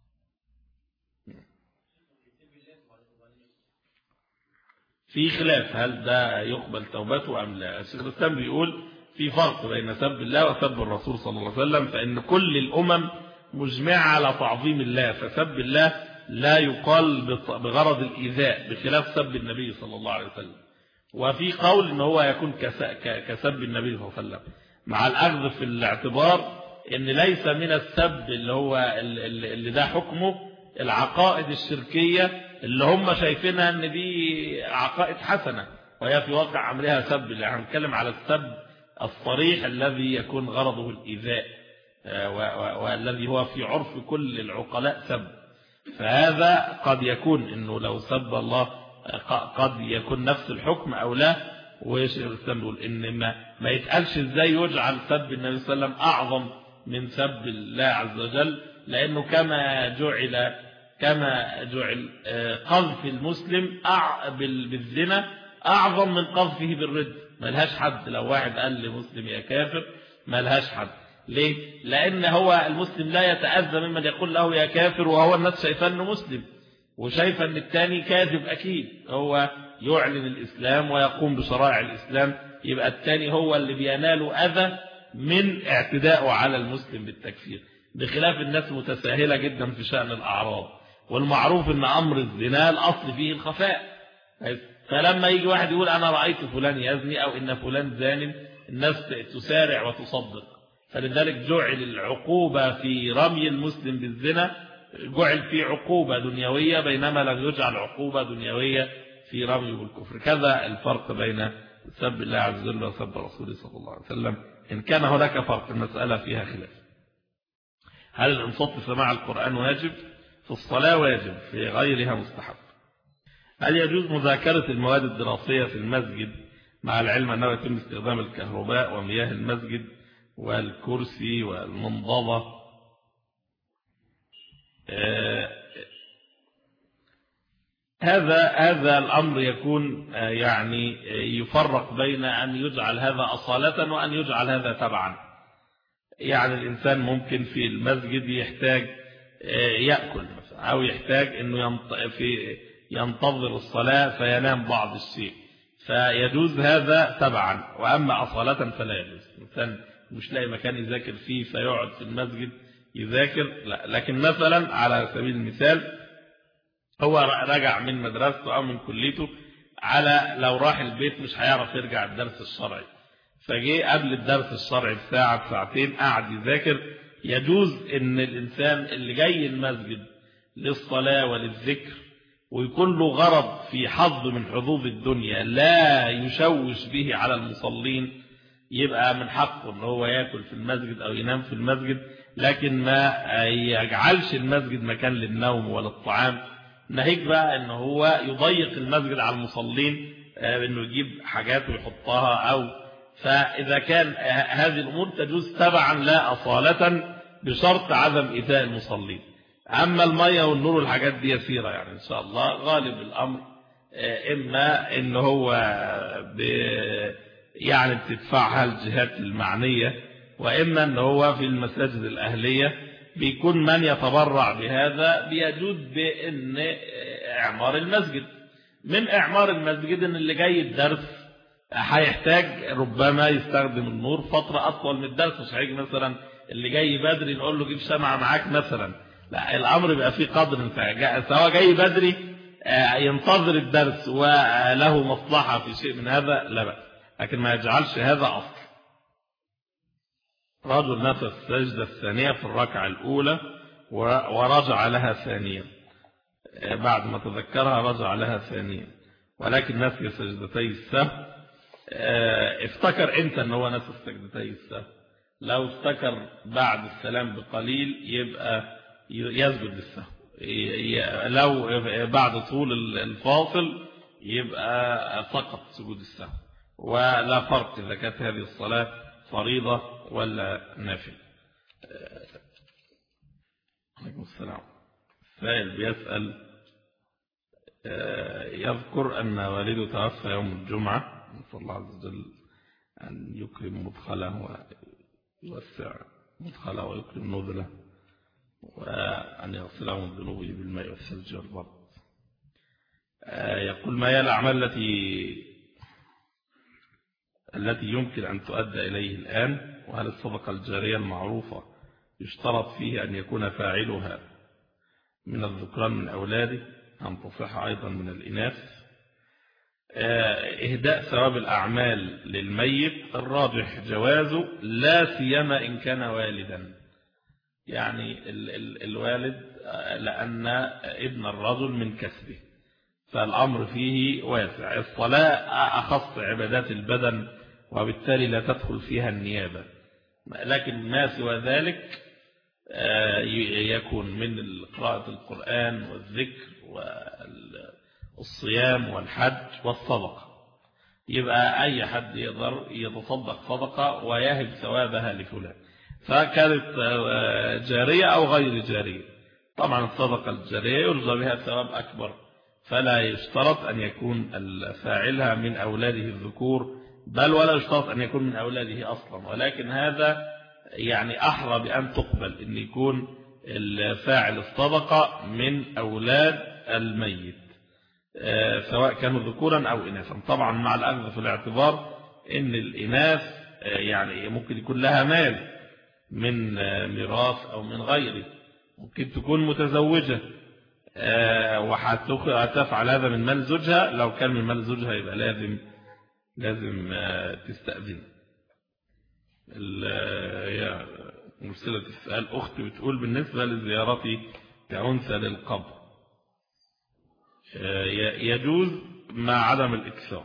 في خلاف هل ده يقبل توبته أم لا الشيخ الإسلام بيقول في فرق بين سب الله وسب الرسول صلى الله عليه وسلم فإن كل الأمم مجمعة على تعظيم الله فسب الله لا يقال بغرض الإيذاء بخلاف سب النبي صلى الله عليه وسلم وفي قول ان هو يكون كسب النبي صلى الله عليه وسلم مع الأخذ في الاعتبار ان ليس من السب اللي هو اللي ده حكمه العقائد الشركية اللي هم شايفينها ان دي عقائد حسنة وهي في واقع أمرها سب اللي هنتكلم على السب الصريح الذي يكون غرضه الإيذاء آه، والذي هو في عرف كل العقلاء سب فهذا قد يكون انه لو سب الله قد يكون نفس الحكم أو لا ويش الإسلام يقول إن ما, ما يتقالش إزاي يجعل سب النبي صلى الله عليه وسلم أعظم من سب الله عز وجل لأنه كما جعل كما جعل آه، قذف المسلم بالزنا أعظم من قذفه بالرد ملهاش حد لو واحد قال لمسلم يا كافر ملهاش حد ليه؟ لأن هو المسلم لا يتأذى ممن يقول له يا كافر وهو الناس شايفاه انه مسلم وشايفه ان الثاني كاذب اكيد هو يعلن الاسلام ويقوم بشرائع الاسلام يبقى الثاني هو اللي بينال اذى من اعتداءه على المسلم بالتكفير بخلاف الناس متساهلة جدا في شأن الأعراض والمعروف ان أمر الزنا الأصل فيه الخفاء فلما يجي واحد يقول أنا رأيت فلان يزني أو إن فلان زان الناس تسارع وتصدق فلذلك جعل العقوبة في رمي المسلم بالزنا جعل فيه عقوبة دنيوية بينما لم يجعل عقوبة دنيوية في رمي بالكفر كذا الفرق بين سب الله عز وجل وسب رسوله صلى الله عليه وسلم إن كان هناك فرق المسألة فيها خلاف هل الانصات لسماع القرآن واجب في الصلاة واجب في غيرها مستحب هل يجوز مذاكرة المواد الدراسية في المسجد مع العلم أنه يتم استخدام الكهرباء ومياه المسجد والكرسي والمنضبة آه، هذا هذا الأمر يكون آه، يعني يفرق بين أن يجعل هذا أصالة وأن يجعل هذا تبعا يعني الإنسان ممكن في المسجد يحتاج آه، يأكل مثلا أو يحتاج أنه في ينتظر الصلاة فينام بعض الشيء فيجوز هذا تبعا وأما أصالة فلا يجوز الإنسان مش لاقي مكان يذاكر فيه فيقعد في المسجد يذاكر لا لكن مثلا على سبيل المثال هو رجع من مدرسته أو من كليته على لو راح البيت مش هيعرف يرجع الدرس الشرعي فجي قبل الدرس الشرعي بساعة بساعتين قعد يذاكر يجوز ان الإنسان اللي جاي المسجد للصلاة وللذكر ويكون له غرض في حظ من حظوظ الدنيا لا يشوش به على المصلين يبقى من حقه ان هو ياكل في المسجد او ينام في المسجد لكن ما يجعلش المسجد مكان للنوم ولا الطعام ناهيك بقى ان هو يضيق المسجد على المصلين آه، انه يجيب حاجات ويحطها او فاذا كان هذه الامور تجوز تبعا لا اصالة بشرط عدم ايذاء المصلين اما المية والنور والحاجات دي يسيرة يعني ان شاء الله غالب الامر آه، اما ان هو يعني بتدفعها الجهات المعنية وإما أن هو في المساجد الأهلية بيكون من يتبرع بهذا بيجود بأن إعمار المسجد من إعمار المسجد أن اللي جاي الدرس هيحتاج ربما يستخدم النور فترة أطول من الدرس مش هيجي مثلا اللي جاي بدري نقول له جيب شمعة معاك مثلا لا الأمر يبقى فيه قدر سواء جاي بدري آه، ينتظر الدرس وله مصلحة في شيء من هذا لا بأس لكن ما يجعلش هذا أصل رجل نفس السجدة الثانية في الركعة الأولى ورجع لها ثانيا بعد ما تذكرها رجع لها ثانيا ولكن نسي سجدتي السهو افتكر انت ان هو نسي سجدتي السهو لو افتكر بعد السلام بقليل يبقى يسجد السهو لو بعد طول الفاصل يبقى سقط سجود السهو ولا فرق إذا كانت هذه الصلاة فريضة ولا نافل عليكم السلام سائل بيسأل يذكر أن والده توفى يوم الجمعة نسأل الله عز وجل أن يكرم مدخله ويوسع مدخله ويكرم نذله وأن يغسله من ذنوبه بالماء والثلج والبرد يقول ما هي الأعمال التي التي يمكن أن تؤدى إليه الآن وهل الصدقة الجارية المعروفة يشترط فيه أن يكون فاعلها من الذكران من أولاده أم تصح أيضا من الإناث آه، إهداء ثواب الأعمال للميت الراجح جوازه لا سيما إن كان والدا يعني ال ال الوالد آه، لأن ابن الرجل من كسبه فالأمر فيه واسع الصلاة أخص عبادات البدن وبالتالي لا تدخل فيها النيابة لكن ما سوى ذلك آه، يكون من قراءة القرآن والذكر والصيام والحج والصدقة يبقى أي حد يقدر يتصدق صدقة ويهب ثوابها لفلان فكانت آه، جارية أو غير جارية طبعا الصدقة الجارية يرجى بها ثواب أكبر فلا يشترط أن يكون فاعلها من أولاده الذكور بل ولا يشترط أن يكون من أولاده أصلا ولكن هذا يعني أحرى بأن تقبل أن يكون الفاعل الصدقة من أولاد الميت آه، سواء كانوا ذكورا أو إناثا طبعا مع الأخذ في الاعتبار أن الإناث آه، يعني ممكن يكون لها مال من آه، ميراث أو من غيره ممكن تكون متزوجة وهتفعل هذا من مال زوجها لو كان من مال زوجها يبقى لازم لازم آه، تستأذن هي مرسلة السؤال أختي بتقول بالنسبة لزيارتي كأنثى للقبر آه، يجوز مع عدم الإكثار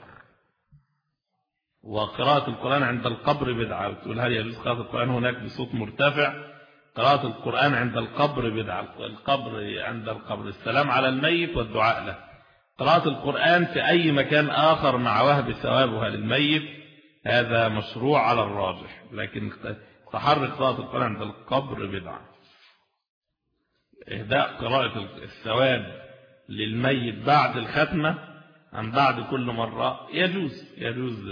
وقراءة القرآن عند القبر بدعة بتقول هل يجوز قراءة القرآن هناك بصوت مرتفع قراءة القرآن عند القبر بدعة القبر عند القبر السلام على الميت والدعاء له قراءة القرآن في أي مكان آخر مع وهب ثوابها للميت هذا مشروع على الراجح لكن تحرك قراءة القرآن عند القبر بدعة إهداء قراءة الثواب للميت بعد الختمة عن بعد كل مرة يجوز يجوز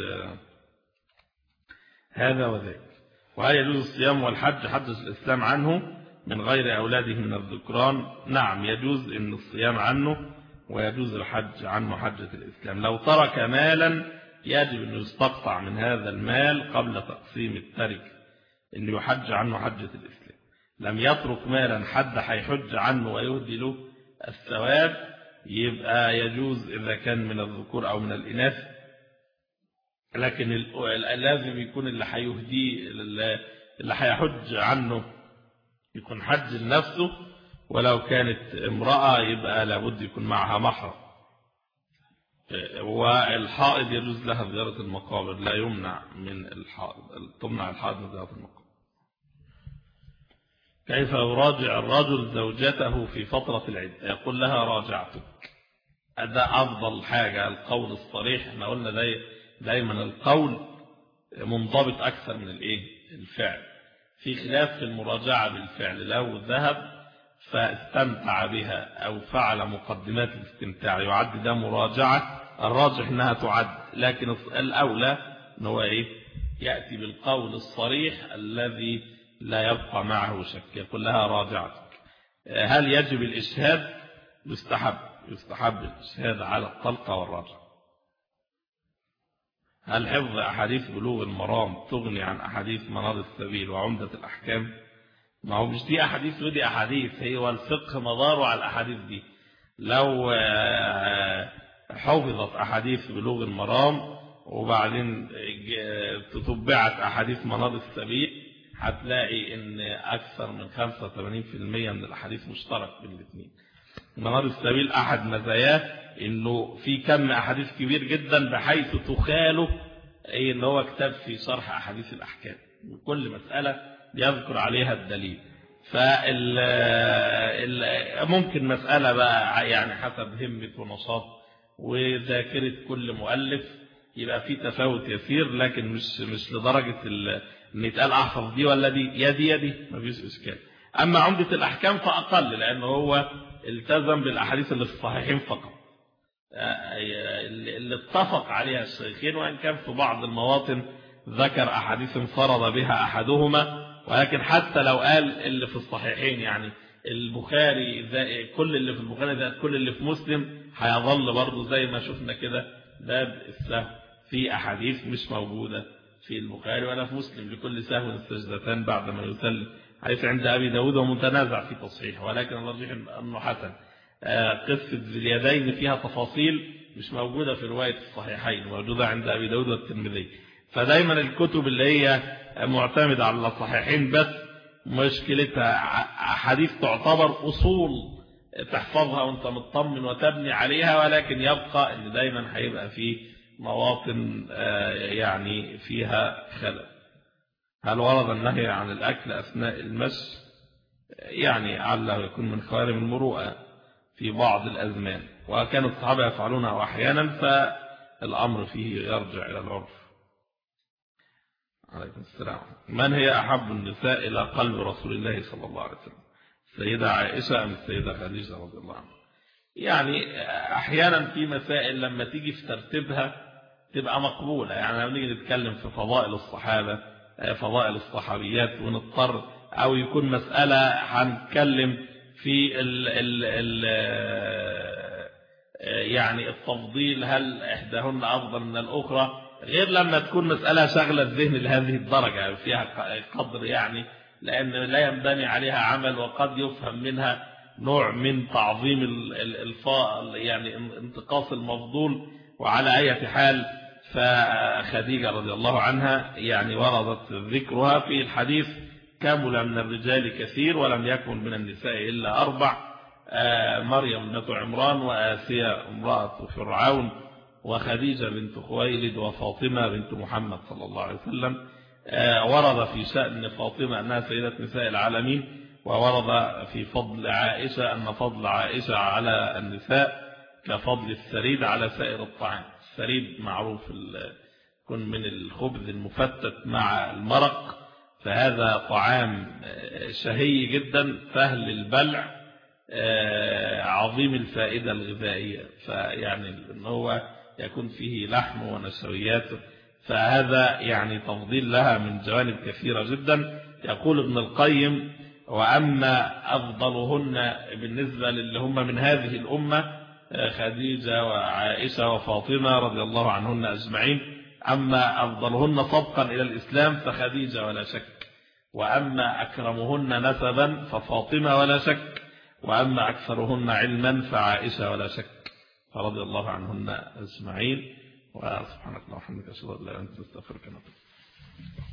هذا وذاك وهل يجوز الصيام والحج حدث الإسلام عنه من غير أولاده من الذكران نعم يجوز إن الصيام عنه ويجوز الحج عنه حجة الإسلام لو ترك مالا يجب أن يستقطع من هذا المال قبل تقسيم الترك أن يحج عنه حجة الإسلام لم يترك مالا حد حيحج عنه ويهدي له الثواب يبقى يجوز إذا كان من الذكور أو من الإناث لكن لازم يكون اللي هيهديه اللي هيحج عنه يكون حج لنفسه ولو كانت امرأة يبقى لابد يكون معها محرم والحائض يجوز لها زيارة المقابر لا يمنع من الحائض تمنع الحائض من زيارة المقابر كيف يراجع الرجل زوجته في فترة العدة يقول لها راجعتك ده أفضل حاجة القول الصريح احنا قلنا داي دايما القول منضبط أكثر من الايه الفعل في خلاف في المراجعة بالفعل لو ذهب فاستمتع بها أو فعل مقدمات الاستمتاع يعد ده مراجعة الراجح أنها تعد لكن الأولى أنه إيه يأتي بالقول الصريح الذي لا يبقى معه شك يقول لها راجعتك هل يجب الإشهاد يستحب يستحب الإشهاد على الطلقة والرجع هل حفظ أحاديث بلوغ المرام تغني عن أحاديث منار السبيل وعمدة الأحكام ما هو مش دي أحاديث ودي أحاديث هي والفقه مداره على الأحاديث دي لو حفظت أحاديث بلوغ المرام وبعدين تتبعت أحاديث منار السبيل هتلاقي ان اكثر من 85% من الاحاديث مشترك بين الاثنين منار السبيل احد مزاياه انه في كم احاديث كبير جدا بحيث تخاله ايه ان هو كتاب في شرح احاديث الاحكام وكل مسألة بيذكر عليها الدليل فال ممكن مسألة بقى يعني حسب همة ونشاط وذاكرة كل مؤلف يبقى في تفاوت يسير لكن مش مش لدرجة ان يتقال احفظ دي ولا دي يا دي يا دي مفيش اشكال اما عمدة الاحكام فاقل لانه هو التزم بالاحاديث اللي في الصحيحين فقط اللي اتفق عليها الشيخين وان كان في بعض المواطن ذكر احاديث انفرد بها احدهما ولكن حتى لو قال اللي في الصحيحين يعني البخاري كل اللي في البخاري ده كل اللي في مسلم هيظل برضه زي ما شفنا كده باب السهو في احاديث مش موجوده في البخاري ولا في مسلم لكل سهو السجدتان بعد ما يسلم حيث عند أبي داود ومتنازع في تصحيح ولكن الرجيح أنه حسن قصة ذي اليدين فيها تفاصيل مش موجودة في رواية الصحيحين موجودة عند أبي داود والترمذي فدايما الكتب اللي هي معتمدة على الصحيحين بس مشكلتها حديث تعتبر أصول تحفظها وانت مطمن وتبني عليها ولكن يبقى ان دايما هيبقى فيه مواطن يعني فيها خلل هل ورد النهي عن الأكل أثناء المشي يعني عله يكون من خوارم المروءة في بعض الأزمان وكان الصحابة يفعلونها أحيانا فالأمر فيه يرجع إلى العرف عليكم السلام من هي أحب النساء إلى قلب رسول الله صلى الله عليه وسلم السيدة عائشة أم السيدة خديجة رضي الله عنها يعني أحيانا في مسائل لما تيجي في ترتيبها تبقى مقبولة يعني لما نيجي نتكلم في فضائل الصحابة فضائل الصحابيات ونضطر أو يكون مسألة هنتكلم في ال ال ال يعني التفضيل هل إحداهن أفضل من الأخرى غير لما تكون مسألة شغلة الذهن لهذه الدرجة فيها قدر يعني لأن لا ينبني عليها عمل وقد يفهم منها نوع من تعظيم الفاء يعني انتقاص المفضول وعلى أي حال فخديجة رضي الله عنها يعني وردت ذكرها في الحديث كامل من الرجال كثير ولم يكن من النساء إلا أربع مريم ابنة عمران وآسيا امرأة فرعون وخديجة بنت خويلد وفاطمة بنت محمد صلى الله عليه وسلم ورد في شأن فاطمة أنها سيدة نساء العالمين وورد في فضل عائشة أن فضل عائشة على النساء كفضل السريد على سائر الطعام السريد معروف يكون من الخبز المفتت مع المرق فهذا طعام شهي جدا سهل البلع عظيم الفائدة الغذائية فيعني ان هو يكون فيه لحم ونشويات فهذا يعني تفضيل لها من جوانب كثيرة جدا يقول ابن القيم وأما أفضلهن بالنسبة للي هم من هذه الأمة خديجة وعائشة وفاطمة رضي الله عنهن أجمعين أما أفضلهن سبقا إلى الإسلام فخديجة ولا شك وأما أكرمهن نسبا ففاطمة ولا شك وأما أكثرهن علما فعائشة ولا شك فرضي الله عنهن أجمعين وسبحانك اللهم وبحمدك أشهد أن لا إله إلا أنت أستغفرك ونتوب